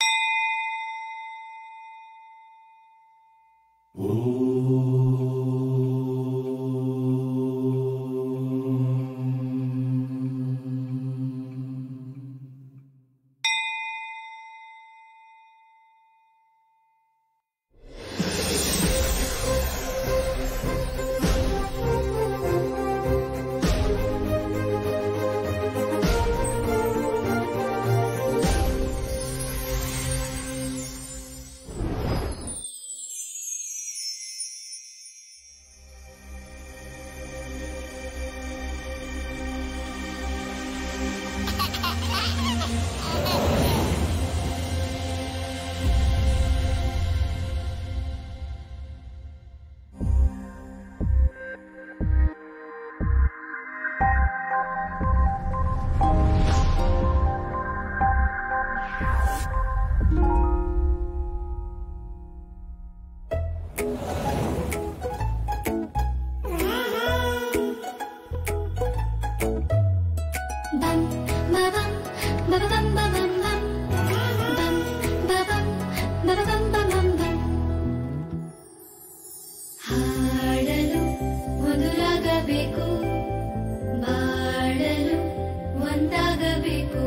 Bum, ba bum, ba ba bum ba bum bum. Bum, ba bum, ba ba bum ba bum bum. ಹಾಡಲು ಮೊದಲಾಗಬೇಕು ಬಾಳಲು ಒಂದಾಗಬೇಕು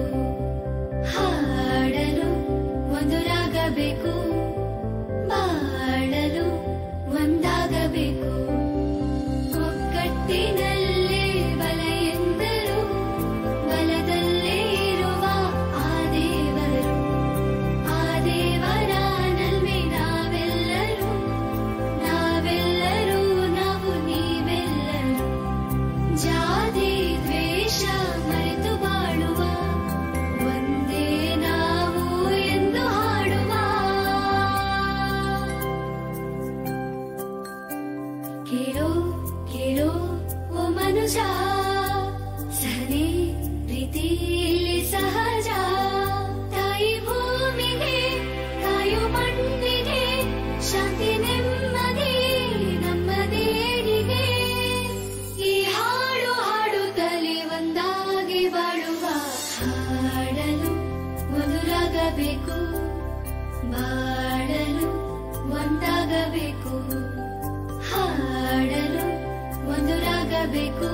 ಹಾಡಲು ಮೊದಲಾಗಬೇಕು ಬಾಳಲು ಒಂದಾಗಬೇಕು ಒಗ್ಗಟ್ಟಿನಲ್ಲೇ ಬಲ ಎಂದರು ಬಲದಲ್ಲೇ ಇರುವ ಆ ದೇವರು ಆ ದೇವರ ನಲ್ಮೆ ನಾವೆಲ್ಲರೂ ನಾವೆಲ್ಲರೂ ನಾವು ನೀವೆಲ್ಲರೂ ಜಾತಿ ದ್ವೇಷ ಮರೆತು ಬಾಳುವ ಒಂದೇ ನಾವು ಎಂದು ಹಾಡುವ ಕೇಳೋ ಕೇಳೋ ಓ ಮನುಜ ಸಹನೆ ಪ್ರೀತಿ ಇಲ್ಲಿ ಸಹಜ ತಾಯಿ ಭೂಮಿಗೆ ಕಾಯು ಮಣ್ಣಿಗೆ ಶಾಂತಿ ನೆಮ್ಮದಿ ನಮ್ಮ ದೇಡಿಗೆ ಈ ಹಾಡು ಹಾಡುತ್ತಲೇ ಒಂದಾಗಿ ಬಾಳುವ ಹಾಡಲು ಮೊದಲಾಗಬೇಕು ಬಾಳಲು ಒಂದಾಗಬೇಕು ಹಾಡಲು ಒಂದರಾಗಬೇಕು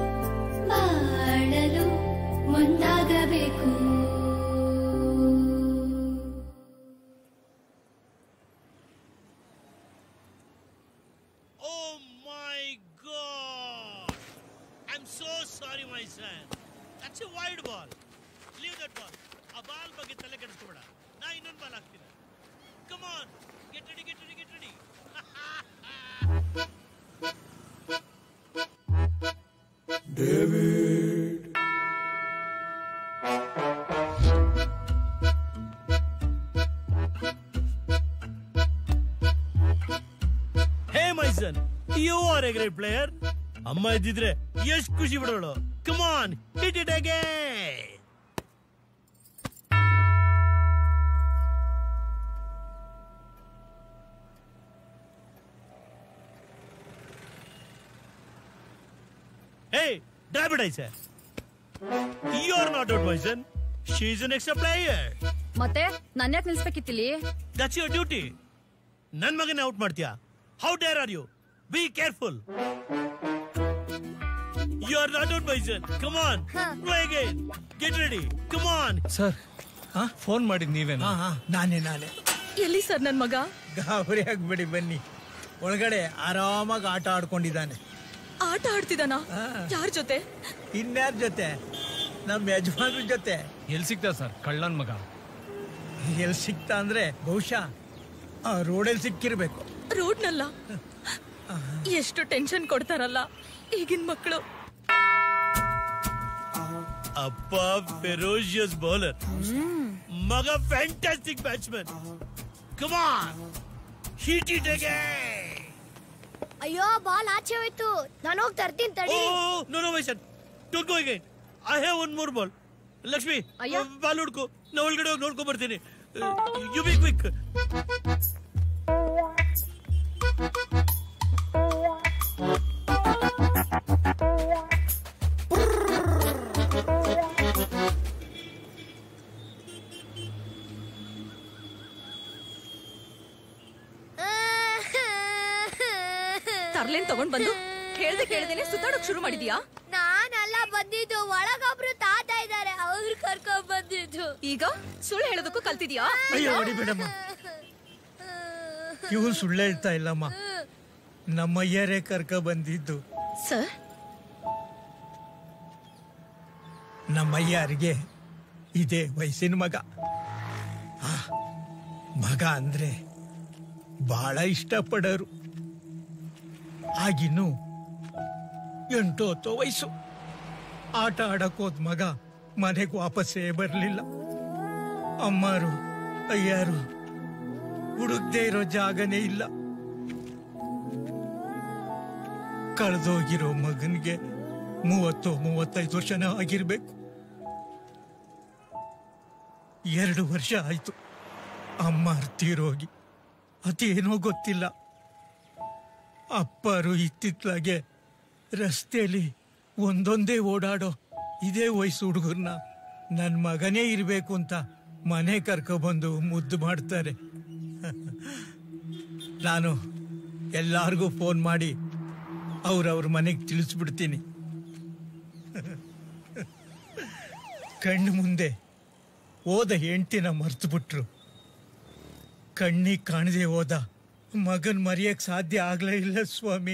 ಬಾಳಲು ಒಂದಾಗಬೇಕು Oh my god! I'm so sorry, my son. That's a wide ball. Leave that ball. ಆ ಬಾಲ್ ಬಗ್ಗೆ ತಲೆ ಕೆಡಿಸ್ಕೋಬೇಡ ನಾ ಇನ್ನೊಂದು ಬಾಲ್ ಹಾಕ್ತೀನಿ come on get ready get ready get ready hey my son you are a great player ಅಮ್ಮ ಇದ್ದಿದ್ರೆ ಎಷ್ಟು ಖುಷಿ ಬಿಡೋಳು come on hit it again hey Dravid I sir you are not out my son she is an extra player ಮತ್ತೆ ನನ್ ಯಾಕೆ ನಿಲ್ಸ್ಬೇಕಿತ್ತಿಲ್ಲಿ that's your duty ನನ್ ಮಗನ ಔಟ್ ಮಾಡ್ತೀಯಾ how dare are you be careful you are not out bye son come on try again get ready come on sir phone ಮಾಡಿದ್ ನೀವೇನಾ ಹಾ ಹಾ ನಾನೇ ನಾನೇ ಎಲ್ಲಿ ಸರ್ ನನ್ ಮಗ ಗಾಬರಿ ಆಗ್ಬೇಡಿ ಬನ್ನಿ ಒಳಗಡೆ ಆರಾಮಾಗಿ ಆಟ ಆಡ್ಕೊಂಡಿದ್ದಾನೆ ಆಟ ಆಡ್ತಿದಾನ ಯಾರ ಜೊತೆ ಇನ್ಯಾರ ಜೊತೆ ನಮ್ಮ ಯಜಮಾನ್ರ ಜೊತೆ ಎಲ್ ಸಿಗ್ತಾ ಸರ್ ಕಳ್ಳನ್ ಮಗ ಎಲ್ಲಿ ಸಿಕ್ತಾ ಅಂದ್ರೆ ಬಹುಶಃ ಆ ರೋಡಲ್ಲಿ ಸಿಕ್ಕಿರ್ಬೇಕು ರೋಡ್ನಲ್ಲ ಎಷ್ಟು ಟೆನ್ಷನ್ ಕೊಡ್ತಾರಲ್ಲ ಈಗಿನ ಮಕ್ಕಳು ಅಪ್ಪ ಫೆರೋಷಿಯಸ್ ಬೌಲರ್ ಮಗ fantastic batsman come on hit it again ಅಯ್ಯೋ ಬಾಲ್ ಆಚೆ ಹೋಯ್ತು ನಾನು ಹೋಗಿ ತರ್ತೀನಿ ತಡಿ Oh, no, no, my son. Don't go again. I have one more ball. Lakshmi ಅಯ್ಯ. ಬಾಲ್ ಹುಡ್ಕು ನಾ ಒಳಗಡೆ ಹೋಗಿ ನೋಡ್ಕೊಂಡ್ ಬರ್ತೀನಿ ಯು ಬಿ ಕ್ವಿಕ್ ಸೈರನ್ ತಗೊಂಡ್ ಬಂದು ಹೇಳ್ದೆ ಕೇಳ್ದೇನೆ ಸುತ್ತಾಡೋಕ್ ಶುರು ಮಾಡಿದ್ಯಾ ನಾನೆಲ್ಲ ಬಂದಿದ್ದು ಒಳಗೊಬ್ರು ತಾತ ಇದ್ದಾರೆ ಅವ್ರು ಕರ್ಕೊಂಡ್ ಬಂದಿದ್ದು ಈಗ ಸುಳ್ಳು ಹೇಳೋದಕ್ಕೂ ಕಲ್ತಿದ್ಯಾ ಅಯ್ಯೋ ಹೊಡಿಬೇಡಮ್ಮ ಇವನು ಸುಳ್ಳು ಹೇಳ್ತಾ ಇಲ್ಲಮ್ಮ ನಮ್ಮಯ್ಯರೇ ಕರ್ಕ ಬಂದಿದ್ದು ಸರ್ ನಮ್ಮಯ್ಯರಿಗೆ ಇದೇ ವಯಸ್ಸಿನ ಮಗ ಆ, ಮಗ ಅಂದ್ರೆ ಬಹಳ ಇಷ್ಟಪಡೋರು ಆಗಿನ್ನು ಎಂಟು ಹತ್ತು ವಯಸ್ಸು ಆಟ ಆಡಕ್ ಹೋದ್ ಮಗ ಮನೆಗೆ ವಾಪಸ್ಸೇ ಬರಲಿಲ್ಲ ಅಮ್ಮಾರು ಅಯ್ಯಾರು ಹುಡುಕ್ದೇ ಇರೋ ಜಾಗನೇ ಇಲ್ಲ ಕಳೆದೋಗಿರೋ ಮಗನಿಗೆ ಮೂವತ್ತು ಮೂವತ್ತೈದು ವರ್ಷನ ಆಗಿರ್ಬೇಕು ಎರಡು ವರ್ಷ ಆಯ್ತು ಅಮ್ಮ ತೀರೋಗಿ ಅದೇನೋ ಗೊತ್ತಿಲ್ಲ ಅಪ್ಪರು ಇತ್ತಿತ್ಲಾಗೆ ರಸ್ತೆಯಲ್ಲಿ ಒಂದೊಂದೇ ಓಡಾಡೋ ಇದೇ ವಯಸ್ಸು ಹುಡುಗರ್ನ ನನ್ನ ಮಗನೇ ಇರಬೇಕು ಅಂತ ಮನೆ ಕರ್ಕೊಬಂದು ಮುದ್ದು ಮಾಡ್ತಾರೆ ನಾನು ಎಲ್ಲಾರ್ಗೂ ಫೋನ್ ಮಾಡಿ ಅವ್ರವ್ರ ಮನೆಗೆ ತಿಳಿಸ್ಬಿಡ್ತೀನಿ ಕಣ್ಣು ಮುಂದೆ ಓದ ಹೆಂಡ್ತಿನ ಮರ್ತು ಬಿಟ್ರು ಕಣ್ಣಿಗೆ ಕಾಣದೆ ಹೋದ ಮಗನ್ ಮರೆಯಕ್ ಸಾಧ್ಯ ಆಗ್ಲೇ ಇಲ್ಲ ಸ್ವಾಮಿ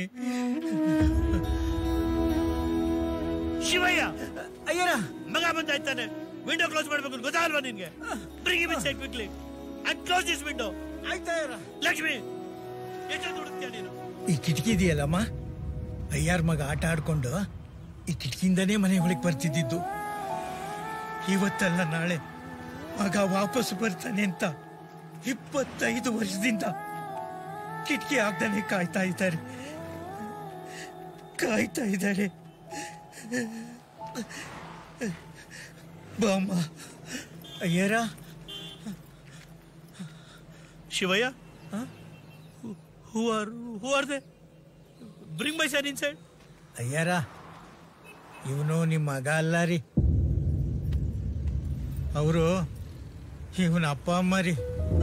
ಶಿವಯ್ಯ ಅಯ್ಯರ ಮಗ ಬಂದಾಯ್ತಾನೆ ವಿಂಡೋ ಕ್ಲೋಸ್ ಮಾಡ್ಬೇಕು ಗೊತ್ತಾಗಲ್ವಾ ನಿನ್ಗೆ bring him inside quickly and close this window Lakshmi ಎಷ್ಟೊತ್ತು ಹುಡುಕ್ತೀಯ ನೀನು ಈ ಕಿಟಕಿ ಇದೆಯಲ್ಲಮ್ಮ ಅಯ್ಯಾರ್ ಮಗ ಆಟ ಆಡ್ಕೊಂಡು ಈ ಕಿಟಕಿಯಿಂದನೇ ಮನೆ ಒಳಗೆ ಬರ್ತಿದ್ದಿದ್ದು ಇವತ್ತಲ್ಲ ನಾಳೆ ಮಗ ವಾಪಸ್ ಬರ್ತಾನೆ ಅಂತ ಇಪ್ಪತ್ತೈದು ವರ್ಷದಿಂದ ಕಿಟಕಿ ಆಗ್ದಾನೆ ಕಾಯ್ತಾ ಇದ್ದಾರೆ ಕಾಯ್ತಾ ಇದ್ದಾರೆ ಬಾಮ್ಮ ಅಯ್ಯರ Shivayya who are who are they bring my son inside ಅಯ್ಯಾರ ಇವನು ನಿಮ್ಮ ಮಗ ಅಲ್ಲ ರೀ ಅವರು ಇವನ ಅಪ್ಪ ಅಮ್ಮ ರೀ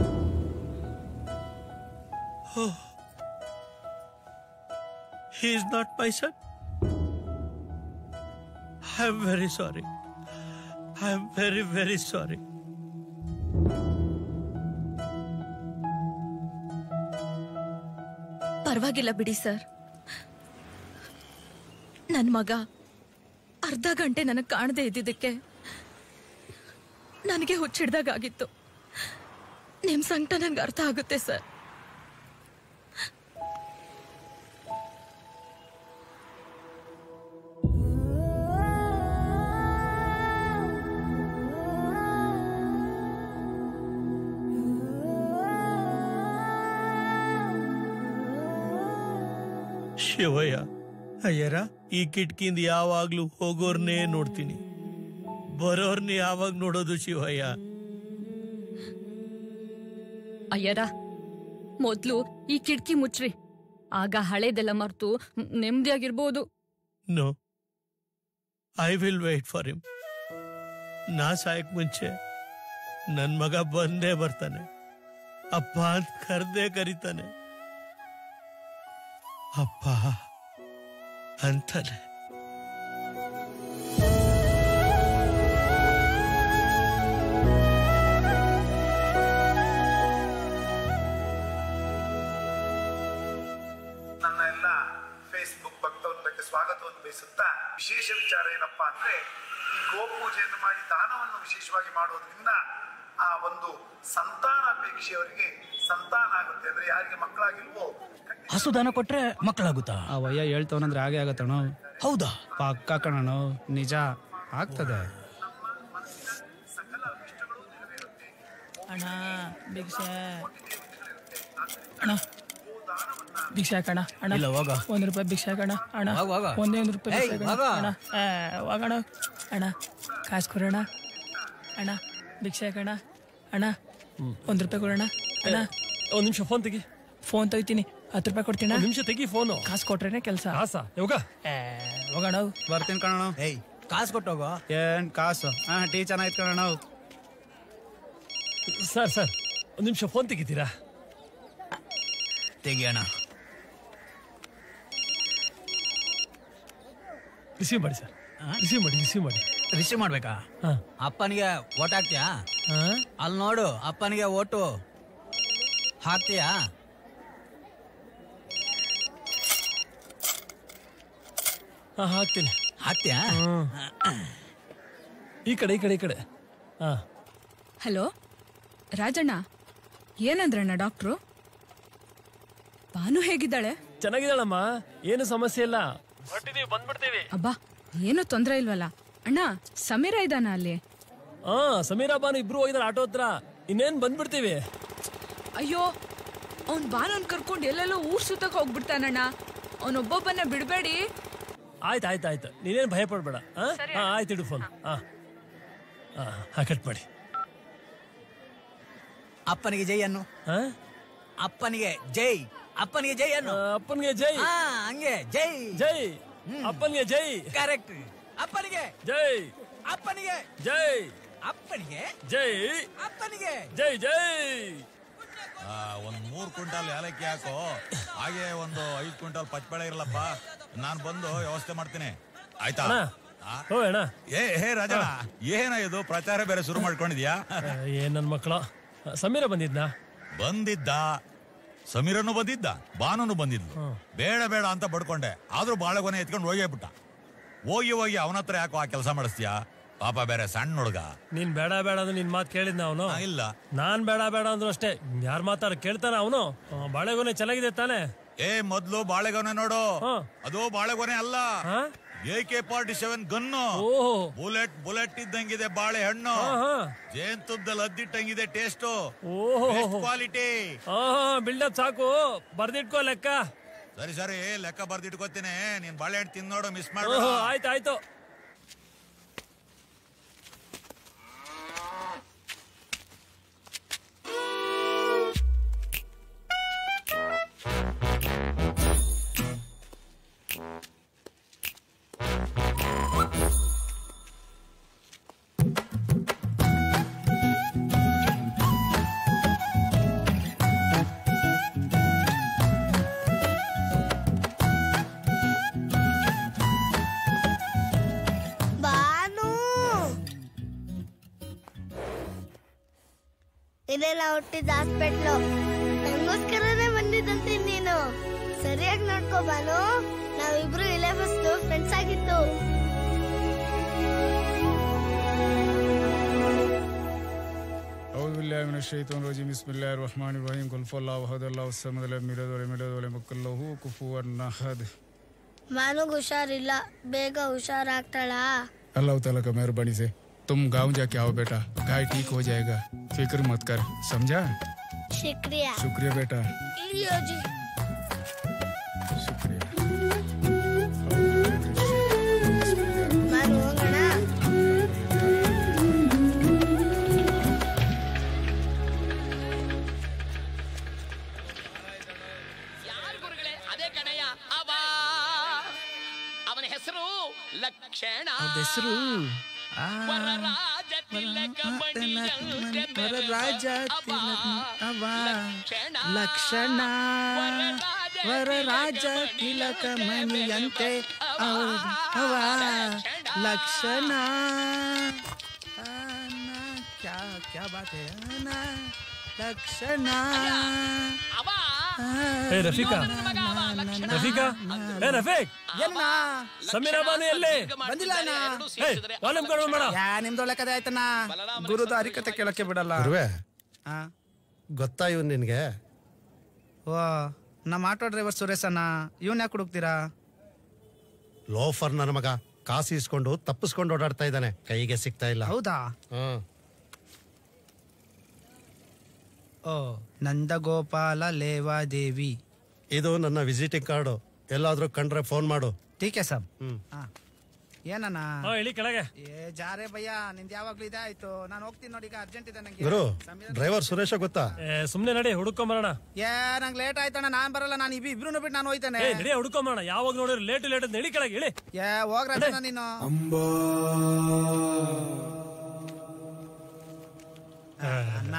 He is not my son. I am very sorry. I am very, very sorry. ಪರವಾಗಿಲ್ಲ ಬಿಡಿ ಸರ್ ನನ್ ಮಗ ಅರ್ಧ ಗಂಟೆ ನನಗೆ ಕಾಣದೆ ಇದ್ದಿದ್ದಕ್ಕೆ ನನಗೆ ಹುಚ್ಚಿಡ್ದಾಗಿತ್ತು ನಿಮ್ ಸಂಕಟ ನಂಗೆ ಅರ್ಥ ಆಗುತ್ತೆ ಸರ್ ಶಿವಯ್ಯ ಅಯ್ಯರ ಈ ಕಿಟಕಿಯಿಂದ ಯಾವಾಗ್ಲೂ ಹೋಗೋರ್ನೇ ನೋಡ್ತೀನಿ ಬರೋರ್ನ ಯಾವಾಗ ನೋಡೋದು ಶಿವಯ್ಯ ಅಯ್ಯರ ಮೊದ್ಲು ಈ ಕಿಟಕಿ ಮುಚ್ಚ್ರಿ ಆಗ ಹಳೇದೆಲ್ಲ ಮರ್ತು ನೆಮ್ಮದಿಯಾಗಿರ್ಬೋದು no I will wait for him ನಾ ಸಾಯಕ್ ಮುಂಚೆ ನನ್ ಮಗ ಬಂದೇ ಬರ್ತಾನೆ ಅಪ್ಪ ಅಂತ ಕರ್ದೇ ಕರೀತಾನೆ ಅಪ್ಪ ಅಂತಾನೆ ನನ್ನ ಎಲ್ಲ ಫೇಸ್ಬುಕ್ ಭಕ್ತವೃಂದಕ್ಕೆ ಸ್ವಾಗತವನ್ನು ಬಯಸುತ್ತಾ ವಿಶೇಷ ವಿಚಾರ ಏನಪ್ಪಾ ಅಂದ್ರೆ ಈ ಗೋಪೂಜೆಯನ್ನು ಮಾಡಿ ದಾನವನ್ನು ವಿಶೇಷವಾಗಿ ಮಾಡೋದ್ರಿಂದ ಆ ಒಂದು ಸಂತಾನಾಪೇಕ್ಷೆಯವರಿಗೆ ಸಂತಾನ ಆಗುತ್ತೆ ಅಂದ್ರೆ ಯಾರಿಗೆ ಮಕ್ಕಳಾಗಿಲ್ವೋ ಹಸುದಾನ ಕೊಟ್ರೆ ಮಕ್ಕಳಾಗುತ್ತಾ ಆ ವಯ್ಯ ಹೇಳ್ತವನಂದ್ರೆ ಹಾಗೆ ಆಗತ್ತಣ ಹೌದಾ ಪಕ್ಕ ಕಣಣ ನಿಜ ಆಗ್ತದೆ ಅಣ್ಣ ಭಿಕ್ಷೆ ಅಣ್ಣ ಭಿಕ್ಷೆ ಹಾಕಣ ಅಣ್ಣ ಇಲ್ಲ, ಹೋಗ. ಒಂದ್ ರೂಪಾಯಿ ಭಿಕ್ಷೆ ಹಾಕಣ ಅಣ್ಣ ಹೋಗ್, ಹೋಗ. ಒಂದೇ ಒಂದು ರೂಪಾಯಿ ಏಯ್, ಭಿಕ್ಷೆ ಹೋಗ. ಹಾಕಣ ಅಣ್ಣ ಏ, ಹೋಗಣ ಅಣ್ಣ ಕಾಸು ಕೊಡೋಣ ಅಣ್ಣ ಭಿಕ್ಷೆ ಹಾಕಣ ಅಣ್ಣ ಒಂದ್ ರೂಪಾಯಿ ಕೊಡೋಣ ಅಣ್ಣ ಒಂದ್ ನಿಮಿಷ ಫೋನ್ ತೆಗಿ ಫೋನ್ ತೆಗಿತೀನಿ ಹತ್ತು ರೂಪಾಯಿ ಕೊಡ್ತೀನ ಒಂದ್ ನಿಮಿಷ ತೆಗಿ ಫೋನು ಕಾಸು ಕೊಟ್ರೇನೆ ಕೆಲಸ ಕಾಸ ಯಾವಾಗ ಹೋಗೋಣ ಬರ್ತೀನಿ ಕಣಣ ಏಯ್ ಕಾಸು ಕೊಟ್ಟೋಗೋ ಏನ್ ಕಾಸು ಹಾ ಟೀ ಚೆನ್ನಾಗಿತ್ತು ಕಣಣ ಸರ್ ಸರ್ ಒಂದ್ ನಿಮಿಷ ಫೋನ್ ತೆಗಿತೀರಾ ತೆಗಿಯೋಣ ರಿಸೀವ್ ಮಾಡಿ ಸರ್ ರಿಸೀವ್ ಮಾಡಿ ರಿಸೀವ್ ಮಾಡಿ ರಿಸೀವ್ ಮಾಡ್ಬೇಕಾ ಅಪ್ಪನಿಗೆ ಓಟ್ ಹಾಕ್ತೀಯಾ ಅಲ್ಲಿ ನೋಡು ಅಪ್ಪನಿಗೆ ಓಟು ಹಾಕ್ತೀಯಾ ಹಾ ಹಾಕ್ತೀನಿ ಹಾಕ್ತೀಯಾ ಈ ಕಡೆ ಈ ಕಡೆ ಈ ಕಡೆ ಹಾ ಹಲೋ ರಾಜಣ್ಣ ಏನಂದ್ರಣ್ಣ ಡಾಕ್ಟ್ರು ಭಾನು ಹೇಗಿದ್ದಾಳೆ ಚೆನ್ನಾಗಿದ್ದಾಳಮ್ಮ ಏನು ಸಮಸ್ಯೆ ಇಲ್ಲ ಹೊರಟಿದೀವಿ ಬಂದ್ಬಿಡ್ತೀವಿ ಅಬ್ಬಾ ಏನು ತೊಂದ್ರೆ ಇಲ್ವಲ್ಲ ಅಣ್ಣ ಸಮೀರ ಇದ್ದಾನ ಅಲ್ಲಿ ಹಾ ಸಮೀರಾ ಬಾನು ಇಬ್ರು ಹೋಗಿದಾರೆ ಆಟೋ ಹತ್ರ ಇನ್ನೇನ್ ಬಂದ್ಬಿಡ್ತೀವಿ ಅಯ್ಯೋ ಅವ್ನ್ ಭಾನುನ್ ಕರ್ಕೊಂಡು ಎಲ್ಲೆಲ್ಲೋ ಊರ್ ಸುತ್ತಕ್ ಹೋಗ್ಬಿಡ್ತಾನಣ್ಣ ಅವನೊಬ್ಬೊಬ್ಬನ ಬಿಡಬೇಡಿ ಆಯ್ತು ಆಯ್ತು ಆಯ್ತು ನೀನೇನು ಭಯ ಪಡ್ಬೇಡ ಹಾ ಹಾ, ಆಯ್ತು ಇಡು ಫೋನ್ ಹಾ ಹಾ ಹಾ ಕಟ್ ಮಾಡಿ ಅಪ್ಪನಿಗೆ ಜೈ ಅನ್ನು ಅಪ್ಪನಿಗೆ ಜೈ ಅಪ್ಪನಿಗೆ ಜೈ ಅನ್ನು ಅಪ್ಪನಿಗೆ ಜೈ ಹಾ ಹಂಗೆ ಜೈ ಜೈ ಅಪ್ಪನಿಗೆ ಜೈ ಕರೆಕ್ಟ್ ಅಪ್ಪನಿಗೆ ಜೈ ಅಪ್ಪನಿಗೆ ಜೈ ಅಪ್ಪನಿಗೆ ಜೈ ಅಪ್ಪನಿಗೆ ಜೈ ಜೈ ಆ, ಒಂದ್ ಮೂರ್ ಕ್ವಿಂಟಾಲ್ ಏಲಕ್ಕಿ ಹಾಕು ಹಾಗೆ ಒಂದು ಐದ್ ಕ್ವಿಂಟಾಲ್ ಪಚ್ಚಬಳೆ ಇರಲಪ್ಪ ನಾನ್ ಬಂದು ವ್ಯವಸ್ಥೆ ಮಾಡ್ತೀನಿ ಆಯ್ತಾ ಅಣ್ಣ. ಆ? ಓ ಅಣ್ಣ ಏ ಹೇ ರಾಜಣ್ಣ ಏನ ಇದು ಪ್ರಚಾರ ಬೇರೆ ಶುರು ಮಾಡ್ಕೊಂಡಿದ್ಯಾ ಏನ್ ನನ್ ಮಕ್ಕಳು ಸಮೀರ ಬಂದಿದ್ನಾ ಬಂದಿದ್ದ ಸಮೀರನು ಬಂದಿದ್ದ ಬಾನುನು ಬಂದಿದ್ಲು ಬೇಡ ಬೇಡ ಅಂತ ಬಡ್ಕೊಂಡೆ ಆದ್ರೂ ಬಾಳೆಗೊನೆ ಎತ್ಕೊಂಡು ಹೋಗೇ ಬಿಟ್ಟ ಹೋಗಿ ಹೋಗಿ ಅವನ ಹತ್ರ ಯಾಕೋ ಆ ಕೆಲಸ ಮಾಡಿಸ್ತೀಯಾ ಪಾಪ ಬೇರೆ ಸಣ್ಣ ಹುಡುಗ ನೀನ್ ಬೇಡ ಬೇಡ ಅಂದ್ರೆ ನಿನ್ ಮಾತು ಕೇಳಿದ್ನ ಅವನು ಇಲ್ಲ ನಾನ್ ಬೇಡ ಬೇಡ ಅಂದ್ರು ಅಷ್ಟೇ ಯಾರ್ ಮಾತಾಡ ಕೇಳ್ತಾನ ಅವನು ಬಾಳೆಗೊನೆ ಚೆನ್ನಾಗಿದೆ ತಾನೆ ಏ ಮೊದ್ಲು ಬಾಳೆಗೊನೆ ನೋಡು ಅದು ಬಾಳೆಗೊನೆ ಅಲ್ಲ A K forty seven gun bullet bullet ಇದ್ದಂಗಿದೆ ಬಾಳೆ ಹಣ್ಣು ಜೇನ್ ತುಪ್ಪದಲ್ಲಿ ಅದ್ದಿಟ್ಟಂಗಿದೆ ಟೇಸ್ಟ್ ಓಹೋ ಕ್ವಾಲಿಟಿ ಬಿಲ್ಡಪ್ ಸಾಕು ಬರ್ದಿಟ್ಕೋ ಲೆಕ್ಕ ಸರಿ ಸರಿ ಲೆಕ್ಕ ಬರ್ದಿಟ್ಕೋತೀನಿ ನೀನ್ ಬಾಳೆಹಣ್ಣು ತಿಂದ್ ನೋಡು ಮಿಸ್ ಓಹೋ ಮಾಡು ಆಯ್ತು ಆಯ್ತು ಬಾನು ಇದೆಲ್ಲ ಹುಟ್ಟಿದ ಹಾಸ್ಪಿಟ್ಲು ನಂಗೋಸ್ಕರನೇ ಬಂದಿದ್ದಂತೆ ನೀನು ಸರಿಯಾಗಿ ನೋಡ್ಕೋ ಬಾನು ನಾವಿಬ್ರು ಇಲ್ಲೇ ಫಸ್ಟ್ ಫ್ರೆಂಡ್ಸ್ ಆಗಿತ್ತು أعوذ بالله من الشيطان الرجيم بسم الله الرحمن الرحيم قل فالله أحد الله الصمد لم يلد ولم يولد ولم يكن له كفوا أحد ಬಾನುಗ್ ಹುಷಾರಿಲ್ಲ ಬೇಗ ಹುಷಾರಾಗ್ತಾಳಾ अल्लाह ताला का मेहरबानी से तुम गांव जाके आओ बेटा गाय ठीक हो जाएगा फिक्र मत कर समझा ಶುಕ್ರಿಯಾ शुक्रिया बेटा ಇಳಿಯೋಜಿ ಬಾನು ಹೋಗೋಣ ಅದೇ ಕಣಯ್ಯ ಅವ ಅವನ ಹೆಸರು ಲಕ್ಷಣ ಹೆಸರು ವರರಾಜ ತಿಲಕ ಮಣಿಯಂತೆ ವರರಾಜ ಅವ ಲಕ್ಷಣ ವರರಾಜ ತಿಲಕ ಮಣಿಯಂತೆ ಅವ ಲಕ್ಷಣ क्या क्या बात है ना ಲಕ್ಷಣ ಏ ರಫೀಕಾ ರಫೀಕಾ ಏ ರಫೀಕ್ ಏನ ಸಮೀರಾ ಬಾನು ಎಲ್ಲಿ ಬಂದಿಲ್ಲ ಅಣ್ಣ ಏ ವಾಲ್ಯೂಮ್ ಕಡಿಮೆ ಮಾಡ ಯಾ ನಿಮ್ದು ಲೆಕ್ಕದ ಆಯ್ತಣ್ಣ ಗುರುದ ಹರಿಕತೆ ಕೇಳಕ್ಕೆ ಬಿಡಲ್ಲ ಗುರುವೆ ಆ, ಗೊತ್ತಾ ಇವ್ ನಿನ್ಗೆ ಓ ನಮ್ಮ ಆಟೋ ಡ್ರೈವರ್ ಸುರೇಶ್ ಅಣ್ಣ ಇವನ್ ಯಾಕೆ ಹುಡುಕ್ತೀರಾ ಲೋಫರ್ ನನ್ನ ಮಗ ಕಾಸು ಇಸ್ಕೊಂಡು ತಪ್ಪಿಸ್ಕೊಂಡು ಓಡಾಡ್ತಾ ಇದ್ದಾನೆ ಕೈಗೆ ಸಿಗ್ತಾ ಇಲ್ಲ ಹೌದಾ ಹ್ಮ್ ಓ ನಂದಗೋಪಾಲ ಲೇವಾದೇವಿ ಇದು ನನ್ನ ವಿಸಿಟಿಂಗ್ ಕಾರ್ಡು ಎಲ್ಲಾದ್ರೂ ಕಂಡ್ರೆ ಫೋನ್ ಮಾಡು ಟೀಕೆ ಸಬ್ ಹ್ಮ್ ಏನಣ್ಣ ಹಾ ಇಳಿ ಕೆಳಗೆ ಏ ಜಾರೆ ಭಯ್ಯ ನಿಂದ ಯಾವಾಗ್ಲೂ ಇದೇ ಆಯ್ತು ನಾನು ಹೋಗ್ತೀನಿ ನೋಡಿ ಈಗ ಅರ್ಜೆಂಟ್ ಇದೆ ನಂಗೆ ಗುರು ಡ್ರೈವರ್ ಸುರೇಶ ಗೊತ್ತಾ ಏ ಸುಮ್ನೆ ನಡಿ ಹುಡುಕೊಂಬರೋಣ ಏ ನಂಗೆ ಲೇಟ್ ಆಯ್ತಣ್ಣ ನಾನ್ ಬರಲ್ಲ ನಾನು ಇಬ್ಬರು ಇಬ್ರು ಬಿಟ್ಟು ನಾನು ಹೋಯ್ತಾನೆ ಏ ನಡಿ ಹುಡುಕೊಂಬರೋಣ ಯಾವಾಗ ನೋಡಿದ್ರೆ ಲೇಟ್ ಲೇಟ್ ಅಂತ ನಡಿ ಕೆಳಗೆ ಇಳಿ ಏ ಹೋಗ್ರಣ್ಣ ನೀನು ಆ, ಅಣ್ಣ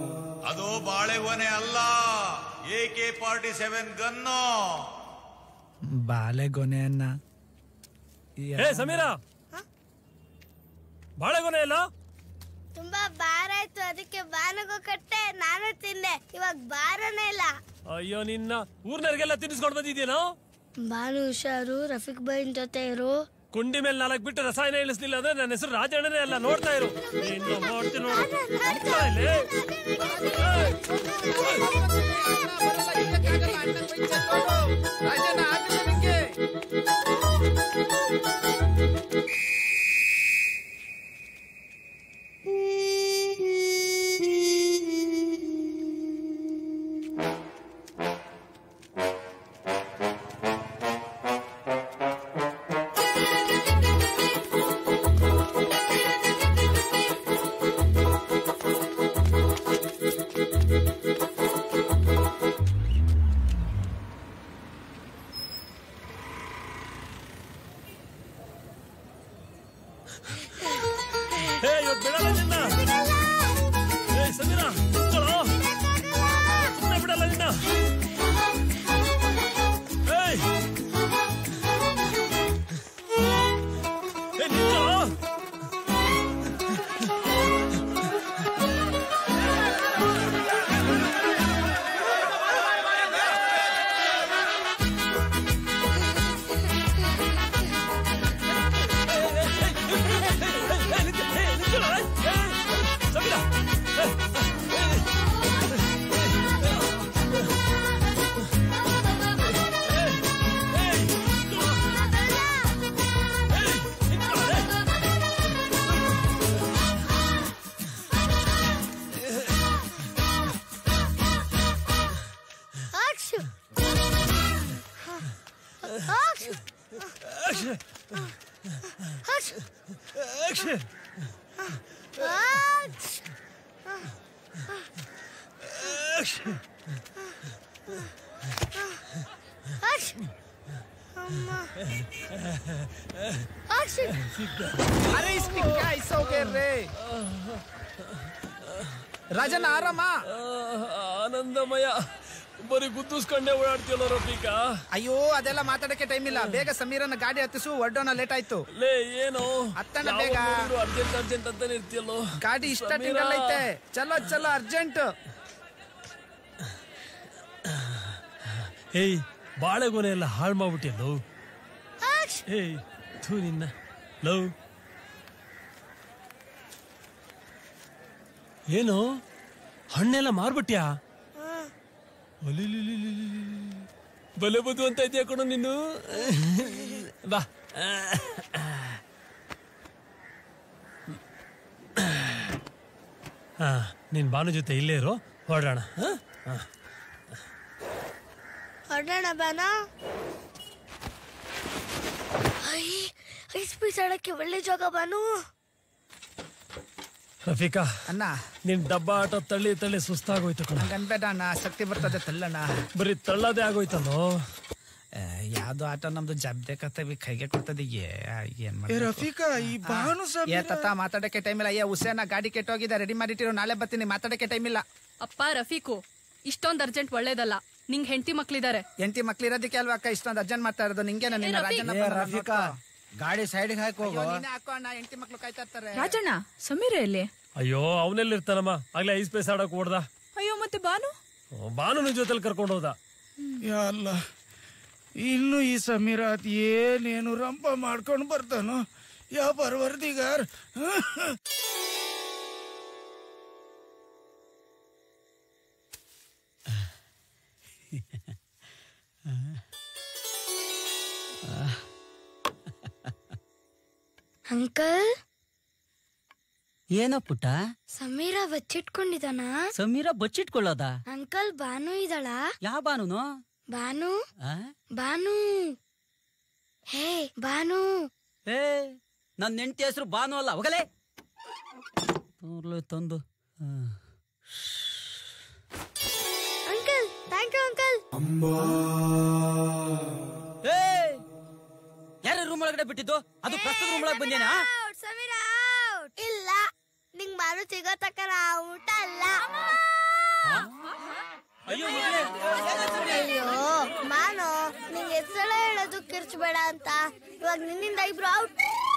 ಅದು ಬಾಳೆಗೊನೆ ಅಲ್ಲ A K forty seven gun ಬಾಳೆಗೊನೆ ಅನ್ನ ಏ ಸಮೀರ ಬಾಳೆಗೊನೆ ಎಲ್ಲ ತುಂಬಾ ಭಾರ ಆಯ್ತು ಅದಕ್ಕೆ ಬಾನಗೋ ಕಟ್ಟೆ ನಾನು ತಿಂದೆ ಇವಾಗ ಭಾರನೇ ಇಲ್ಲ ಅಯ್ಯೋ ನಿನ್ನ ಊರ್ನವ್ರಿಗೆಲ್ಲ ತಿನ್ನಿಸ್ಕೊಂಡು ಬಂದಿದ್ದೀನೋ ಬಾನು ಹುಷಾರು ರಫೀಕ್ ಬೈನ್ ಜೊತೆ ಇರು ಕುಂಡಿ ಮೇಲೆ ನಾಲ್ಕು ಬಿಟ್ಟು ರಸಾಯನ ಇಳಿಸ್ಲಿಲ್ಲ ಅಂದ್ರೆ ನನ್ನ ಹೆಸರು ರಾಜಣ್ಣನೇ ಅಲ್ಲ ನೋಡ್ತಾ ಇರು ನಿನ್ನ ನೋಡ್ತೀನಿ ನೋಡು ನಿಂತ್ಕೊ ಇಲ್ಲಿ. ಏ ಇವತ್ತು ಬಿಡಲ್ಲ ನಿನ್ನ ಏ ಸಮೀರ ನಿಂತ್ಕೊಳ್ಳೋ. ಸುಮ್ನೆ ಬಿಡಲ್ಲ ನಿನ್ನ ಏಯ್ ಏ ನಿಂತ್ಕೊಳ್ಳೋ. ಅಕ್ಷು ಅಕ್ಷು ಅಕ್ಷು ಅಕ್ಷು ಅಕ್ಷು ಅಮ್ಮ ಅಕ್ಷು ಅರೆ ಇಸ್ಟಿಕ್ಕ ಇಸೋಗೆ ರೇ ರಾಜನ ಆರಾಮ ಆನಂದಮಯ ಬರೀ ಗುದ್ದಿಸ್ಕೊಂಡೇ ಓಡಾಡ್ತೀಯಲ್ಲ ರಫೀಕ ಅಯ್ಯೋ ಅದೆಲ್ಲ ಮಾತಾಡಕ್ಕೆ ಟೈಮ್ ಇಲ್ಲ ಬೇಗ ಸಮೀರನ ಗಾಡಿ ಹತ್ತಿಸು ಹೊರ್ಡೋಣ ಲೇಟ್ ಆಯ್ತು ಲೇ ಏನು ಹತ್ತಣ್ಣ ಬೇಗ ಅರ್ಜೆಂಟ್ ಅರ್ಜೆಂಟ್ ಅಂತಾನೆ ಇರ್ತೀಯಲ್ಲೋ ಗಾಡಿ ಇಷ್ಟ ಸಮೀರ. ಟಿಂಗಲ್ ಐತೆ ಚಲೋ ಚಲೋ ಅರ್ಜೆಂಟ್ ಏಯ್ ಬಾಳೆಗೊನೆ ಎಲ್ಲ ಹಾಳು ಮಾಡ್ಬಿಟ್ಟಿಯಲ್ಲೋ ಏಯ್ ಥೂ ನಿನ್ನ ಲವ್ ಏನು ಹಣ್ಣೆಲ್ಲ ಮಾರ್ಬಿಟ್ಯಾ ಅಲಿಲಿಲಿಲಿಲಿಲಿ. ಬಲೆ ಬದು ಅಂತ ಇದೆಯಾ ಕಣೋ ನೀನು ಬಾ ಹಾ ನೀನ್ ಭಾನು ಜೊತೆ ಇಲ್ಲೇ ಇರು ಹೊರಡೋಣ ಹಾ ಹಾ ಹೊರಡೋಣ ಬಾನ ಐ ಐಸ್ ಬೀಸಾಡಕ್ಕೆ ಒಳ್ಳೆ ಜಾಗ ಬಾನು ರಫೀಕಾ ಅಣ್ಣ ನಿನ್ ಡಬ್ಬ ಆಟ ತಳ್ಳಿ ತಳ್ಳಿ ಸುಸ್ತಾಗೋಯ್ತು ಕಣ ನಂಗೆ ಅನ್ಬೇಡ ಅಣ್ಣ ಶಕ್ತಿ ಬರ್ತದೆ ತಳ್ಳಣ್ಣ ಬರೀ ತಳ್ಳದೇ ಆಗೋಯ್ತಲ್ಲೋ ಯಾವ್ದು ಆಟ ನಮ್ದು ಜಬ್ದೆ ಕತ್ತವಿ ಕೈಗೆ ಕೊಡ್ತದೆ ಏ ಏನ್ ಏ ಮಾಡ್ಬೇಕು? ರಫೀಕಾ ಈ ಭಾನು ಏ ಸಮೀರ ತಾತ ಮಾತಾಡಕ್ಕೆ ಟೈಮ್ ಇಲ್ಲ ಏ ಹುಸೇನ ಗಾಡಿ ಕೆಟ್ಟೋಗಿದೆ ರೆಡಿ ಮಾಡಿಟ್ಟಿರೋ ನಾಳೆ ಬರ್ತೀನಿ ಮಾತಾಡಕ್ಕೆ ಟೈಮ್ ಇಲ್ಲ ಅಪ್ಪ ರಫೀಕು ಇಷ್ಟೊಂದ್ ಅರ್ಜೆಂಟ್ ಒಳ್ಳೇದಲ್ಲ ನಿಂಗ್ ಹೆಂಡತಿ ಮಕ್ಳಿದಾರೆ ಎಂಟಿ ಮಕ್ಳು ಇರೋದಕ್ಕೆ ಅಲ್ವಾ ಅಕ್ಕ ಇಷ್ಟೊಂದು ಅರ್ಜೆಂಟ್ ಮಾಡ್ತಾ ಇರೋದು ನಿಂಗೆ ನಿನ್ನ ಏ, ರಫೀಕ್. ರಾಜನ ಏ, ರಫೀಕಾ ಗಾಡಿ ಸೈಡ್ಗೆ ಹಾಕಿ ಹೋಗು ಹಾಕೋ ಅಣ್ಣ ಎಂಟಿ ಮಕ್ಳು ಕಾಯ್ತಾ ಇರ್ತಾರೆ ರಾಜಣ್ಣ ಸಮೀರ ಎಲ್ಲಿ ಅಯ್ಯೋ ಅವನೆಲ್ಲಿರ್ತಾನಮ್ಮ ಆಗ್ಲೇ ಐಸ್ ಪೇಸ್ ಆಡಕ್ ಓಡ್ದ ಅಯ್ಯೋ ಮತ್ತೆ ಬಾನು ಬಾನು ನಿನ್ ಜೊತೆಲಿ ಕರ್ಕೊಂಡು ಹೋದ ಯಾ ಅಲ್ಲ ಇನ್ನು ಈ ಸಮೀರ ಅದ್ ಏನೇನು ರಂಪ ಮಾಡ್ಕೊಂಡು ಬರ್ತಾನೋ ಯಾ ಪರ್ವರ್ದಿಗಾರ್ ಅಂಕಲ್ ಏನೋ ಪುಟ್ಟ ಸಮೀರ ಬಚ್ಚಿಟ್ಕೊಂಡಿದಾನ ಸಮೀರ ಬಚ್ಚಿಟ್ಕೊಳ್ಳೋದ ಅಂಕಲ್ ಬಾನು ಇದ್ದಾಳ ಯಾವ ಬಾನುನು ಬಾನು ಆ? ಬಾನು ಹೇ ಬಾನು ಏ ನನ್ನ ಹೆಂಡತಿ ಹೆಸರು ಬಾನು ಅಲ್ಲ ಹೋಗಲೇ ತೋರ್ಲು ತಂದು ಆ. ಅಂಕಲ್ ಥ್ಯಾಂಕ್ ಯು ಅಂಕಲ್ ಏ ಯಾರ ರೂಮ್ ಒಳಗಡೆ ಬಿಟ್ಟಿದ್ದು ಅದು ಪ್ರಸ್ತುತ ರೂಮ್ ಒಳಗೆ ಬಂದೇನಾ ಸಮೀರ ಇಲ್ಲ ನಿಂಗ್ ಬಾನು ಸಿಗೋ ತಕ್ಕ ಊಟ ಅಲ್ಲ ಅಯ್ಯೋ ಮಾನು ನಿಂಗೆ ಎಷ್ಟೆಲ್ಲ ಹೇಳೋದು ಕಿರ್ಚ್ಬೇಡ ಅಂತ ಇವಾಗ ನಿನ್ನಿಂದ ಇಬ್ರು ಔಟ್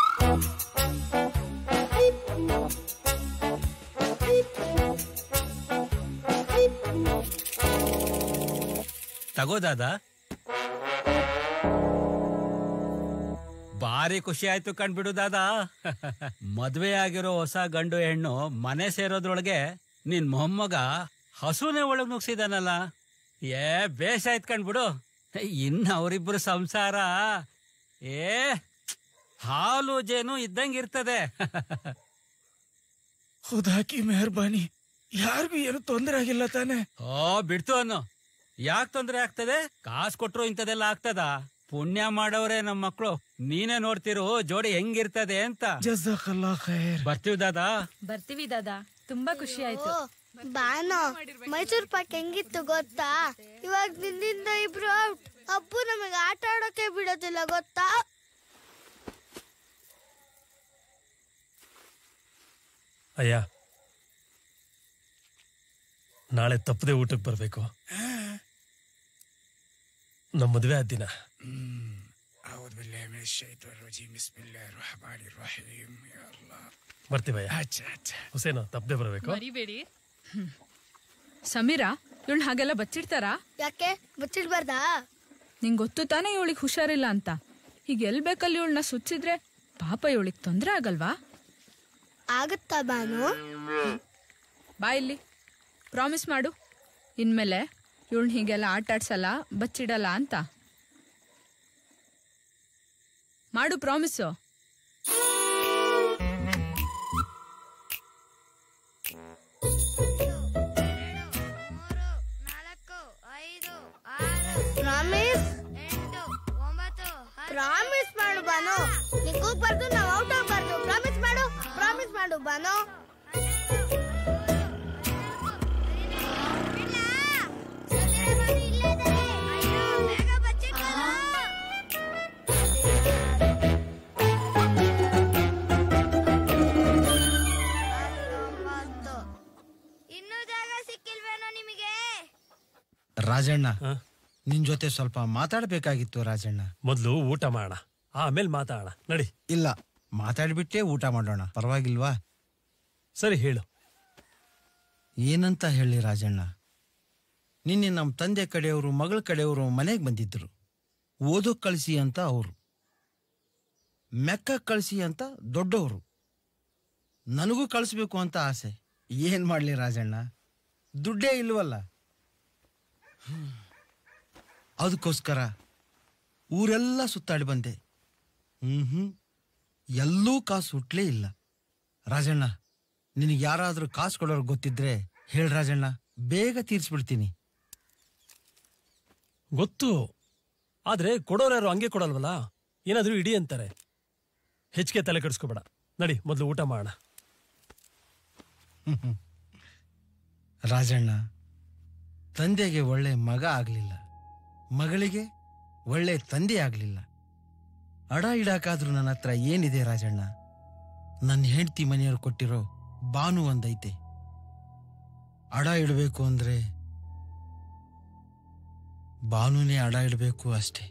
ತಗೋ ದಾದಾ ಭಾರಿ ಖುಷಿ ಆಯ್ತು ಕಣ್ಬಿಡು ದಾದಾ ಮದ್ವೆ ಆಗಿರೋ ಹೊಸ ಗಂಡು ಹೆಣ್ಣು ಮನೆ ಸೇರೋದ್ರೊಳಗೆ ನಿನ್ ಮೊಮ್ಮಗ ಹಸುನೆ ಒಳಗ್ ನುಗ್ಸಿದಾನಲ್ಲ ಏ ಬೇಷ್ ಆಯ್ತು ಕಣ್ಬಿಡು ಇನ್ನ ಅವರಿಬ್ರು ಸಂಸಾರ ಏ ಹಾಲು ಜೇನು ಇದ್ದಂಗಿರ್ತದೆ ಹೌದಾಕಿ ಮೆಹರ್ಬಾನಿ ಯಾರಿಗೂ ಏನು ತೊಂದರೆ ಆಗಿಲ್ಲ ತಾನೆ ಓ ಬಿಡ್ತು ಅನ್ನು ಯಾಕೆ ತೊಂದ್ರೆ ಆಗ್ತದೆ ಕಾಸು ಕೊಟ್ರು ಇಂಥದೆಲ್ಲ ಆಗ್ತದ ಪುಣ್ಯ ಮಾಡವ್ರೆ ನಮ್ಮ ಮಕ್ಕಳು ನೀನೇ ನೋಡ್ತಿರು ಜೋಡಿ ಹೆಂಗಿರ್ತದೆ ಅಂತ ಜಜಾಕಲ್ಲಾ ಖೈರ್ ಬರ್ತೀವಿ ದಾದಾ ಬರ್ತೀವಿ ದಾದಾ ತುಂಬಾ ಖುಷಿ ಆಯ್ತು ಬಾನೋ ಮೈಸೂರ್ ಪಾಕ್ ಹೆಂಗಿತ್ತು ಗೊತ್ತಾ ಇವಾಗ ನಿನ್ನಿಂದ ಇಬ್ರು ಔಟ್ ಅಪ್ಪು ನಮಗೆ ಆಟ ಆಡೋಕೆ ಬಿಡೋದಿಲ್ಲ ಗೊತ್ತಾ ಅಯ್ಯ ನಾಳೆ ತಪ್ಪದೆ ಊಟಕ್ಕೆ ಬರಬೇಕು ನಮ್ಮ ಮದುವೆ ಆದ ದಿನ أعوذ بالله من الشيطان الرجيم بسم الله الرحمن الرحيم يا الله ಬರ್ತೀವಯ್ಯ ಅಚ್ಚಾ ಅಚ್ಚಾ ಹುಸೇನ ತಪ್ಪದೆ ಬರಬೇಕು ಮರಿಬೇಡಿ ಸಮೀರಾ ಇವಳನ್ನ ಹಾಗೆಲ್ಲ ಬಚ್ಚಿಡ್ತಾರಾ ಯಾಕೆ ಮುಚ್ಚಿಡ್ಬಾರ್ದಾ ನಿಂಗೆ ಗೊತ್ತು ತಾನೇ ಇವಳಿಗೆ ಹುಷಾರಿಲ್ಲ ಅಂತ ಈಗ ಎಲ್ ಬೇಕಲ್ಲಿ ಇವಳನ್ನ ಸುಚ್ಚಿದ್ರೆ ಪಾಪ ಇವಳಿಗೆ ತೊಂದರೆ ಆಗಲ್ವಾ ಆಗುತ್ತಾ ಬಾನು ಬಾ ಇಲ್ಲಿ ಪ್ರಾಮಿಸ್ ಮಾಡು ಇನ್ಮೇಲೆ ಇವಳನ್ನ ಹೀಗೆಲ್ಲ ಆಟ ಆಡ್ಸಲ್ಲ ಬಚ್ಚಿಡಲ್ಲ ಅಂತ ಮಾಡು ಪ್ರಾಮಿಸು ಪ್ರಾಮಿಸ್ ಪ್ರಾಮಿಸ್ ಮಾಡು ಬಾನು ನೀ ಕೂಗ್ಬಾರ್ದು ನಾವು ಔಟ್ ಆಗ್ಬಾರ್ದು ಪ್ರಾಮಿಸ್ ಮಾಡು ಪ್ರಾಮಿಸ್ ಮಾಡು ಬಾನು ಇನ್ನೂ ಜಾಗ ಸಿಕ್ಕಿಲ್ವೇನೋ ನಿಮಗೆ ರಾಜಣ್ಣ ನಿನ್ ಜೊತೆ ಸ್ವಲ್ಪ ಮಾತಾಡ್ಬೇಕಾಗಿತ್ತು ರಾಜಣ್ಣ ಮೊದಲು ಊಟ ಮಾಡೋಣ ಆಮೇಲೆ ಮಾತಾಡೋಣ ನಡಿ ಇಲ್ಲ ಮಾತಾಡ್ಬಿಟ್ಟೇ ಊಟ ಮಾಡೋಣ ಪರವಾಗಿಲ್ವಾ ಸರಿ ಹೇಳು ಏನಂತ ಹೇಳಿ ರಾಜಣ್ಣ ನಿನ್ನೆ ನಮ್ಮ ತಂದೆ ಕಡೆಯವರು ಮಗಳ ಕಡೆಯವರು ಮನೆಗೆ ಬಂದಿದ್ರು ಓದೋಕ್ ಕಳಿಸಿ ಅಂತ ಅವರು ಮೆಕ್ಕ ಕಳಿಸಿ ಅಂತ ದೊಡ್ಡವರು ನನಗೂ ಕಳಿಸ್ಬೇಕು ಅಂತ ಆಸೆ ಏನ್ ಮಾಡ್ಲಿ ರಾಜಣ್ಣ ದುಡ್ಡೇ ಇಲ್ವಲ್ಲ ಹ್ಮ್. ಅದಕ್ಕೋಸ್ಕರ ಊರೆಲ್ಲ ಸುತ್ತಾಡಿ ಬಂದೆ ಹ್ಮ್ ಹ್ಮ್ ಎಲ್ಲೂ ಕಾಸು ಹುಟ್ಲೇ ಇಲ್ಲ ರಾಜಣ್ಣ ನಿನಗೆ ಯಾರಾದ್ರೂ ಕಾಸು ಕೊಡೋರು ಗೊತ್ತಿದ್ರೆ ಹೇಳ್ ರಾಜಣ್ಣ ಬೇಗ ತೀರ್ಸ್ಬಿಡ್ತೀನಿ ಗೊತ್ತು ಆದ್ರೆ ಕೊಡೋರು ಯಾರು ಹಂಗೆ ಕೊಡಲ್ವಲ್ಲ ಏನಾದ್ರೂ ಇಡಿ ಅಂತಾರೆ ಹೆಚ್ಚಿಗೆ ತಲೆ ಕೆಡಿಸ್ಕೋಬೇಡ ನಡಿ ಮೊದಲು ಊಟ ಮಾಡೋಣ ರಾಜಣ್ಣ ತಂದೆಗೆ ಒಳ್ಳೆ ಮಗ ಆಗ್ಲಿಲ್ಲ ಮಗಳಿಗೆ ಒಳ್ಳೆ ತಂದೆ ಆಗ್ಲಿಲ್ಲ ಅಡ ಇಡಾಕಾದ್ರೂ ನನ್ನ ಹತ್ರ ಏನಿದೆ ರಾಜಣ್ಣ ನನ್ನ ಹೆಂಡತಿ ಮನೆಯವ್ರು ಕೊಟ್ಟಿರೋ ಬಾನು ಒಂದೈತೆ ಅಡ ಇಡಬೇಕು ಅಂದ್ರೆ ಬಾನುನೇ ಅಡ ಇಡಬೇಕು ಅಷ್ಟೇ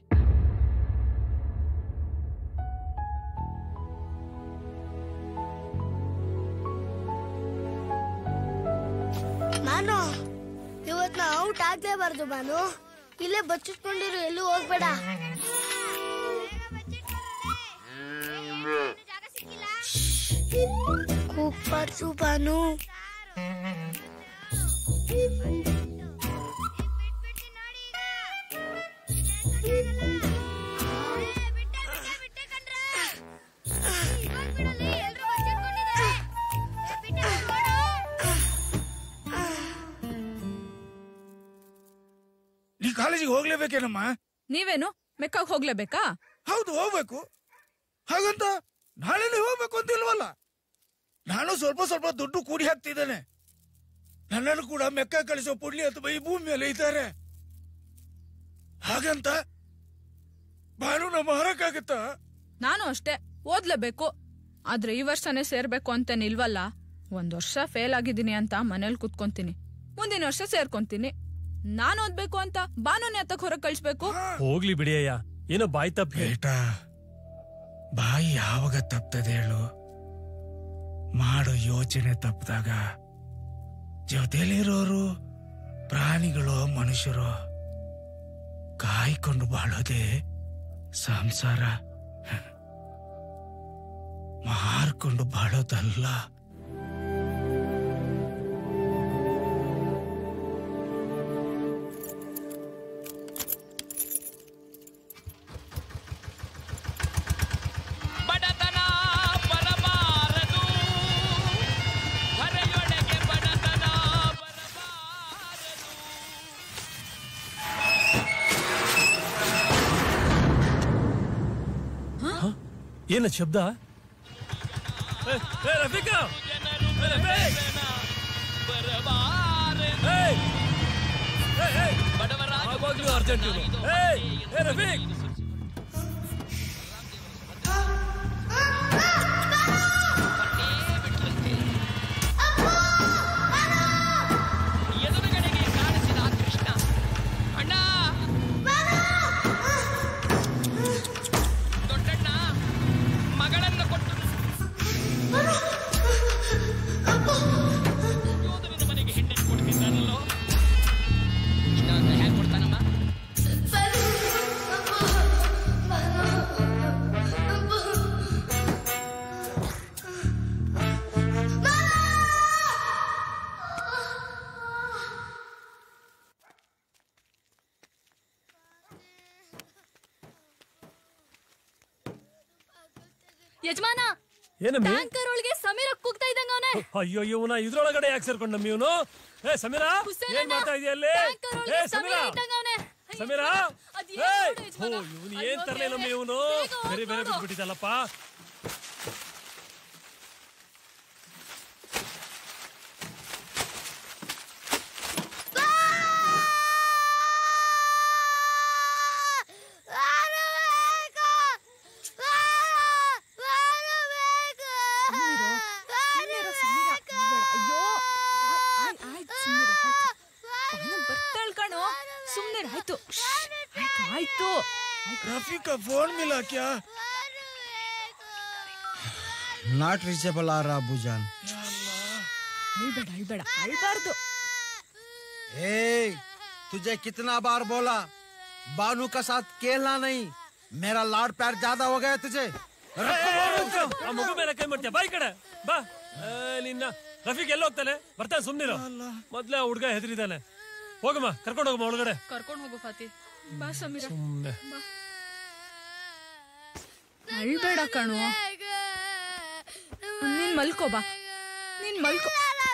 ನಾನು ಇವತ್ ನಾ ಔಟ್ ಆಗ್ಲೇಬಾರ್ದು ಬಾನು ಇಲ್ಲೇ ಬಚ್ಚಿಟ್ಕೊಂಡಿರು ಎಲ್ಲೂ ಹೋಗ್ಬೇಡ ಕೂಗ್ಬಾರ್ದು ಬಾನು ನೀ ಕಾಲೇಜಿಗೆ ಹೋಗ್ಲೇಬೇಕೇನಮ್ಮ ನೀವೇನು ಮೆಕ್ಕಾಗ್ ಹೋಗ್ಲೇಬೇಕಾ ಹೌದು ಹೋಗ್ಬೇಕು ಹಾಗಂತ ನಾಳೆನೇ ಹೋಗ್ಬೇಕು ಅಂತ ಇಲ್ವಲ್ಲ ನಾನು ಸ್ವಲ್ಪ ಸ್ವಲ್ಪ ದುಡ್ಡು ಕೂಡಿ ಹಾಕ್ತಿದ್ದೇನೆ ನನ್ನನ್ನು ಕೂಡ ಮೆಕ್ಕ ಕಳಿಸೋ ಪುಣ್ಯ ಅಥವಾ ಈ ಭೂಮಿ ಮೇಲೆ ಇದ್ದಾರೆ ಹಾಗಂತ ಬಾನು ನಮ್ಮ ಹೊರಕ್ಕಾಗತ್ತಾ ನಾನು ಅಷ್ಟೇ ಓದ್ಲೇಬೇಕು ಆದ್ರೆ ಈ ವರ್ಷನೇ ಸೇರ್ಬೇಕು ಅಂತ ನಿಲ್ವಲ್ಲ ಒಂದ್ ವರ್ಷ ಫೇಲ್ ಆಗಿದ್ದೀನಿ ಅಂತ ಮನೇಲಿ ಕುತ್ಕೊಂತೀನಿ ಮುಂದಿನ ವರ್ಷ ಸೇರ್ಕೊಂತೀನಿ ನಾನು ಓದ್ಬೇಕು ಅಂತ ಬಾನುನೇ ಹತ್ತಕ್ ಹೊರಗ್ ಕಳ್ಸ್ಬೇಕು ಹೋಗ್ಲಿ ಬಿಡಿಯಯ್ಯ ಏನೋ ಬಾಯ್ ತಪ್ಪ ಬೇಟಾ ಬಾಯಿ ಯಾವಾಗ ತಪ್ತದೆ ಹೇಳು ಮಾಡೋ ಯೋಚನೆ ತಪ್ಪಿದಾಗ ಜೊತೆಲಿರೋರು ಪ್ರಾಣಿಗಳು ಮನುಷ್ಯರು ಕಾಯ್ಕೊಂಡು ಬಾಳೋದೆ ಸಂಸಾರ ಮಾರ್ಕೊಂಡು ಬಾಳೋದಲ್ಲ ಬಡತನ ಬರಬಾರದು ಹೊರೆಯೊಳಗೆ ಬಡತನ ಏನ ಶಬ್ದ ಏ, ಏ, ರಫೀಕಾ! ಏ, ರಫೀಕ್! ಏಯ್! ಏಯ್, ಏಯ್! ಆಗೋಗ್ಲಿ ಅರ್ಜೆಂಟ್ ಇವ್ನು. ಏಯ್! ಏ, ರಫೀಕ್! ಎದುರುಗಡೆಗೆ ಕಾಣಿಸಿದ ಆ ಕೃಷ್ಣ ಅಣ್ಣ ದೊಡ್ಡಣ್ಣ ಮಗಳನ್ನ ಕೊಟ್ಟು ಯೋಧನ ಮನೆಗೆ ಹೆಣ್ಣನ್ನು ಕೊಡ್ತಿದ್ದಾನಲ್ಲೋ ಕೃಷ್ಣ ಅಂತ ಹೇಗೆ ಕೊಡ್ತಾನಮ್ಮ ಯಜಮಾನ ಏನಮ್ಮಿ? ಟ್ಯಾಂಕರ್ ಒಳಗೆ ಸಮೀರ ಕೂಗ್ತಾ ಇದ್ದಂಗ ಅವನೇ ಅಯ್ಯೋ ಇವನ ಇದ್ರೊಳಗಡೆ ಯಾಕೆ ಸೇರ್ಕೊಂಡ್ ನಮ್ಮಿ ಇವನು ಏ ಸಮೀರಾ ಏನ್ ಮಾಡ್ತಾ ಇದೆಯಾ ಅಲ್ಲಿ ಏ ಸಮೀರಾ ಸಮೀರಾ ಏಯ್! ಓ ಇವನು ಏನ್ ತರಲಿ ನಮ್ಮ ಇವನು ಬೇರೆ ಬೇರೆ ಬಿಟ್ಬಿಟ್ಟಿದ್ದಲ್ಲಪ್ಪ ಬರ್ತಾಳ್ ಕಣೋ ಸುಮ್ನೆ ಆಯ್ತು ಆಯ್ತು ಆಯ್ತು ರಫೀಕಾ ಫೋನ್ ಮಿಲಾ ಕ್ಯಾ ನಾಟ್ ರೀಚೇಬಲ್ ಆರ್ ಅಬು ಜಾನ್ ಅಳ್ಬೇಡ ಅಳ್ಬೇಡ ಅಳ್ಬಾರ್ದು ए तुझे कितना बार बोला बानू का साथ खेलना नहीं मेरा लाड प्यार ज्यादा हो गया तुझे ಆ ಮಗು ಮೇಲೆ ಕೈ ಮಾಡ್ತೀಯ ಬಾ ಈ ಕಡೆ ಬಾ ಏ, ನಿನ್ನ ರಫೀಕ್ ಎಲ್ಲಿ ಹೋಗ್ತಾನೆ ಬರ್ತಾನೆ ಸುಮ್ನಿರು ಮೊದ್ಲೇ ಆ ಹುಡ್ಗ ಹೆದರಿದ್ದಾನೆ ಹೋಗಮ್ಮ ಕರ್ಕೊಂಡು ಹೋಗಮ್ಮ ಒಳಗಡೆ ಕರ್ಕೊಂಡ್ ಹೋಗು ಫಾತಿ ಬಾ ಸಮೀರ ಸುಮ್ನೆ ಅಳ್ಬೇಡ ಕಣು ನೀನ್ ಮಲ್ಕೋ ಬಾ ನೀನ್ ಮಲ್ಕೋ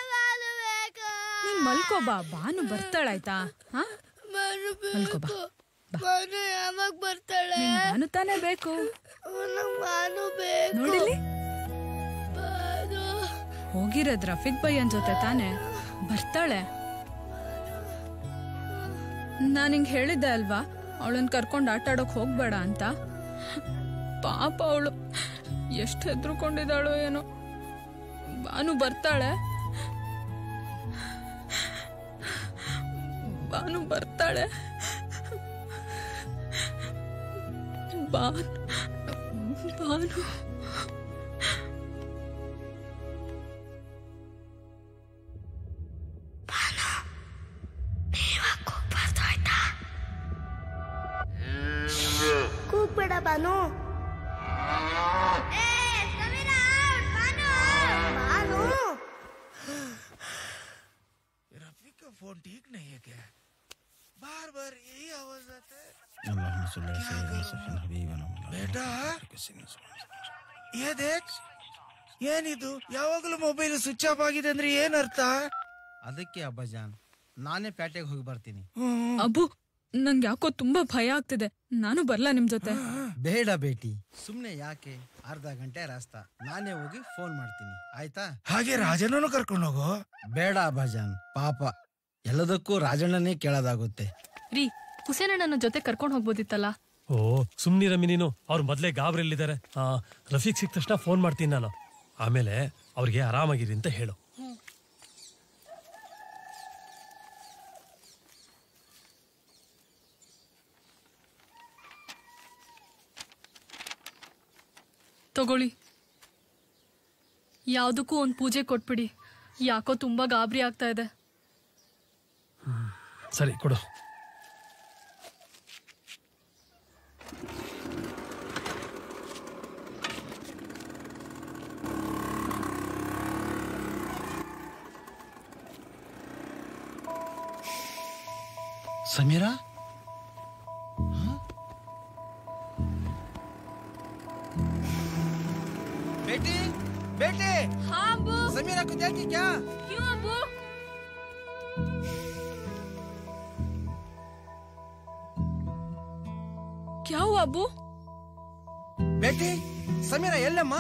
ನೀನ್ ಮಲ್ಕೋ ಬಾ ಬಾನು ಬರ್ತಾಳಾಯ್ತಾ ಹಾ ಮಲ್ಕೋ ಬಾ ಬಾನು ಯಾವಾಗ ಬರ್ತಾಳೆ ನಿಂಗ್ ಬಾನು ತಾನೇ ಬೇಕು ನಂಗ್ ಬಾನು ಬೇಕು ನೋಡಿಲಿ ಹೋಗಿರೋದ್ ರಫೀಕ್ ಭಯ್ಯನ್ ಜೊತೆ ತಾನೆ ಬರ್ತಾಳೆ ನಾನ್ ಹಿಂಗ್ ಹೇಳಿದ್ದೆ ಅಲ್ವಾ ಅವಳನ್ ಕರ್ಕೊಂಡ್ ಆಟ ಆಡೋಕ್ ಹೋಗ್ಬೇಡ ಅಂತ ಪಾಪ ಅವಳು ಎಷ್ಟು ಹೆದ್ರುಕೊಂಡಿದ್ದಾಳೋ ಏನೋ ಬಾನು ಬರ್ತಾಳೆ ಬಾನು ಬರ್ತಾಳೆ ಬಾನು ಬಾನು ಕೂಗ್ಬೇಡ ಬಾನು ಬಾನು रफीका फोन ठीक नहीं है क्या बार बार यही आवाज आता है ಬೇಟಾ ಏ ದೇಕ್ ಏನಿದು ಯಾವಾಗಲೂ ಮೊಬೈಲ್ ಸ್ವಿಚ್ ಆಫ್ ಆಗಿದೆ ಅಂದ್ರೆ ಏನ್ ಅರ್ಥ ಅದಕ್ಕೆ ಅಬ್ಬಜಾನ್ ನಾನೇ ಪೇಟೆಗೆ ಹೋಗಿ ಬರ್ತೀನಿ ಅಬು ನಂಗೆ ಯಾಕೋ ತುಂಬಾ ಭಯ ಆಗ್ತಿದೆ ನಾನು ಬರ್ಲಾ ನಿಮ್ ಜೊತೆ ಬೇಡ ಬೇಟಿ ಸುಮ್ನೆ ಯಾಕೆ ಅರ್ಧ ಗಂಟೆ ರಾಸ್ತಾ ನಾನೇ ಹೋಗಿ ಫೋನ್ ಮಾಡ್ತೀನಿ ಆಯ್ತಾ ಹಾಗೆ ರಾಜನನ್ನು ಕರ್ಕೊಂಡು ಹೋಗೋ ಬೇಡ ಅಬ್ಬಜಾನ್ ಪಾಪ ಎಲ್ಲದಕ್ಕೂ ರಾಜಣ್ಣನೇ ಕೇಳೋದಾಗುತ್ತೆ ರೀ ಹುಸೇನಣ್ಣನ ಜೊತೆ ಕರ್ಕೊಂಡ್ ಹೋಗ್ಬೋದಿತ್ತಲ್ಲ ಓ ಸುಮ್ನಿರಮ್ಮಿ ನೀನು ಅವ್ರು ಮೊದ್ಲೇ ಗಾಬರಿಯಲ್ಲಿದ್ದಾರೆ ಆ ರಫೀಕ್ ಸಿಕ್ಕ ತಕ್ಷಣ ಫೋನ್ ಮಾಡ್ತೀನಿ ನಾನು ಆಮೇಲೆ ಅವ್ರಿಗೆ ಆರಾಮಾಗಿರಿ ಅಂತ ಹೇಳು ತಗೊಳ್ಳಿ ಯಾವುದಕ್ಕೂ ಒಂದು ಪೂಜೆ ಕೊಟ್ಬಿಡಿ ಯಾಕೋ ತುಂಬಾ ಗಾಬರಿ ಆಗ್ತಾ ಇದೆ ಸರಿ ಕೊಡು समीरा बेटी बेटी हाँ अबू समीरा को देखी क्या क्यों अबू क्या हुआ अबू बेटी समीरा ಎಲ್ಲಮ್ಮ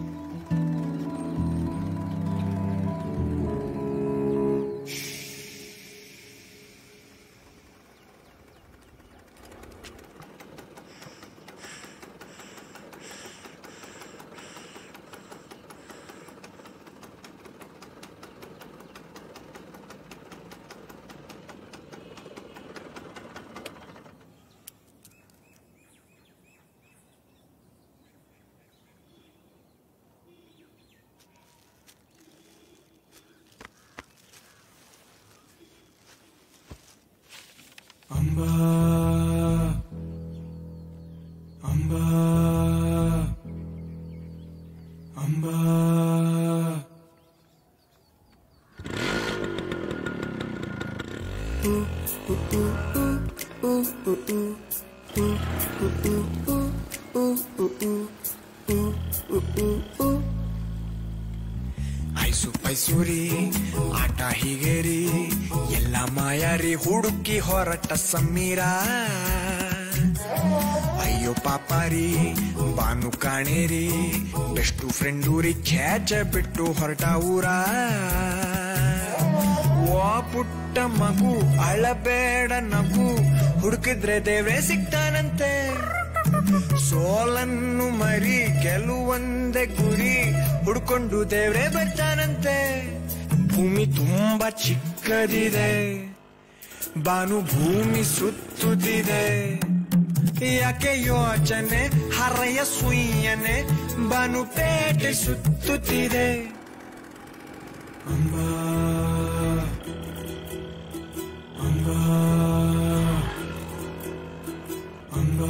ಅಂಬಾ ಅಂಬಾ ಅಂಬಾ ಐಸು ಪೈಸೂರಿ ಆಟ ಹೀಗೇರಿ ಎಲ್ಲ ಮಾಯಾರಿ ಹುಡುಕಿ ಹೊರಟ ಸಮೀರ ಅಯ್ಯೋ ಪಾಪಾರಿ ಬಾನು ಕಾಣೇರಿ ಬೆಸ್ಟು ಫ್ರೆಂಡೂರಿ ಖ್ಯಾಚ ಬಿಟ್ಟು ಹೊರಟ ಊರ ವಾ ಪುಟ್ಟ ಮಗು ಅಳಬೇಡ ನಗು ಹುಡುಕಿದ್ರೆ ದೇವ್ರೆ ಸಿಗ್ತಾನಂತೆ ಸೋಲನ್ನು ಮರಿ ಗೆಲುವಂದೆ ಗುರಿ ಹುಡ್ಕೊಂಡು ದೇವ್ರೆ ಬರ್ತಾನಂತೆ ಭೂಮಿ ತುಂಬಾ ಚಿಕ್ಕದಿದೆ ಬಾನು ಭೂಮಿ ಸುತ್ತುತ್ತಿದೆ ಯಾಕೆ ಯೋಚನೆ ಹರೆಯ ಸುಯ್ಯನೆ ಬಾನು ಪೇಟೆ ಸುತ್ತುತ್ತಿದೆ ಅಂಬಾ ಅಂಬಾ ಅಂಬಾ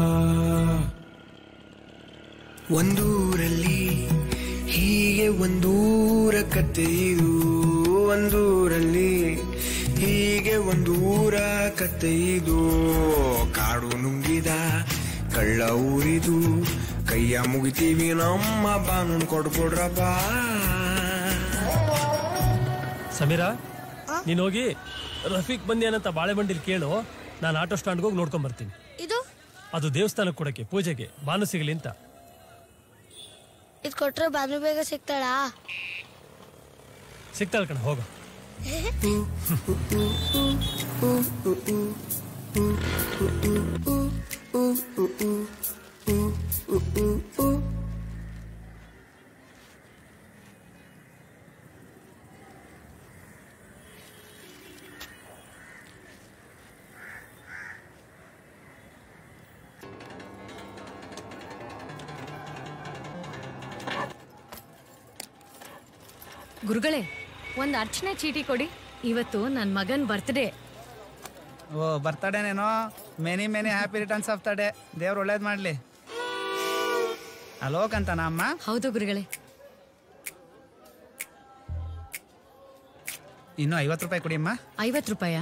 ಒಂದೂರಲ್ಲಿ ಹೀಗೆ ಒಂದೂರ ಕತೆ ಇದು ಒಂದೂರಲ್ಲಿ ಹೀಗೆ ಒಂದೂರ ಕತೆ ಇದು ಕಾಡು ನುಂಗಿದ ಕಳ್ಳ ಊರಿದು ಕೈಯ ಮುಗಿತೀವಿ ನಮ್ಮ ಬಾನು ಕೊಡ್ಕೊಡ್ರಪ್ಪ ಸಮೀರಾ ನೀನ್ ಹೋಗಿ ರಫೀಕ್ ಬಂದೇನಂತ ಬಾಳೆಬಂಡಿಲ್ ಕೇಳು ನಾನು ಆಟೋ ಸ್ಟ್ಯಾಂಡ್ಗೆ ಹೋಗಿ ನೋಡ್ಕೊಂಡ್ ಬರ್ತೀನಿ ಇದು ಅದು ದೇವಸ್ಥಾನಕ್ಕೆ ಕೊಡಕ್ಕೆ ಪೂಜೆಗೆ ಬಾನು ಸಿಗಲಿ ಅಂತ ಇದು ಕೊಟ್ರೆ ಬಾನು ಬೇಗ ಸಿಗ್ತಾಳಾ ಸಿಗ್ತಾಳ ಕಣ ಹೋಗ ಗುರುಗಳೇ ಒಂದು ಅರ್ಚನೆ ಚೀಟಿ ಕೊಡಿ ಇವತ್ತು ನನ್ನ ಮಗನ್ ಬರ್ತ್ಡೇ ಓ ಬರ್ತಡೇನೇನೋ many many happy returns of the day ದೇವ್ರು ಒಳ್ಳೇದ್ ಮಾಡ್ಲಿ ಅಲೋಕಂತನ ಅಮ್ಮ ಹೌದು ಗುರುಗಳೇ ಇನ್ನು ಐವತ್ತು ರೂಪಾಯಿ ಕೊಡಿ ಅಮ್ಮ ಐವತ್ತು ರೂಪಾಯ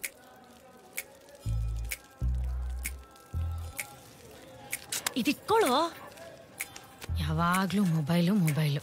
ಇದಿಟ್ಕೊಳ್ಳೋ ಯಾವಾಗ್ಲೂ mobile mobile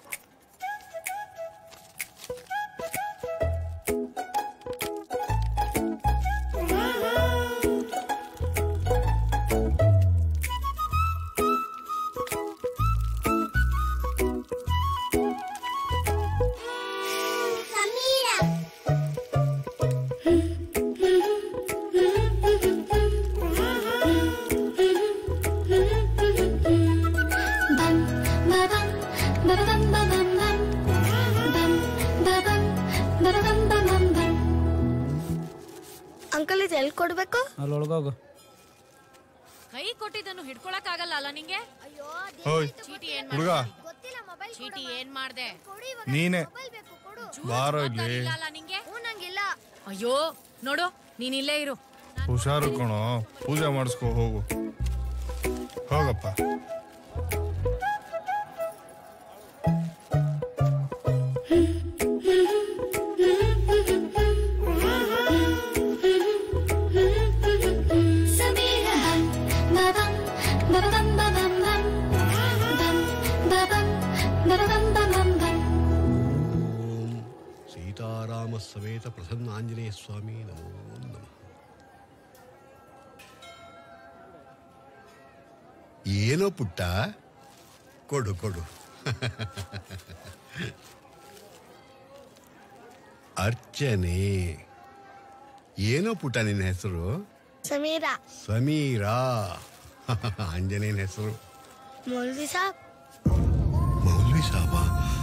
Bum, ba-bum, ba-ba-bum, ba-bum, bum. Bum, ba-bum, ba-ba-bum, ba-bum, bum. Uncle ಇದು ಎಲ್ಲಿ ಕೊಡ್ಬೇಕು ಅಲ್ಲಿ ಒಳಗೋಗು ಕೈ ಕೊಟ್ಟು ಕೊಟ್ಟಿದ್ದನ್ನು ಹಿಡ್ಕೊಳಕ್ ಆಗಲ್ಲ ಅಲ್ಲ ನಿಂಗೆ ಓಯ್ ಚೀಟಿ ಏನ್ ಹುಡುಗ ಮಾಡ್ದೆ? ಚೀಟಿ ಏನ್ ಮಾಡ್ದೆ ನೀನೆ ಬಾರೋ ಇಲ್ಲಿ ಇಲ್ಲ ಅಲ್ಲ ನಿಂಗೆ ನಂಗಿಲ್ಲ ಅಯ್ಯೋ ನೋಡು ನೀನ್ ಇಲ್ಲೇ ಇರು ಹುಷಾರು ಕಣೋ ಪೂಜೆ ಮಾಡಿಸ್ಕೊ ಹೋಗು ಹೋಗಪ್ಪ Samira babam babam babam bam bam babam babam babam bam Seetharama ಸಮೇತ ಪ್ರಸನ್ನ ಆಂಜನೇಯ ಸ್ವಾಮಿ ನಮೋ ನಮಃ ಏನೋ ಪುಟ್ಟ ಕೊಡು ಕೊಡು ಅರ್ಚನೆ ಏನೋ ಪುಟ್ಟ ನಿನ್ನ ಹೆಸರು ಸಮೀರಾ ಸಮೀರಾ ಆಂಜನೇಯನ ಹೆಸರು ಮೌಲ್ವಿ ಸಾಬ್ ಮೌಲ್ವಿ ಸಾಬ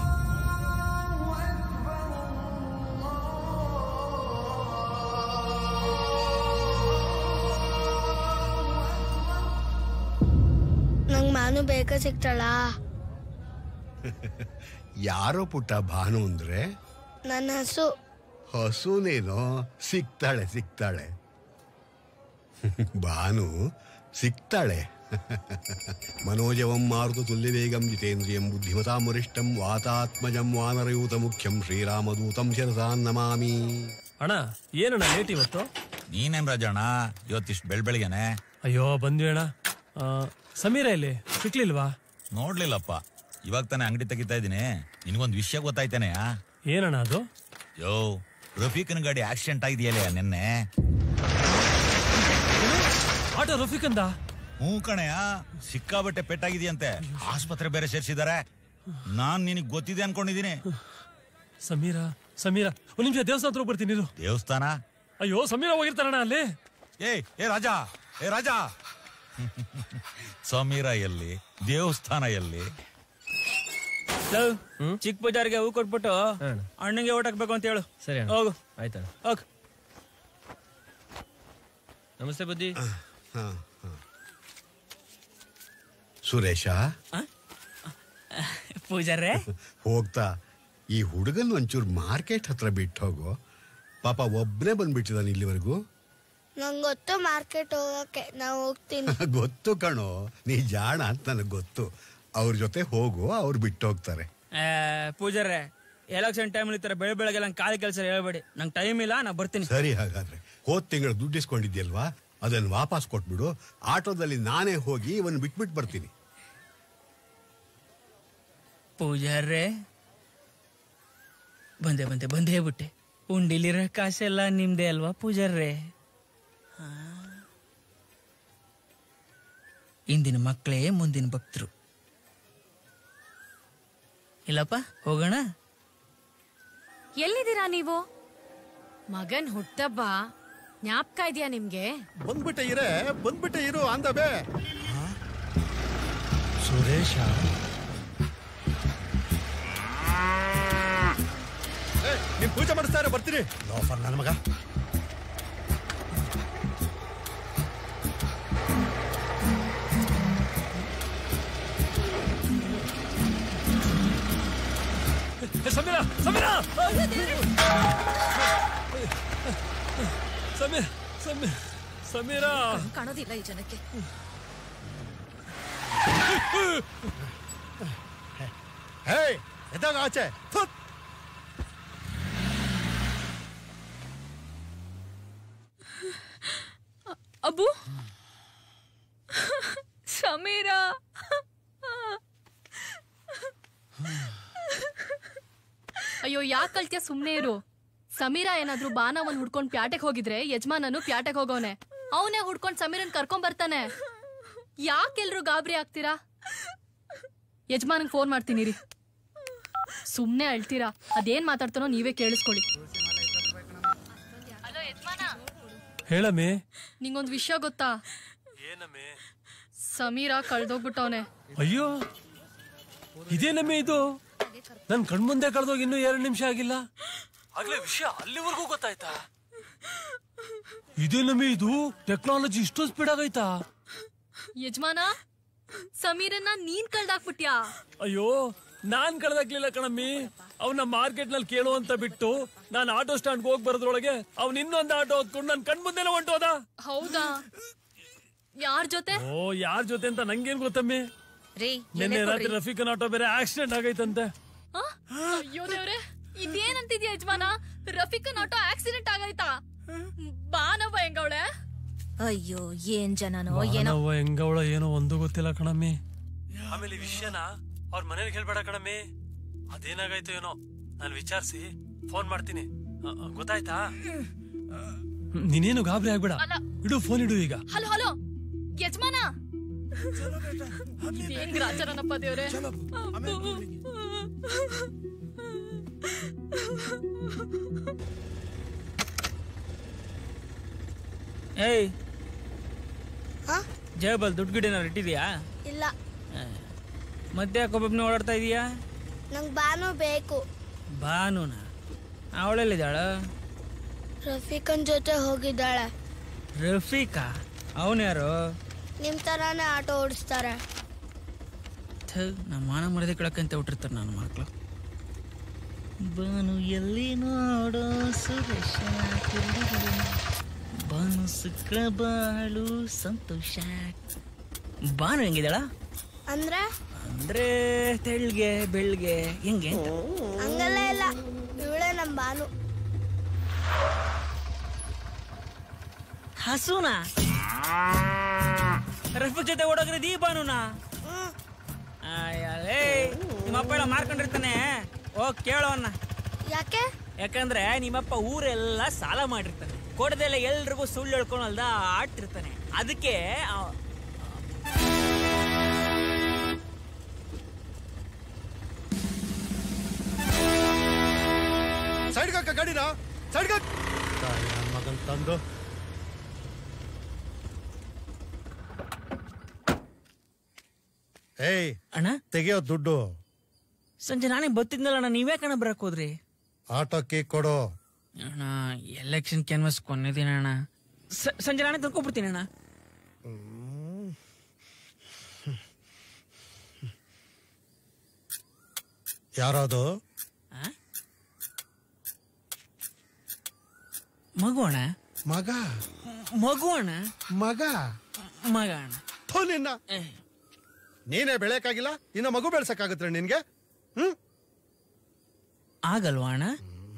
ನಂಗ್ ಮಾನು ಬೇಗ ಸಿಗ್ತಾಳ ಯಾರೋ ಪುಟ್ಟ ಭಾನು ಅಂದ್ರೆ ನನ್ನ ಹಸು ಹಸುನೇನೋ ಸಿಗ್ತಾಳೆ ಸಿಗ್ತಾಳೆ ಭಾನು ಸಿಗ್ತಾಳೆ ಮನೋಜವಂ ಮಾರುತ ತುಲ್ಯ ವೇಗಂ ಜಿತೇಂದ್ರಿಯಂ ಬುದ್ಧಿಮತಾಂ ವರಿಷ್ಠಂ ವಾತಾತ್ಮಜಂ ವಾನರಯೂತ ಮುಖ್ಯಂ ಶ್ರೀರಾಮದೂತಂ ಶಿರಸಾನ್ ನಮಾಮಿ ಅಣ್ಣ ಏನಣ್ಣ ಲೇಟ್ ಇವತ್ತು ನೀನೇನ್ ರಾಜಣ್ಣ ಇವತ್ತಿಷ್ಟು ಬೆಳ್ ಬೆಳಿಗ್ಗೆನೆ ಅಯ್ಯೋ ಬಂದ್ವಿ ಅಣ್ಣ ಆ, ಸಮೀರ ಇಲ್ಲಿ ಸಿಕ್ಲಿಲ್ವಾ ನೋಡ್ಲಿಲ್ಲಪ್ಪ ಇವಾಗ ತಾನೇ ಅಂಗಡಿ ತೆಗಿತಾ ಇದೀನಿ ನಿನ್ಗೊಂದ್ ವಿಷಯ ಗೊತ್ತಾಯ್ತಾನೆ ಏನಣ್ಣ ಅದು ಯೋ ರಫೀಕನ್ ಗಾಡಿ ಆಕ್ಸಿಡೆಂಟ್ ಆಗಿದೆಯಲ್ಲ ನಿನ್ನೆ ಆಟೋ ರಫೀಕಂದ ಹ್ಞೂ ಕಣಯ್ಯ ಸಿಕ್ಕಾಬಟ್ಟೆ ಪೆಟ್ಟಾಗಿದೆಯಂತೆ ಆಸ್ಪತ್ರೆ ಬೇರೆ ಸೇರಿಸಿದ್ದಾರೆ ನಾನ್ ನಿನಗ್ ಗೊತ್ತಿದೆ ಅನ್ಕೊಂಡಿದೀನಿ ಸಮೀರ ಸಮೀರ ಒಂದ್ ನಿಮಿಷ ದೇವಸ್ಥಾನ ಹತ್ರ ಬರ್ತೀನಿ ಇರು. ದೇವಸ್ಥಾನ ಅಯ್ಯೋ ಸಮೀರ ಹೋಗಿರ್ತಾರಣ್ಣ ಅಲ್ಲಿ ಏ ಏ ರಾಜಾ ಏ ರಾಜಾ ಸಮೀರ ಎಲ್ಲಿ ದೇವಸ್ಥಾನ ಎಲ್ಲಿ ಲವ್, ಚಿಕ್ಕ ಬಜಾರ್ಗೆ ಹೂ ಕೊಟ್ಬಿಟ್ಟು ಅಣ್ಣಂಗೆ ಓಟ್ ಹಾಕ್ಬೇಕು ಅಂತ ಹೇಳು ಸರಿ ಅಣ್ಣ. ಹೋಗು ಆಯ್ತಣ್ಣ ಹೋಗ್ ನಮಸ್ತೆ ಬುದ್ಧಿ ಹ, ಹ. ಸುರೇಶ ಪೂಜಾರ್ರೆ ಹೋಗ್ತಾ ಈ ಹುಡುಗನ್ ಒಂಚೂರು ಮಾರ್ಕೆಟ್ ಹತ್ರ ಬಿಟ್ಟು ಹೋಗು ಪಾಪ ಒಬ್ಬನೇ ಬಂದ್ಬಿಟ್ಟಿದಾನೆ ಇಲ್ಲಿವರೆಗೂ ನಂಗ್ ಗೊತ್ತು ಮಾರ್ಕೆಟ್ ಹೋಗಕ್ಕೆ ನಾ ಹೋಗ್ತೀನಿ ಗೊತ್ತು ಕಣೋ ನೀ ಜಾಣ ಅಂತ ನನಗೆ ಗೊತ್ತು ಅವ್ರ ಜೊತೆ ಹೋಗು ಅವ್ರು ಬಿಟ್ಟು ಹೋಗ್ತಾರೆ ಆ, ಪೂಜಾರ್ರೆ ಎಲೆಕ್ಷನ್ ಟೈಮ್ ಈ ತರ ಬೆಳ ಬೆಳಗ್ಗೆ ನಂಗೆ ಕಾಲಿ ಕೆಲಸ ಹೇಳ್ಬೇಡಿ ನಂಗೆ ಟೈಮ್ ಇಲ್ಲ ನಾ ಬರ್ತೀನಿ ಸರಿ ಹಾಗಾದ್ರೆ ಹೋದ್ ತಿಂಗಳು ದುಡ್ಡು ಇಸ್ಕೊಂಡಿದ್ಯಲ್ವಾ ಅದನ್ನ ವಾಪಸ್ ಕೊಟ್ಬಿಡು ಆಟೋದಲ್ಲಿ ನಾನೇ ಹೋಗಿ ಇವನ್ ಬಿಟ್ಬಿಟ್ಟು ಬರ್ತೀನಿ ಪೂಜಾರ್ರೆ ಬಂದೆ ಬಂದೆ ಬಂದೇ ಬಿಟ್ಟೆ ಉಂಡಿಲಿರೋ ಕಾಸೆಲ್ಲ ನಿಮ್ದೇ ಅಲ್ವಾ ಪೂಜಾರ್ರೆ ಹಾ. ಇಂದಿನ ಮಕ್ಕಳೇ ಮುಂದಿನ ಭಕ್ತರು ಇಲ್ಲಪ್ಪ ಹೋಗೋಣ ಎಲ್ಲಿದ್ದೀರಾ ನೀವು ಮಗನ್ ಹುಟ್ಟಬ್ಬ ಜ್ಞಾಪಕ ಇದೆಯಾ ನಿಮ್ಗೆ ಬಂದ್ಬಿಟ್ಟೆ ಇರೇ ಬಂದ್ಬಿಟ್ಟೆ ಇರು ಅಂದ ಬೇ ಸುರೇಶ ನೀನ್ ಪೂಜೆ ಮಾಡಿಸ್ತಾರೆ ಬರ್ತೀನಿ ಲೋಫರ್ ನನ್ನ ಮಗ ಏ, ಸಮೀರ ಸಮೀರ ಸಮೀರ್ ಸಮೀರ್ ಸಮೀರ ಕಾಣೋದಿಲ್ಲ ಈ ಜನಕ್ಕೆ ಹೇ ಎದ್ದಾಗ ಆಚೆ ಥುತ್. ಅಬು ಸಮೀರ ಅಯ್ಯೋ ಯಾಕೆ ಕಳ್ತ್ಯ ಸುಮ್ನೆ ಇರು ಸಮೀರ ಏನಾದ್ರೂ ಬಾನವನ್ ಹುಡ್ಕೊಂಡ್ ಪ್ಯಾಟೆಗ್ ಹೋಗಿದ್ರೆ ಯಜಮಾನನು ಪ್ಯಾಟೆಗ್ ಹೋಗೋನೆ ಅವನೇ ಹುಡ್ಕೊಂಡ್ ಸಮೀರನ್ ಕರ್ಕೊಂಡ್ ಬರ್ತಾನೆ ಯಾಕೆಲ್ರು ಗಾಬರಿ ಆಗ್ತೀರಾ ಯಜಮಾನಂಗ್ ಫೋನ್ ಮಾಡ್ತೀನಿ ರೀ ಸುಮ್ನೆ ಅಳ್ತೀರಾ ಅದೇನ್ ಮಾತಾಡ್ತಾನೋ ನೀವೇ ಕೇಳಿಸ್ಕೊಳ್ಳಿ ಹಲೋ ಯಜಮಾನ ಹೇಳಮ್ಮೆ ನಿಂಗೊಂದ್ ವಿಷಯ ಗೊತ್ತಾ ಸಮೀರ ಕಳ್ದೋಗ್ಬಿಟ್ಟವನೆ ಅಯ್ಯೋ ಇದೇನಮ್ಮೆ ಇದು ನನ್ ಕಣ್ಮುಂದೆ ಕಳೆದೋಗಿ ಇನ್ನೂ ಎರಡು ನಿಮಿಷ ಆಗಿಲ್ಲ ಆಗ್ಲೇ ವಿಷಯ ಅಲ್ಲಿವರೆಗೂ ಗೊತ್ತಾಯ್ತಾ ಇದೇನಮ್ಮೆ ಇದು ಟೆಕ್ನಾಲಜಿ ಇಷ್ಟೊಂದು ಸ್ಪೀಡ್ ಆಗೈತಾ ಯಜಮಾನ ಸಮೀರನ್ನ ನೀನ್ ಕಳ್ದಾಕ್ಬಿಟ್ಯಾ ಅಯ್ಯೋ ನಾನ್ ಕಳ್ದಾಕ್ಲಿಲ್ಲ ಕಣಮ್ಮಿ ಅವನ ಮಾರ್ಕೆಟ್ ನಲ್ಲಿ ಕೇಳು ಅಂತ ಬಿಟ್ಟು ನಾನು ಆಟೋ ಸ್ಟ್ಯಾಂಡ್ ಹೋಗಿ ಬರೋದ್ರೊಳಗೆ ಅವ್ನ್ ಇನ್ನೊಂದು ಆಟೋ ಹೊತ್ಕೊಂಡು ನನ್ ಕಣ್ ಮುಂದೆನೆ ಹೊಂಟೋದ ಹೌದಾ ಯಾರ್ ಜೊತೆ ಓ ಯಾರ್ ಜೊತೆ ಅಂತ ನಂಗೇನ್ ಗೊತ್ತಮ್ಮಿ ರೀ ನಿನ್ನೆ ರಾತ್ರಿ ರಫೀಕನ್ ಆಟೋ ಬೇರೆ ಆಕ್ಸಿಡೆಂಟ್ ಆಗೈತಂತೆ ಆ? ಅಯ್ಯೋ ದೇವ್ರೆ ಇದೇನಂತಿದ್ಯಾ ಯಜಮಾನ ರಫೀಕನ್ ಆಟೋ ಆಕ್ಸಿಡೆಂಟ್ ಆಗೈತಾ ಬಾನವ್ವ ಹೆಂಗವಳೆ ಅಯ್ಯೋ ಏನ್ ಜನನೋ ಏನೋ ಮಾನವ ಹೆಂಗವಳ ಏನೋ ಒಂದು ಗೊತ್ತಿಲ್ಲ ಕಣಮ್ಮಿ ಆಮೇಲೆ ಈ ವಿಷಯನ ಅವ್ರ ಮನೇಲಿ ಹೇಳ್ಬೇಡ ಕಣಮ್ಮಿ ಅದೇನಾಗಾಯ್ತು ಏನೋ ನಾನು ವಿಚಾರಿಸಿ ಫೋನ್ ಮಾಡ್ತೀನಿ ಅ, ಅ, ಗೊತ್ತಾಯ್ತಾ ನೀನೇನು ಗಾಬರಿ ಆಗ್ಬೇಡ ಅಲ್ಲ. ಇಡು ಫೋನ್ ಇಡು ಈಗ ಹಲೋ ಹಲೋ ಯಜಮಾನ ಏನ್ ಗ್ರಾಚಾರನಪ್ಪ ದೇವ್ರೆ ಏಯ್ ಜೇಬಲ್ ದುಡ್ಡು ಗಿಡ ಏನಾರು ಇಟ್ಟಿದ್ಯಾ ಇಲ್ಲ ಮತ್ತೆ ಯಾಕೊಬ್ಬೊಬ್ಬನೇ ಓಡಾಡ್ತಾ ಇದೀಯಾ ನಂಗೆ ಬಾನು ಬೇಕು ಭಾನುನ ಅವಳೆಲ್ಲಿದ್ದಾಳ ರಫೀಕನ್ ಜೊತೆ ಹೋಗಿದ್ದಾಳೆ ರಫೀಕಾ ಅವನು ಯಾರು ನಿಮ್ ತರಾನೇ ಆಟೋ ಓಡಿಸ್ತಾರೆ ಥು, ನಮ್ಮ ಮಾನ ಮರದೆ ಕೆಳಕ್ಕಂತ ಹುಟ್ಟಿರ್ತಾರೆ ನನ್ನ ಮಕ್ಕಳು ಬಾನು ಎಲ್ಲಿ ನೋಡೋ ಸುರೇಶ ಬಾನು ಸುಖ ಬಾಳು ಸಂತೋಷ ಬಾನು ಹೆಂಗಿದ್ದಾಳ ಅಂದ್ರೆ ಅಂದ್ರೆ ತೆಳ್ಗೆ ಬೆಳ್ಗೆ ಹೆಂಗೆ ಅಂತ ಹಂಗಲ್ಲ ಇಲ್ಲ ಇವಳೇ ನಮ್ ಬಾನು ಹಸುನಾ ರಫೀಕ್ ಜೊತೆ ಓಡೋಗ್ರೆ ದೀ ಬಾನುನಾ ಅಯ್ಯಲೇ ನಿಮ್ಮಪ್ಪ ಎಲ್ಲ ಮಾರ್ಕೊಂಡಿರ್ತಾನೆ ಹೋಗ್ ಕೇಳೋನ್ನ ಯಾಕೆ ಯಾಕಂದ್ರೆ ನಿಮ್ಮಪ್ಪ ಊರೆಲ್ಲ ಸಾಲ ಮಾಡಿರ್ತಾನೆ ಕೊಡದೆಲ್ಲ ಎಲ್ರಿಗೂ ಸುಳ್ಳು ಹೇಳ್ಕೊಂಡು ಅಲ್ದ ಆಡ್ತಿರ್ತಾನೆ ಅದಕ್ಕೆ ಅವ- ಸೈಡ್ ಹಾಕ ಗಾಡಿನ ಸೈಡ್ ಮಗನ್ ತಂದು ಏಯ್ ಅಣ್ಣ ತೆಗಿಯೋ ದುಡ್ಡು ಸಂಜೆ ನಾನೇ ಬತ್ತಿದ್ನಲ್ಲ ಅಣ್ಣ ನೀವೇ ಕಣ ಬರಕ್ ಹೋದ್ರಿ ಆಟೋಕ್ಕೆ ಕೊಡು ಅಣ್ಣ ಎಲೆಕ್ಷನ್ ಕ್ಯಾನ್ವಸ್ ಕೊನೆದಿನ ಅಣ್ಣ ಸ- ಸಂಜೆ ನಾನೇ ತಂದ್ಕೊಬಿಡ್ತೀನಿ ಅಣ್ಣ ಯಾರದು ಮಗು ಅಣ್ಣ ಮಗ ಮಗು ಅಣ್ಣ ಮಗ ಮಗ ಅಣ್ಣ ಥು ನಿನ್ನ ನೀನೇ ಬೆಳೆಯಕ್ಕಾಗಿಲ್ಲ ಇನ್ನು ಮಗು ಬೆಳ್ಸಕ್ಕಾಗತ್ತೆ ನಿನ್ಗೆ ಹ್ಮ್ ಆಗಲ್ವಾ ಅಣ್ಣ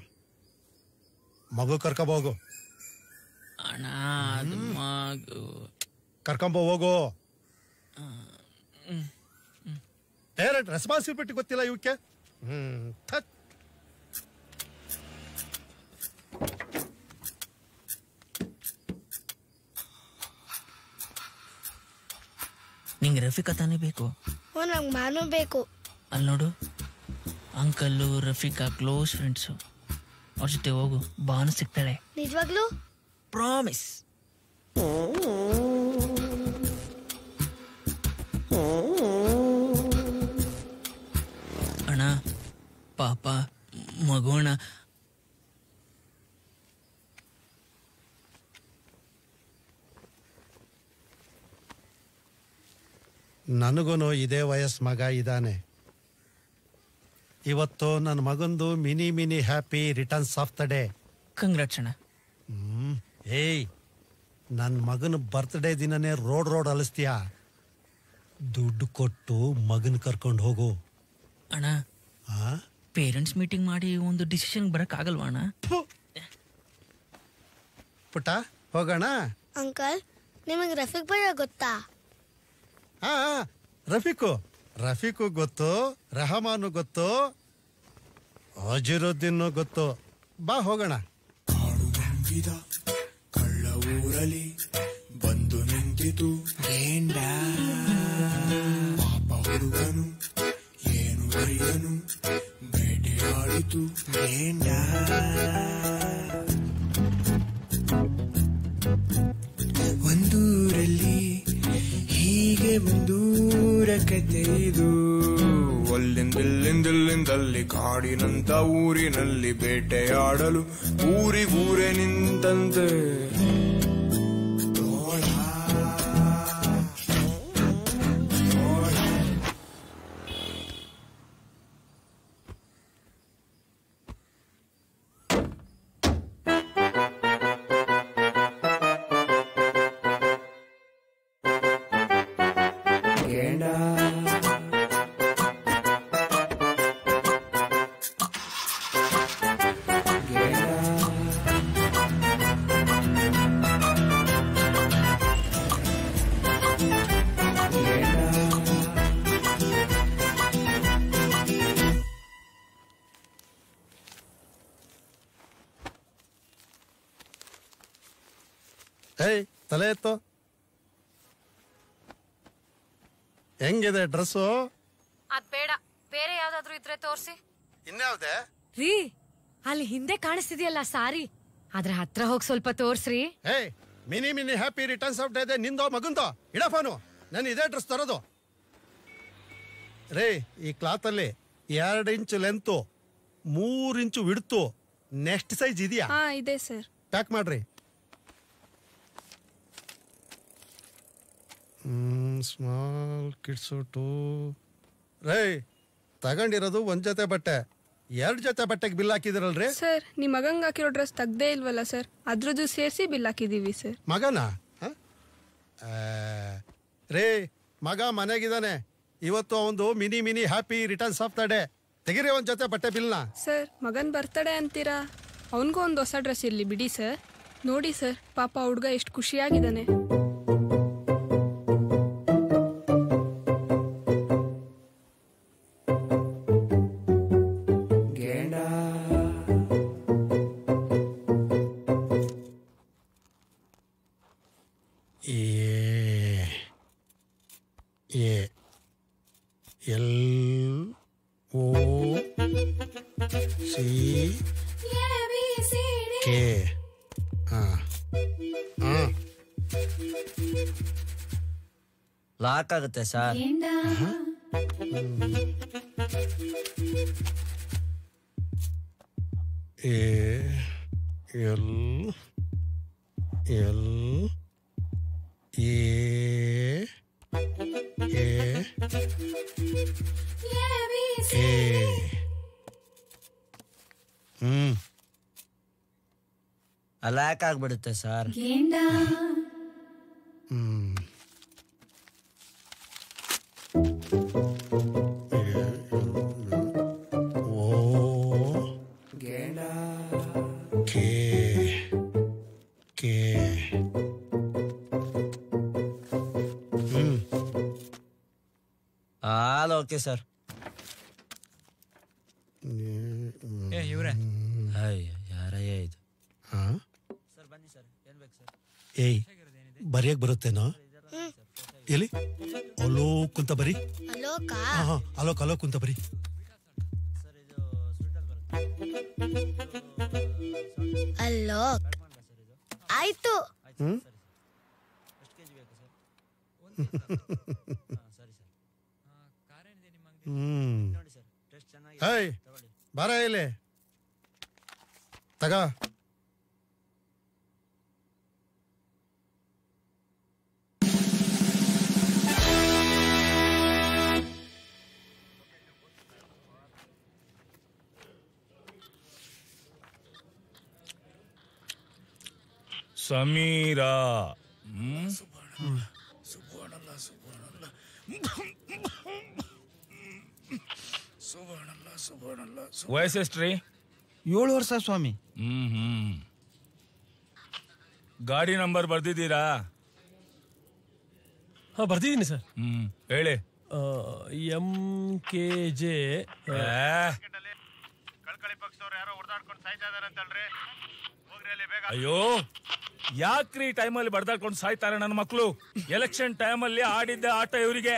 ಮಗು ಕರ್ಕೊಂಬೋಗು ಅಣ್ಣ ಅದು ಮಗು ಕರ್ಕೊಂಬ ಹೋಗು ಡೈರೆಕ್ಟ್ ರೆಸ್ಪಾನ್ಸಿಬಿಲಿಟಿ ಗೊತ್ತಿಲ್ಲ ಇವಕ್ಕೆ ಹ್ಮ್ ಥತ್. ನಿಂಗೆ ರಫೀಕಾ ತಾನೇ ಬೇಕು ಓ ನಂಗೆ ಬಾನು ಬೇಕು ಅಲ್ಲಿ ನೋಡು ಅಂಕಲ್ಲು ರಫೀಕಾ ಕ್ಲೋಸ್ ಫ್ರೆಂಡ್ಸು ಅವ್ರ ಜೊತೆ ಹೋಗು ಬಾನು ಸಿಗ್ತಾಳೆ ನಿಜವಾಗ್ಲೂ ಪ್ರಾಮಿಸ್ ಅಣ್ಣ ಪಾಪ ಮಗು ಅಣ್ಣ ನನಗೂ ಇದೇ ವಯಸ್ ಮಗ ಇದ್ದಾನೆ ಇವತ್ತು ನನ್ನ ಮಗಂದು many many happy returns of the day congrats ಅಣ್ಣ ಹ್ಮ್ ಏಯ್ ನನ್ನ ಮಗನ ಬರ್ತ್ಡೇ ದಿನನೇ ರೋಡ್ ರೋಡ್ ಅಲಿಸ್ತೀಯಾ ದುಡ್ಡು ಕೊಟ್ಟು ಮಗನ ಕರ್ಕೊಂಡು ಹೋಗು ಅಣ್ಣ ಪೇರೆಂಟ್ಸ್ ಮೀಟಿಂಗ್ ಮಾಡಿ ಒಂದು ಡಿಸಿಷನ್ ಬರಕ್ ಆಗಲ್ವಾ ಅಣ್ಣ ಪುಟ್ಟ ಹೋಗೋಣ ಅಂಕಲ್ ನಿಮಗೆ ರಫೀಕ್ ಭಯ್ಯ ಗೊತ್ತಾ ಹಾ ರಫೀಕು ರಫೀಕು ಗೊತ್ತು ರಹಮಾನು ಗೊತ್ತು ಅಜಿರುದ್ದೀನ್ ಗೊತ್ತು ಬಾ ಹೋಗೋಣ ಕಳ್ಳ ಊರಲಿ ಬಂದು ನಿಂತಿತು ಗೇಂಡ ಪಾಪ ಹುಡುಗನು ಏನು ಅರಿಯನು ಬೇಟೆಯಾಡಿತು ಗೇಂಡ ಒಂದೂರಲ್ಲಿ ಹೀಗೆ ಒಂದೂರ ಕತೆ ಇದು ಅಲ್ಲಿಂದಿಲ್ಲಿಂದಿಲ್ಲಿಂದಲ್ಲಿ ಕಾಡಿನಂತ ಊರಿನಲ್ಲಿ ಬೇಟೆಯಾಡಲು ಊರಿಗೂರೇ ನಿಂತಂತೆ ತೋಳ ಏಯ್ ತಲೆ ಎತ್ತು ಹೆಂಗಿದೆ ಡ್ರೆಸ್ಸು ಅದ್ ಬೇಡ ಬೇರೆ ಯಾವ್ದಾದ್ರು ಇದ್ರೆ ತೋರ್ಸಿ ಇನ್ಯಾವ್ದೆ ರೀ ಅಲ್ಲಿ ಹಿಂದೆ ಕಾಣಿಸ್ತಿದ್ಯಲ್ಲ ಸಾರಿ ಅದ್ರ ಹತ್ರ ಹೋಗಿ ಸ್ವಲ್ಪ ತೋರ್ಸ್ರಿ ಏಯ್ many many happy returns of day ಇದೆ ನಿಂದೋ ಮಗಂದೋ ಇಡ ಫೋನು ನಾನು ಇದೇ ಡ್ರೆಸ್ ತರೋದು ರೇ ಈ ಕ್ಲಾತಲ್ಲಿ ಎರಡು ಇಂಚು ಲೆಂತು ಮೂರು ಇಂಚು ವಿಡ್ತು ನೆಕ್ಸ್ಟ್ ಸೈಜ್ ಇದೆಯಾ ಹಾ ಇದೆ ಸರ್ ಪ್ಯಾಕ್ ಮಾಡ್ರಿ ಸ್ಮಾಲ್ ಕಿಡ್ಸು ಟೂ ರೇ ತಗೊಂಡಿರೋದು ಒಂದ್ ಜೊತೆ ಬಟ್ಟೆ ಎರಡು ಜೊತೆ ಬಟ್ಟೆಗೆ ಬಿಲ್ ಹಾಕಿದಿರಲ್ರಿ ಸರ್ ನಿಮ್ ಮಗಂಗ್ ಹಾಕಿರೋ ಡ್ರೆಸ್ ತೆಗ್ದೇ ಇಲ್ವಲ್ಲ ಸರ್ ಅದ್ರದ್ದು ಸೇರಿಸಿ ಬಿಲ್ ಹಾಕಿದೀವಿ ಸರ್ ಮಗನ ರೇ ಮಗ ಮನೆಗಿದ್ದಾನೆ ಇವತ್ತು ಅವನು many many happy returns of the day ತೆಗಿರಿ ಒಂದ್ ಜೊತೆ ಬಟ್ಟೆ ಬಿಲ್ನ ಸರ್ ಮಗನ್ ಬರ್ತಡೇ ಅಂತೀರಾ ಅವನಿಗೂ ಒಂದು ಹೊಸ ಡ್ರೆಸ್ ಇರ್ಲಿ ಬಿಡಿ ಸರ್ ನೋಡಿ ಸರ್ ಪಾಪ ಹುಡ್ಗ ಎಷ್ಟು ಖುಷಿಯಾಗಿದ್ದಾನೆ A A L O C K ಹಾಂ ಹಾಂ ಲಾಕ್ ಆಗುತ್ತೆ sir A L L A A A ಹ್ಮ್ ಲಾಕ್ ಆಗ್ಬಿಡುತ್ತೆ ಸರ್ ಹ್ಮ್ ಓ ಕೆ ಕೆ ಹ್ಮ್ ಆಲ್ ಓಕೆ ಸರ್ ಏ ಇವ್ರೆ ಅಯ್ಯ ಯಾರಯ್ಯ ಇದು ಹಾ ಸರ್ ಬನ್ನಿ ಸರ್ ಏನ್ ಬೇಕು ಸರ್ ಏಯ್ ಬರೆಯಕ್ ಬರುತ್ತೇನೋ ಎಲ್ಲಿ ಅಲೋ ಕುಂತ ಬರಿ ಅಲೋಕ ಹಾ ಹಾ ಅಲೋಕ್ ಅಲೋಕ್ ಕುಂತ ಬರಿ ಅಲೋಕ್ ಆಯ್ತು ಹ್ಮ್ ಹ್ಮ್ ಹೇಯ್ ಬಾರ ಇಲ್ಲಿ ತಗ ಸಮೀರಾ ವಯಸ್ಸೆಷ್ಟ್ರಿ ಏಳು ವರ್ಷ ಸ್ವಾಮಿ ಹ್ಮ್ ಹ್ಮ್ ಗಾಡಿ ನಂಬರ್ ಬರ್ದಿದ್ದೀರಾ ಹಾ ಬರ್ದಿದ್ದೀನಿ ಸರ್ ಹ್ಮ್ ಹೇಳಿ ಎಂ ಕೆ ಜೆ ಅಯ್ಯೋ ಯಾಕ್ರಿ ಟೈಮಲ್ಲಿ ಬಡ್ದಾಡ್ಕೊಂಡು ಸಾಯ್ತಾರೆ ನನ್ನ ಮಕ್ಕಳು ಎಲೆಕ್ಷನ್ ಟೈಮಲ್ಲಿ ಆಡಿದ್ದ ಆಟ ಇವರಿಗೆ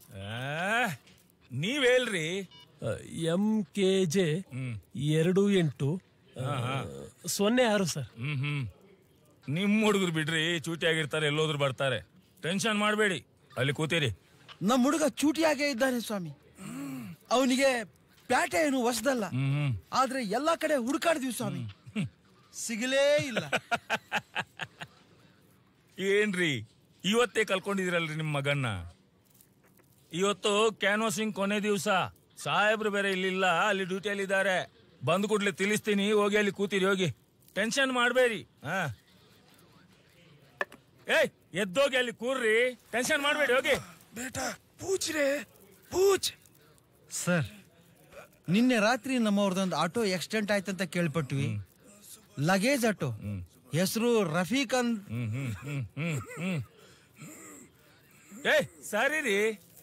ನೀವ್ ಹೇಳ್ರಿ ಎಂ ಕೆ ಜೆ ಎರಡು ಎಂಟು ಹಾ, ಹಾ. ಸೊನ್ನೆ ಆರು ಸರ್ ಹ್ಮ್ ಹ್ಮ್ ನಿಮ್ ಹುಡುಗರು ಬಿಡ್ರಿ ಚೂಟಿ ಆಗಿರ್ತಾರೆ ಎಲ್ಲೋದ್ರು ಬರ್ತಾರೆ ಟೆನ್ಷನ್ ಮಾಡಬೇಡಿ ಅಲ್ಲಿ ಕೂತೀರಿ ನಮ್ಮ ಹುಡುಗ ಚೂಟಿಯಾಗೇ ಇದ್ದಾನೆ ಸ್ವಾಮಿ ಅವನಿಗೆ ಪ್ಯಾಟೆ ಏನು ಹೊಸದಲ್ಲ ಆದ್ರೆ ಎಲ್ಲಾ ಕಡೆ ಹುಡುಕಾಡಿದ್ವಿ ಸ್ವಾಮಿ ಸಿಗಲೇ ಇಲ್ಲ ಏನ್ರಿ ಇವತ್ತೇ ಕಲ್ಕೊಂಡಿದಿರಲ್ರಿ ನಿಮ್ ಮಗನ್ನ ಇವತ್ತು ಕ್ಯಾನ್ವಾಸಿಂಗ್ ಕೊನೆ ದಿವಸ ಸಾಹೇಬ್ರು ಬೇರೆ ಇಲ್ಲಿಲ್ಲ ಅಲ್ಲಿ ಡ್ಯೂಟಿಯಲ್ಲಿ ಇದ್ದಾರೆ ಬಂದ್ ಕೂಡ್ಲೆ ತಿಳಿಸ್ತೀನಿ ಹೋಗಿ ಅಲ್ಲಿ ಕೂತೀರಿ ಹೋಗಿ ಟೆನ್ಷನ್ ಮಾಡಬೇಡಿ ಹಾ ಏಯ್ ಎದ್ದೋಗಿ ಅಲ್ಲಿ ಕೂರ್ರಿ ಟೆನ್ಷನ್ ಮಾಡಬೇಡಿ ಹೋಗಿ ಬೇಟ ಪೂಚ್ ರೇ ಪೂಚ್ ಸರ್ ನಿನ್ನೆ ರಾತ್ರಿ ನಮ್ಮವ್ರದೊಂದು ಆಟೋ ಆಕ್ಸಿಡೆಂಟ್ ಆಯ್ತಂತ ಕೇಳ್ಪಟ್ವಿ ಲಗೇಜ್ ಆಟೋ ಹೆಸರು ರಫೀಕ್ ಅಂತ ಹ್ಮ್ ಹ್ಮ್ ಹ್ಮ್ ಹ್ಮ್ ಹ್ಮ್ ಏಯ್ ಸರಿ ರೀ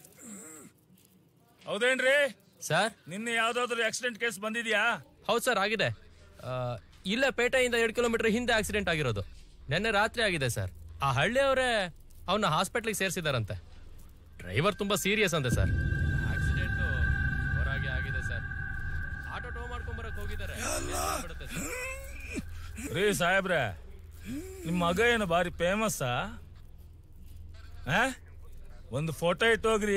ಹೌದೇನ್ರಿ ಸರ್ ನಿನ್ನೆ ಯಾವ್ದಾದ್ರು ಆಕ್ಸಿಡೆಂಟ್ ಕೇಸ್ ಬಂದಿದ್ಯಾ ಹೌದು ಸರ್ ಆಗಿದೆ ಆ, ಇಲ್ಲೇ ಪೇಟೆಯಿಂದ ಎರಡು ಕಿಲೋಮೀಟರ್ ಹಿಂದೆ ಆಕ್ಸಿಡೆಂಟ್ ಆಗಿರೋದು ನಿನ್ನೆ ರಾತ್ರಿ ಆಗಿದೆ ಸರ್ ಆ ಹಳ್ಳಿಯವರೇ ಅವನ್ನ ಹಾಸ್ಪಿಟ್ಲಿಗೆ ಸೇರಿಸಿದಾರಂತೆ ಡ್ರೈವರ್ ತುಂಬಾ ಸೀರಿಯಸ್ ಅಂತೆ ಸರ್ ಆಕ್ಸಿಡೆಂಟ್ ಹೊರಗೆ ಆಗಿದೆ ಸರ್ ಆಟೋ ಟೋ ಮಾಡ್ಕೊಂಡ್ ಬರಕ್ ಹೋಗಿದ್ದಾರೆ ಬಿಡುತ್ತೆ ಸರ್ ರೀ ಸಾಹೇಬ್ರೆ ನಿಮ್ಮ ಮಗ ಏನು ಭಾರಿ ಫೇಮಸ್ಸಾ ಆ? ಒಂದು ಫೋಟೋ ಇಟ್ಟೋಗ್ರಿ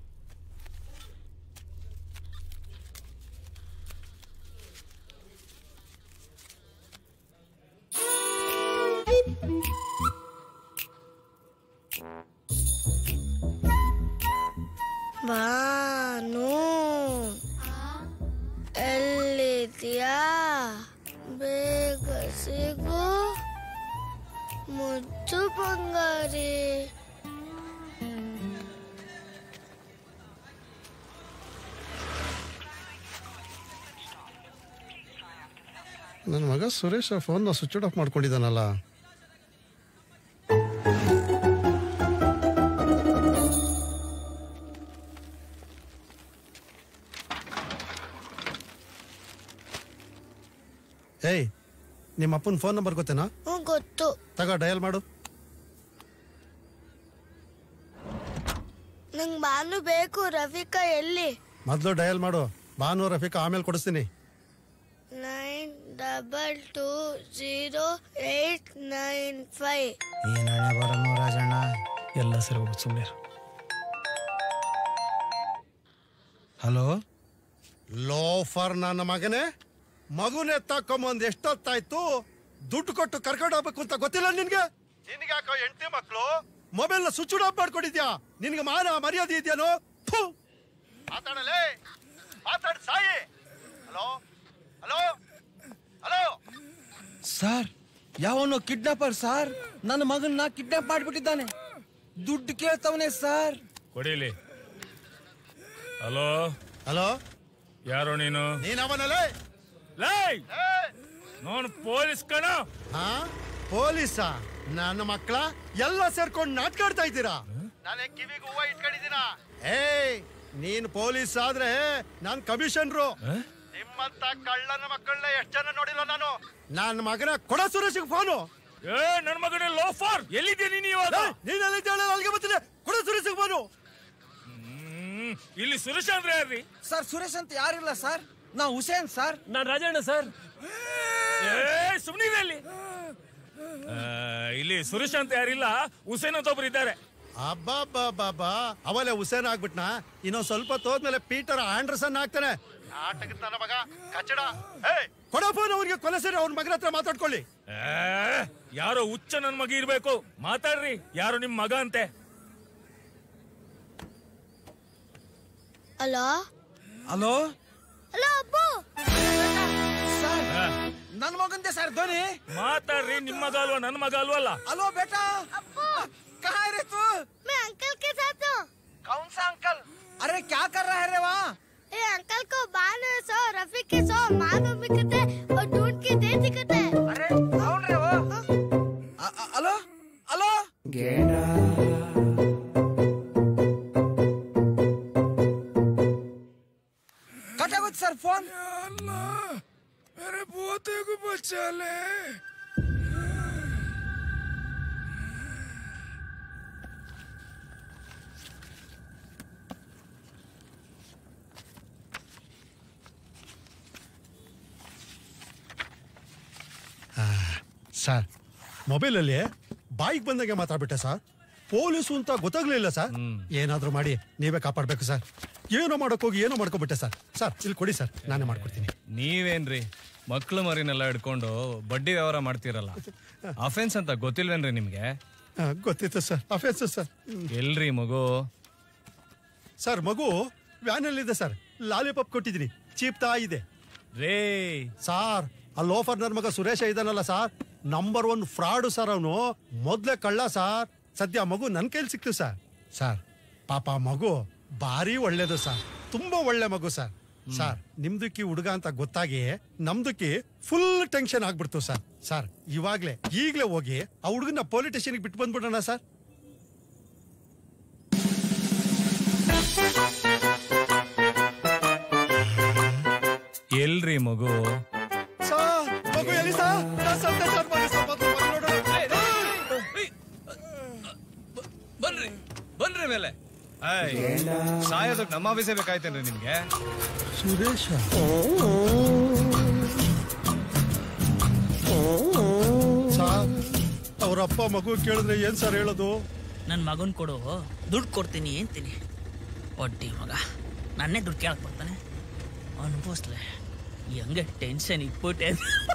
ಬಾನು ಎಲ್ಲಿದ್ಯಾ ಬೇಗ ಸಿಗು ಮುದ್ದು ಬಂಗಾರಿ ನನ್ನ ಮಗ ಸುರೇಶ್ ಫೋನ್ನ ಸ್ವಿಚ್ ಆಫ್ ಮಾಡ್ಕೊಂಡಿದ್ದಾನಲ್ಲ ಏಯ್ ನಿಮ್ಮ ಅಪ್ಪನ ಫೋನ್ ನಂಬರ್ ಗೊತ್ತೇನಾ ಹ್ಞೂ ಗೊತ್ತು ತಗೋ ಡಯಲ್ ಮಾಡು ನಂಗೆ ಬಾನು ಬೇಕು ರಫಿಕಾ ಎಲ್ಲಿ ಮೊದಲು ಡಯಲ್ ಮಾಡು ಭಾನು ರಫೀಕ್ ಆಮೇಲೆ ಕೊಡಿಸ್ತೀನಿ nine double two zero eight nine five ಏನಣ್ಣ ಬರೋನು ರಾಜಣ್ಣ ಎಲ್ಲ ಸರಿ ಹೋಗುತ್ತೆ ಸುಮ್ಮನೆ ಹಲೋ ಲೋಫರ್ ನನ್ನ ಮಗನೇ ಮಗುನೇ ತಕೊಂಬಂದ್ ಎಷ್ಟೊತ್ತಾಯ್ತು ದುಡ್ಡು ಕೊಟ್ಟು ಕರ್ಕೊಂಡು ಹೋಗ್ಬೇಕು ಅಂತ ಗೊತ್ತಿಲ್ಲ ನಿನ್ಗೆ ನಿನ್ಗೆ ಯಾಕೋ ಹೆಂಡತಿ ಮಕ್ಕಳು ಮೊಬೈಲ್ ಸ್ವಿಚ್ ಆಫ್ ಮಾಡ್ಕೊಂಡಿದ್ಯಾ ನಿನ್ಗೆ ಮಾನ ಮರ್ಯಾದೆ ಇದೆಯೇನೋ ಥು! ಮಾತಾಡಲೇ ಮಾತಾಡ್ ಸಾಯಿ ಹಲೋ ಹಲೋ ಹಲೋ ಸರ್ ಯಾವನೋ ಕಿಡ್ನಾಪರ್ ಸರ್ ನನ್ನ ಮಗನ್ನ ಕಿಡ್ನಾಪ್ ಮಾಡಿಬಿಟ್ಟಿದ್ದಾನೆ ದುಡ್ಡು ಕೇಳ್ತವನೆ ಸರ್ ಕೊಡಿಲಿ ಹಲೋ ಹಲೋ ಯಾರೋ ನೀನು ನೀನ್ ಅವನಲ್ಲೇ ಲೈ ನೋನ್ ಪೊಲೀಸ್ ಕಣ ಹಾ ಪೊಲೀಸಾ ನನ್ನ ಮಕ್ಕಳ ಎಲ್ಲ ಸೇರ್ಕೊಂಡು ನಾಟಕ ಆಡ್ತಾ ಇದ್ದೀರಾ ನಾನೇ ಕಿವಿಗೆ ಹೂವ ಇಟ್ಕೊಂಡಿದ್ದೀನ ಏಯ್ ನೀನ್ ಪೊಲೀಸ್ ಆದ್ರೆ ನಾನ್ ಕಮಿಷನ್ರು ನಿಮ್ಮಂತ ಕಳ್ಳನ ಮಕ್ಕಳನ್ನ ಎಷ್ಟ್ ಜನ ನೋಡಿಲ್ಲ ನಾನು ನನ್ನ ಮಗನ ಕೊಡ ಸುರೇಶ್ ಫೋನು ಏ ನನ್ ಮಗನ ಲೋಫರ್ ಎಲ್ಲಿದ್ದೆ ನೀನು ಇವಾಗ ನೀನ್ ಎಲ್ಲಿದ್ದಾಳೆ ಅಲ್ಲಿಗೆ ಬರ್ತೀನಿ ಕೊಡ ಸುರೇಶ್ ಫೋನು ಹ್ಮ್, ಇಲ್ಲಿ ಸುರೇಶ್ ಅಂದ್ರೆ ಯಾರ್ರಿ ಸರ್ ಸುರೇಶ್ ಅಂತ ಯಾರಿಲ್ಲ ಸರ್ ನಾ ಹುಸೇನ್ ಸರ್ ನಾನ್ ರಾಜಣ್ಣ ಸರ್ ಏ ಸುಮ್ನೆ ಇಲ್ಲಿ ಆ, ಇಲ್ಲಿ ಸುರೇಶ್ ಅಂತ ಯಾರಿಲ್ಲ ಹುಸೇನ್ ಅಂತ ಒಬ್ರು ಇದ್ದಾರೆ ಅಬ್ಬಾ ಅವಲೇ ಹುಸೇನ್ ಆಗ್ಬಿಟ್ನಾ ಇನ್ನೊಂದ್ ಸ್ವಲ್ಪ ತೋದ್ಮೇಲೆ ಪೀಟರ್ ಆಂಡರ್ಸನ್ ಆಗ್ತಾನೆ ನಾಟಕದ ನನ್ನ ಮಗ ಕಚ್ಚಡ ಏಯ್ ಕೊಡ ಫೋನ್ ಅವ್ರಿಗೆ ಕೊಲೆ ಸೇರಿ ಅವ್ನ ಮಗನ ಹತ್ರ ಮಾತಾಡ್ಕೊಳ್ಳಿ ಏ, ಯಾರೋ ಹುಚ್ಚ ನನ್ ಮಗ ಇರ್ಬೇಕು ಮಾತಾಡ್ರಿ ಯಾರೋ ನಿಮ್ ಮಗ ಅಂತೆ hello hello hello Appu sir ನನ್ನ ಮಗಂದೆ ಸರ್ ಧ್ವನಿ ಮಾತಾಡ್ರಿ ನಿಮ್ ಮಗ ಅಲ್ವಾ ನನ್ ಮಗ ಅಲ್ವಲ್ಲ ಹಲೋ ಬೇಟಾ कहाँ है रे तू मैं अंकल के साथ हूँ कौन सा अंकल अरे क्या कर रहा है रे वहाँ ए अंकल को बानो सो रफीक के सो मानो मिकते और ढूंढ के दे दिखते अरे कौन रे वो अ- अ- हेलो हेलो कटा कुछ सर फोन मेरे पोते को बचा ले ಸರ್ ಮೊಬೈಲಲ್ಲಿ ಬಾಯಿಗೆ ಬಂದಂಗೆ ಮಾತಾಡ್ಬಿಟ್ಟೆ ಸರ್ ಪೊಲೀಸು ಅಂತ ಗೊತ್ತಾಗ್ಲಿಲ್ಲ ಸರ್ ಏನಾದ್ರೂ ಮಾಡಿ ನೀವೇ ಕಾಪಾಡ್ಬೇಕು ಸರ್ ಏನೋ ಮಾಡಕ್ ಹೋಗಿ ಏನೋ ಮಾಡ್ಕೊಬಿಟ್ಟೆ ಸರ್ ಸರ್ ಇಲ್ಲಿ ಕೊಡಿ ಸರ್ ನಾನೇ ಮಾಡ್ಕೊಡ್ತೀನಿ ನೀವೇನ್ರಿ ಮಕ್ಳು ಮರಿನೆಲ್ಲ ಹಿಡ್ಕೊಂಡು ಬಡ್ಡಿ ವ್ಯವಹಾರ ಮಾಡ್ತೀರಲ್ಲ ಅಫೆನ್ಸ್ ಅಂತ ಗೊತ್ತಿಲ್ವೇನ್ರಿ ನಿಮ್ಗೆ ಆ, ಗೊತ್ತಿತ್ತು ಸರ್ ಅಫೆನ್ಸ್ ಸರ್ ಎಲ್ರಿ ಮಗು ಸರ್ ಮಗು ವ್ಯಾನಲ್ಲಿದೆ ಸರ್ ಲಾಲಿಪಾಪ್ ಕೊಟ್ಟಿದ್ದೀನಿ ಚೀಪ್ತಾ ಇದೆ ರೇ ಸಾರ್ ಆ ಲೋಫರ್ ನನ್ನ ಮಗ ಸುರೇಶ ಇದಾನಲ್ಲ sir number one fraud sir ಅವನು ಮೊದ್ಲೇ ಕಳ್ಳ ಸರ್ ಸದ್ಯ ಆ ಮಗು ನನ್ನ ಕೈಲಿ ಸಿಕ್ತು ಸರ್ ಸರ್ ಪಾಪ ಆ ಮಗು ಭಾರಿ ಒಳ್ಳೇದು ಸರ್ ತುಂಬಾ ಒಳ್ಳೆ ಮಗು ಸರ್ ಸರ್ ನಿಮ್ದಕ್ಕಿ ಹುಡುಗ ಅಂತ ಗೊತ್ತಾಗಿ ನಮ್ದಕ್ಕಿ ಫುಲ್ ಟೆನ್ಷನ್ ಆಗ್ಬಿಡ್ತು ಸರ್ ಸರ್ ಇವಾಗ್ಲೇ ಈಗ್ಲೇ ಹೋಗಿ ಆ ಹುಡುಗನ ಪೊಲೀಸ್ ಸ್ಟೇಷನ್ಗೆ ಬಿಟ್ಟು ಬಂದ್ಬಿಡೋಣ ಸರ್ ಎಲ್ರಿ ಮಗು ಸರ್ ಮಗು ಎಲ್ಲಿ ಸರ್ ನಾನ್ ಸತ್ತೇ ಸರ್, ಬನ್ನಿ ಸರ್, ಮೊದ್ಲು ಮಗು ನೋಡೋಣ. ರೀ ಸಾಯೋದಕ್ ನಮ್ಮ ಆಫೀಸೇ ಬೇಕಾಯ್ತೇನ್ರಿ ನಿಮ್ಗೆ ಸುರೇಶ ಸಾರ್ ಅವ್ರ ಅಪ್ಪ ಮಗು ಕೇಳಿದ್ರೆ ಏನ್ ಸರ್ ಹೇಳೋದು ನನ್ನ ಮಗನ್ ಕೊಡು ದುಡ್ಡು ಕೊಡ್ತೀನಿ ಅಂತೀನಿ ಒಡ್ಡಿ ಮಗ ನನ್ನೇ ದುಡ್ಡು ಕೇಳಕ್ ಬರ್ತಾನೆ ಅನ್ಭವಿಸ್ಲೆ ಹೆಂಗೆ ಟೆನ್ಷನ್ ಇಟ್ಬಿಟ್ಟೆ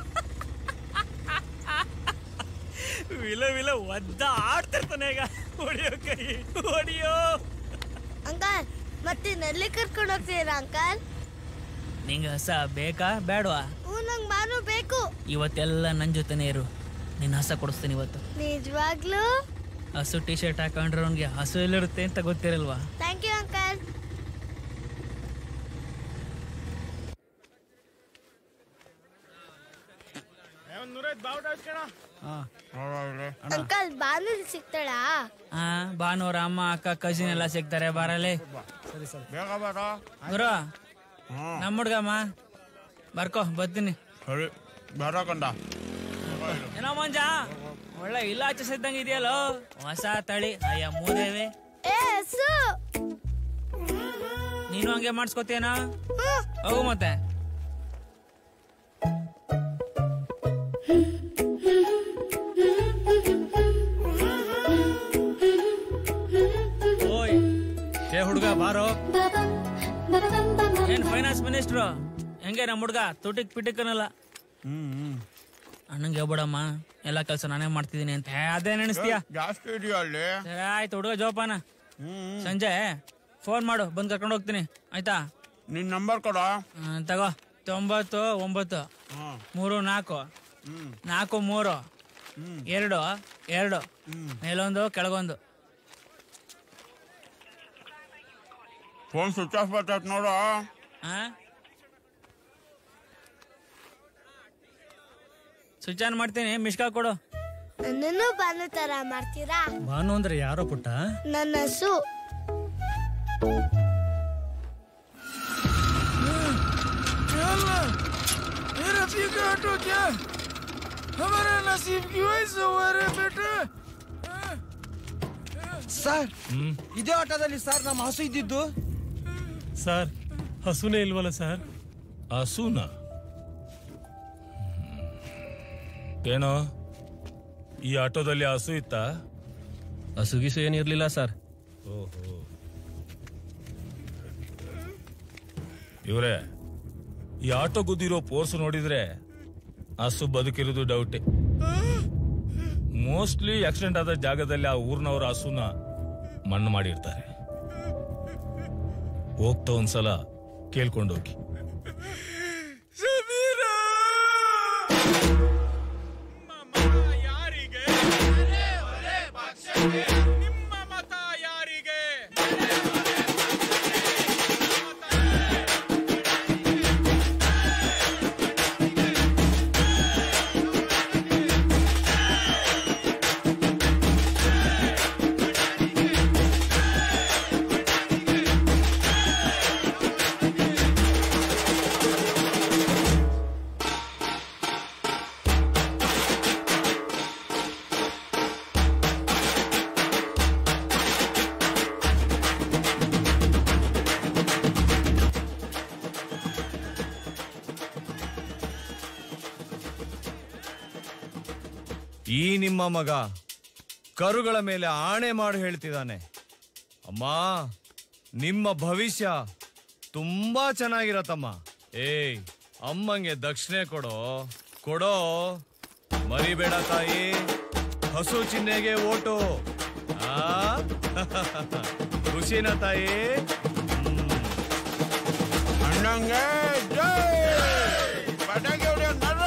ವಿಲ ವಿಲ ಒದ್ದ ಆಡ್ತಿರ್ತಾನೆ ಈಗ ಹೊಡಿಯೋ ಕೈ ಹೊಡಿಯೋ ಅಂಕಲ್ ಮತ್ತೆ ನೆಲ್ಲಿ ಕರ್ಕೊಂಡು ಹೋಗ್ತೀರಾ ಅಂಕಲ್ ನಿಂಗೆ ಹಸ ಬೇಕಾ ಬೇಡವಾ ಹ್ಞೂ ನಂಗೆ ಬಾನು ಬೇಕು ಇವತ್ತೆಲ್ಲ ನನ್ನ ಜೊತೆನೇ ಇರು ನಿನ್ನ ಹಸ ಕೊಡಿಸ್ತೀನಿ ಇವತ್ತು ನಿಜವಾಗ್ಲೂ ಹಸು ಟಿ ಶರ್ಟ್ ಹಾಕೊಂಡ್ರೆ ಅವ್ನಿಗೆ ಹಸು ಎಲ್ಲಿರುತ್ತೆ ಅಂತ ಗೊತ್ತಿರಲ್ವಾ thank you uncle uncle Banu ಇಲ್ಲಿ ಸಿಗ್ತಾಳಾ ಹಾ ಭಾನುವಾರ ಅಮ್ಮ ಅಕ್ಕ ಕಸಿನ್ ಎಲ್ಲ ಸಿಗ್ತಾರೆ ಬಾರಲ್ಲಿ ಬೇಗ ಬೇಡ ಗುರು ನಮ್ಮ ಹುಡ್ಗಮ್ಮ ಬರ್ಕೋ ಬರ್ತೀನಿ ಸರಿ ಬೇಡ ಕಂಡ ಏನೋ ಮಂಜ ಒಳ್ಳೆ ಇಲಾಚೆ ಸಿದ್ದಂಗೆ ಇದೆಯಲ್ಲೋ ಹೊಸ ತಳಿ ಅಯ್ಯ ಮೂದೇವಿ ಏ ಹಸು ನೀನು ಹಂಗೆ ಮಾಡಿಸ್ಕೊತೀಯನ ಹೋಗು ಮತ್ತೆ ಓಯ್ ಏ ಹುಡುಗ ಬಾರೋ ಏನ್ ಫೈನಾನ್ಸ್ ಮಿನಿಸ್ಟ್ರು ಹೆಂಗೆ ನಮ್ಮ ಹುಡ್ಗ ತುಟಿಕ್ ಪಿಟಿಕ್ ಅನ್ನಲ್ಲ ಅಣ್ಣಂಗೆ ಹೇಳ್ಬಿಡಮ್ಮ ಎಲ್ಲ ಕೆಲಸ ನಾನೇ ಮಾಡ್ತಿದ್ದೀನಿ ಅಂತ ಏ, ಅದೇ ನೆನೆಸ್ತೀಯ ಜಾಸ್ತಿ ಇದೆಯಾ ಅಲ್ಲಿ ಸರಿ ಆಯ್ತು ಹುಡುಗ ಜೋಪಾನ ಸಂಜೆ ಫೋನ್ ಮಾಡು ಬಂದು ಕರ್ಕೊಂಡು ಹೋಗ್ತೀನಿ ಆಯ್ತಾ ನಿನ್ ನಂಬರ್ ಕೊಡ ಹ್ಮ್, ತಗೋ ತೊಂಬತ್ತು ಒಂಬತ್ತು ಮೂರು ನಾಲ್ಕು ನಾಲ್ಕು ಮೂರು ಎರಡು ಎರಡು ಮೇಲೊಂದು ಕೆಳಗೊಂದು ಫೋನ್ ಸ್ವಿಚ್ ಆಫ್ ಬರ್ತೈತೆ ನೋಡು ಸ್ವಿಚ್ ಆನ್ ಮಾಡ್ತೀನಿ ಮಿಸ್ಕಾ ಕೊಡು ನನ್ನನ್ನು ಬಾನು ತರ ಮಾಡ್ತೀರಾ ಭಾನು ಅಂದ್ರೆ ಯಾರೋ ಪುಟ್ಟ ನನ್ನ ಹಸು मेरा फीका हटो क्या हमारा नसीब क्यों ऐसा हुआ रे बेटा ಸರ್ ಇದೇ ಆಟೋದಲ್ಲಿ ಸರ್ ನಮ್ಮ ಹಸು ಇದ್ದಿದ್ದು ಸರ್ ಹಸುನೇ ಇಲ್ವಲ್ಲ ಸರ್ ಹಸುನ ಏನೋ ಈ ಆಟೋದಲ್ಲಿ ಹಸು ಇತ್ತಾ ಹಸುಗಿಸು ಏನಿರ್ಲಿಲ್ಲ ಸರ್ ಓಹೋ ಇವ್ರೆ ಈ ಆಟೋ ಗುದ್ದಿರೋ ಪೋರ್ಸ್ ನೋಡಿದ್ರೆ ಹಸು ಬದುಕಿರೋದು ಡೌಟೆ ಮೋಸ್ಟ್ಲಿ ಆಕ್ಸಿಡೆಂಟ್ ಆದ ಜಾಗದಲ್ಲಿ ಆ ಊರಿನವರ ಹಸುನ ಮಣ್ಣು ಮಾಡಿರ್ತಾರೆ ಹೋಗ್ತಾ ಒಂದ್ಸಲ ಕೇಳ್ಕೊಂಡೋಗಿ ಸಮೀರಾ ಈ ನಿಮ್ಮ ಮಗ ಕರುಗಳ ಮೇಲೆ ಆಣೆ ಮಾಡಿ ಹೇಳ್ತಿದ್ದಾನೆ ಅಮ್ಮ ನಿಮ್ಮ ಭವಿಷ್ಯ ತುಂಬಾ ಚೆನ್ನಾಗಿರತ್ತಮ್ಮ ಏಯ್ ಅಮ್ಮಂಗೆ ದಕ್ಷಿಣೆ ಕೊಡೋ ಕೊಡೋ ಮರಿಬೇಡ ತಾಯಿ ಹಸು ಚಿಹ್ನೆಗೆ ಓಟು ಆ ಖುಷಿನ ತಾಯಿ ಅಣ್ಣಂಗೆ ಜೈ ಪಟಾಕಿ ಹೊಡೆಯೋ ನರ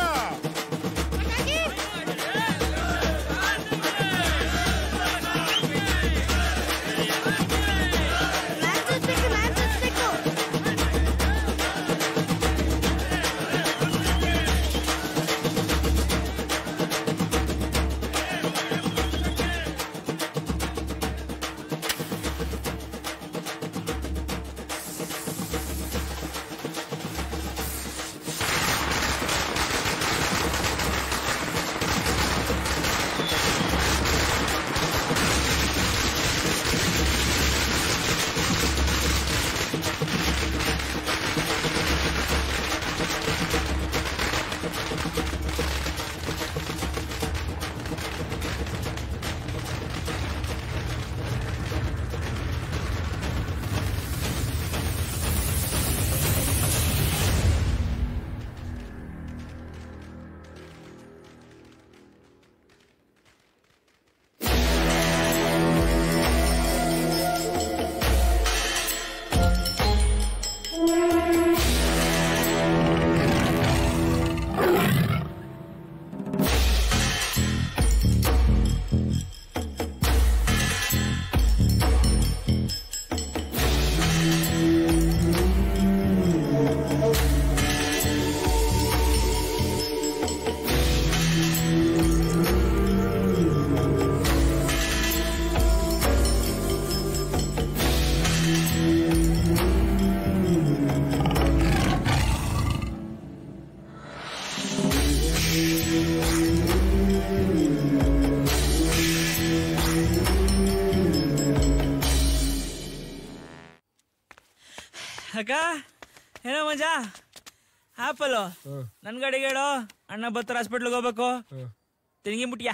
ಅಕ್ಕ ಏನೋ ಮಜಾ ಆಪಲ್ಲು ನನ್ ಗಾಡಿಗೆ ಹೇಳು ಅಣ್ಣ ಬತ್ತರ ಹಾಸ್ಪಿಟ್ಲಿಗೆ ಹೋಗ್ಬೇಕು ತಿರುಗಿ ಮುಟ್ಟಿಯಾ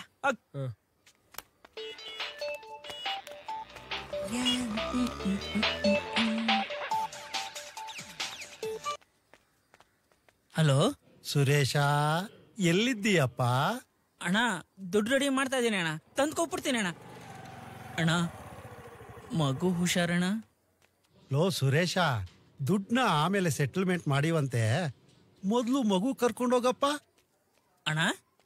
ಹಲೋ ಸುರೇಶ ಎಲ್ಲಿದ್ದೀಯಪ್ಪ ಅಣ್ಣ ದುಡ್ಡು ರೆಡಿ ಮಾಡ್ತಾ ಇದ್ದೀನಿ ಅಣ್ಣ ತಂದು ಕೊಟ್ಬಿಡ್ತೀನಿ ಅಣ್ಣ ಅಣ್ಣ ಮಗು ಹುಷಾರಣ್ಣ ಲೋ ಸುರೇಶ ದುಡ್ಡನ್ನ ಆಮೇಲೆ ಸೆಟಲ್ಮೆಂಟ್ ಮಾಡಿವಂತೆ ಮೊದಲು ಮಗು ಕರ್ಕೊಂಡೋಗಪ್ಪ ಅಣ್ಣ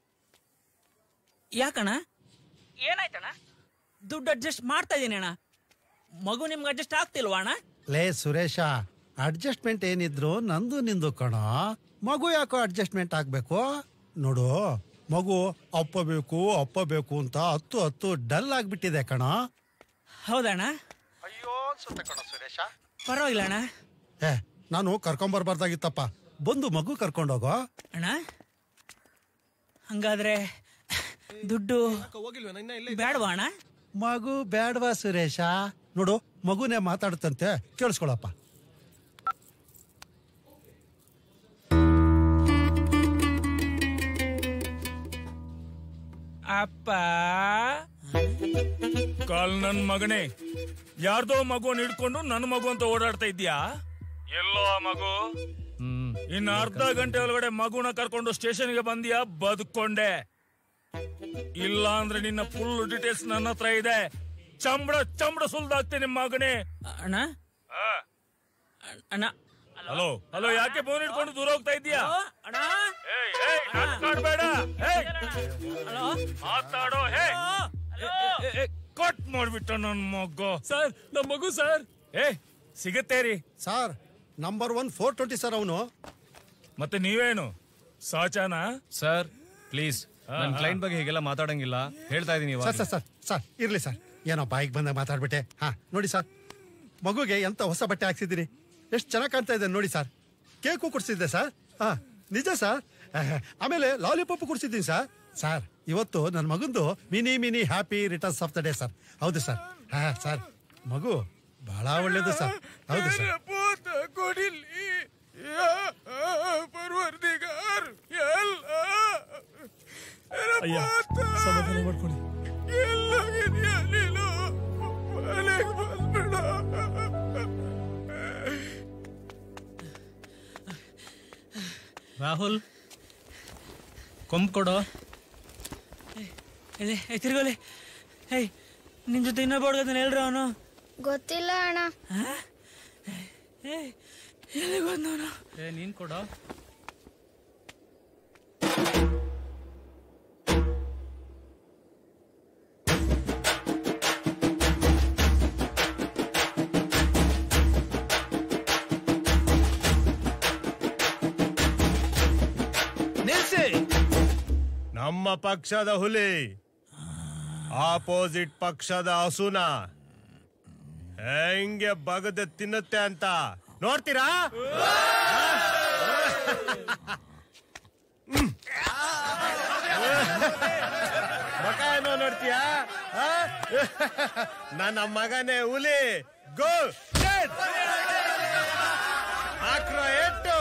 ಯಾಕಣ್ಣ ಏನಾಯ್ತಣ್ಣ ದುಡ್ಡು ಅಡ್ಜಸ್ಟ್ ಮಾಡ್ತಾ ಇದ್ದೀನಿ ಅಣ್ಣ ಮಗು ನಿಮ್ಗೆ ಅಡ್ಜಸ್ಟ್ ಆಗ್ತಿಲ್ವಾ ಅಣ್ಣ ಲೇ ಸುರೇಶ ಅಡ್ಜಸ್ಟ್ಮೆಂಟ್ ಏನಿದ್ರು ನಂದು ನಿಂದು ಕಣೋ ಮಗು ಯಾಕೋ ಅಡ್ಜಸ್ಟ್ಮೆಂಟ್ ಆಗ್ಬೇಕು ನೋಡು ಮಗು ಅಪ್ಪ ಬೇಕು ಅಪ್ಪ ಬೇಕು ಅಂತ ಹತ್ತು ಹತ್ತು ಡಲ್ ಆಗ್ಬಿಟ್ಟಿದೆ ಕಣೋ ಹೌದಣ್ಣ ಅಯ್ಯೋ ಅನ್ಸುತ್ತೆ ಕಣೋ ಸುರೇಶ ಪರವಾಗಿಲ್ಲ ಅಣ್ಣ ಏ ನಾನು ಕರ್ಕೊಂಬರ್ಬಾರ್ದಾಗಿತ್ತಪ್ಪ ಬಂದು ಮಗು ಕರ್ಕೊಂಡೋಗೋ ಅಣ್ಣ ಹಂಗಾದ್ರೆ ದುಡ್ಡು ಬೇಡವಾ ಅಣ್ಣ ಮಗು ಬೇಡವಾ ಸುರೇಶ ನೋಡು ಮಗುನೇ ಮಾತಾಡುತ್ತಂತೆ ಕೇಳಿಸ್ಕೊಳಪ್ಪ ಅಪ್ಪ ಕಾಲ್ ನನ್ ಮಗನೇ ಯಾರ್ದೋ ಮಗುನ್ ಹಿಡ್ಕೊಂಡು ನನ್ನ ಮಗು ಅಂತ ಓಡಾಡ್ತಾ ಇದ್ಯಾ ಎಲ್ಲೋ ಆ ಮಗು ಇನ್ನ ಅರ್ಧ ಗಂಟೆ ಒಳಗಡೆ ಮಗುನ ಕರ್ಕೊಂಡು ಸ್ಟೇಷನ್ಗೆ ಬಂದಿಯಾ ಬದುಕೊಂಡೆ ಇಲ್ಲ ಅಂದ್ರೆ ನಿನ್ನ ಫುಲ್ ಡೀಟೇಲ್ಸ್ ನನ್ನ ಹತ್ರ ಇದೆ ಚಂಬಡ ಚಂಬಡ ಸುಲ್ದಾಗ್ತೀನಿ ಮಗನೇ ಅಣ್ಣ ಅಣ್ಣ ಹಲೋ ಹಲೋ ಯಾಕೆ ಫೋನ್ ಹಿಡ್ಕೊಂಡು ದೂರ ಹೋಗ್ತಾ ಇದ್ಯಾ ಅಣ್ಣ ಏಯ್, ಏಯ್, ನಾಟಕ ಆಡ್ಬೇಡ. ಏಯ್, ಮಾತಾಡೋ ಹೇ ಕಟ್ ಮಾಡ್ಬಿಟ್ಟ ನನ್ ಮಗು ಸರ್ ನಮ್ಮ ಮಗು ಸರ್ ಏ ಸಿಗತ್ತೆ ರೀ sir number one four twenty sir ಅವನು ಮತ್ತೆ ನೀವೇನು ಸಾಚಾನ ಸರ್ ಪ್ಲೀಸ್ ನನ್ನ ಕ್ಲೈಂಟ್ ಬಗ್ಗೆ ಹೀಗೆಲ್ಲ ಮಾತಾಡಂಗಿಲ್ಲ ಹೇಳ್ತಾ ಇದೀನಿ ಸರ್ ಸರ್ ಸರ್ ಸರ್ ಇರ್ಲಿ ಸರ್ ಏನೋ ಬಾಯಿಗೆ ಬಂದಾಗ ಮಾತಾಡ್ಬಿಟ್ಟೆ ಹಾ ನೋಡಿ ಸರ್ ಮಗುಗೆ ಎಂತ ಹೊಸ ಬಟ್ಟೆ ಹಾಕ್ಸಿದ್ದೀರಿ ಎಷ್ಟು ಚೆನ್ನಾಗಿ ಕಾಣ್ತಾ ಇದೆ ನೋಡಿ ಸರ್ ಕೇಕು ಕೊಡ್ಸಿದ್ದೆ ಸರ್ ಹಾ ನಿಜ ಸರ್ ಆಹ್, ಆಮೇಲೆ ಲಾಲಿಪಾಪ್ ಕೊಡ್ಸಿದ್ದೀನಿ ಸರ್ ಸರ್ ಇವತ್ತು ನನ್ನ ಮಗಂದು many many happy returns of the day sir ಹೌದು ಸರ್ ಹಾ ಸರ್ ಮಗು ಬಹಳ ಒಳ್ಳೇದು ಸರ್ ಹೌದು ಸರ್ ಪೋತ ಕೊಡಿಲಿ ಪರ್ವರ್ದಿಗಾರ್ ಅಯ್ಯ ಸಮಾಧಾನ ಮಾಡ್ಕೊಳ್ಳಿ ಎಲ್ಲೋಗಿದ್ಯಾ ನೀನು ಮನೆಗೆ ಬಂದ್ಬಿಡ ರಾಹುಲ್ ಕೊಂಬ್ ಕೊಡೋ ಇದೆ ತಿರ್ಗೋಲಿ ಏಯ್ ನಿನ್ ಜೊತೆ ಇನ್ನೊಬ್ಬ ಹುಡುಗದನ್ನ ಹೇಳ್ರಿ ಅವನು ಗೊತ್ತಿಲ್ಲ ಅಣ್ಣ ಎಲ್ಲಿಗೆ ಬಂದವನು ಏ ನೀನ್ ಕೊಡೋ ನಿಲ್ಸಿ ನಮ್ಮ ಪಕ್ಷದ ಹುಲಿ ಆಪೋಸಿಟ್ ಪಕ್ಷದ ಹಸುನ ಹೆಂಗೆ ಬಗದ ತಿನ್ನುತ್ತೆ ಅಂತ ನೋಡ್ತೀರಾ ಹ್ಮ್. ಮುಖ ಏನೋ ನೋಡ್ತೀಯಾ ಆ? ನನ್ನ ಮಗನೇ ಹುಲಿ ಗೋ ಹಾಕ್ರೋ ಎಟ್ಟು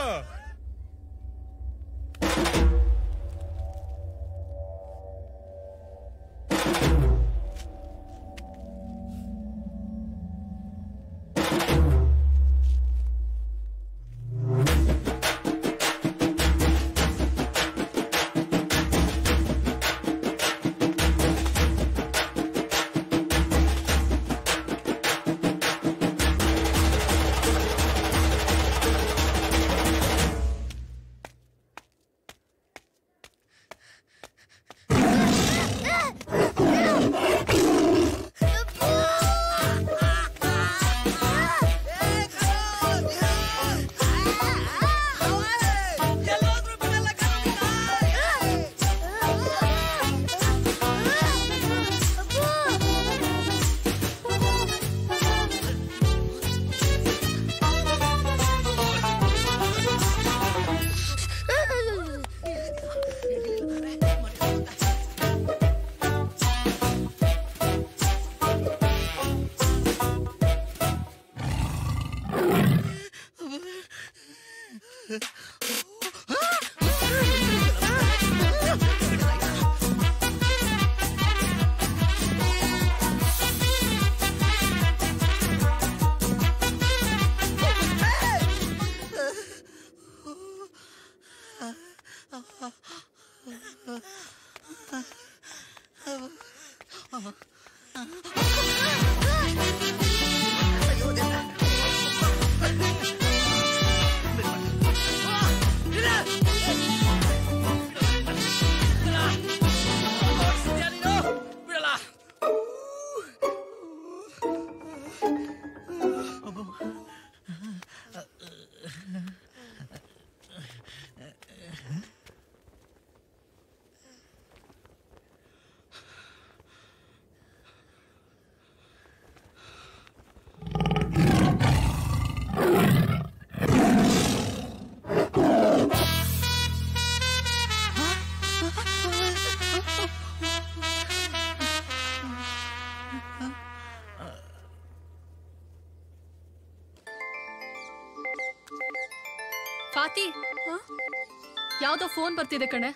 ಫಾತಿ ಯಾವ್ದೋ ಫೋನ್ ಬರ್ತಿದೆ ಕಣೆ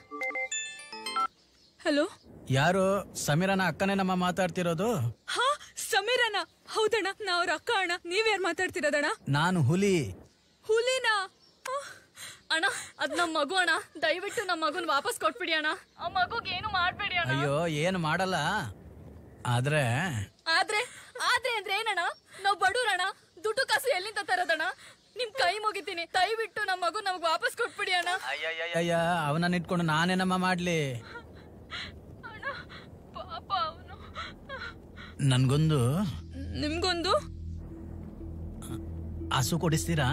ಹಲೋ ಯಾರು ಸಮೀರನ ಅಕ್ಕನೇ ನಮ್ಮ ಮಾತಾಡ್ತಿರೋದು ಹಾ ಸಮೀರನ ಹೌದಣ್ಣ ನಾ ಅವ್ರ ಅಕ್ಕ ಅಣ್ಣ ನೀವ್ಯಾರು ಮಾತಾಡ್ತಿರೋದಣ್ಣ ನಾನು ಹುಲಿ ಹುಲಿನಾ ಅಣ್ಣ ಅದ್ ನಮ್ ಮಗು ಅಣ್ಣ ದಯವಿಟ್ಟು ನಮ್ ಮಗುನ್ ವಾಪಸ್ ಕೊಟ್ಬಿಡಿ ಅಣ್ಣ ಆ ಮಗುಗ್ ಏನು ಮಾಡ್ಬೇಡಿ ಅಣ್ಣ ಅಯ್ಯೋ ಏನು ಮಾಡಲ್ಲ ಆದ್ರೆ ಆದ್ರೆ ಆದ್ರೆ ಅಂದ್ರೆ ಏನಣ್ಣ ನಾವ್ ಬಡೂರಣ್ಣ ದುಡ್ಡು ಕಾಸು ಎಲ್ಲಿಂದ ತರೋದಣ್ಣ ನಿಮ್ ಕೈ ಮುಗಿತೀನಿ ದಯವಿಟ್ಟು ನಮ್ ಮಗು ನಮ್ಗ್ ವಾಪಸ್ ಕೊಟ್ಬಿಡಿ ಅಣ್ಣ ಅಯ್ಯ ಅವನನ್ನ ಇಟ್ಕೊಂಡು ನಾನೇನಮ್ಮ ಮಾಡ್ಲಿ ಪಾಪ ಅವನು ನನ್ಗೊಂದು ನಿಮ್ಗೊಂದು ಹಸು ಕೊಡಿಸ್ತೀರಾ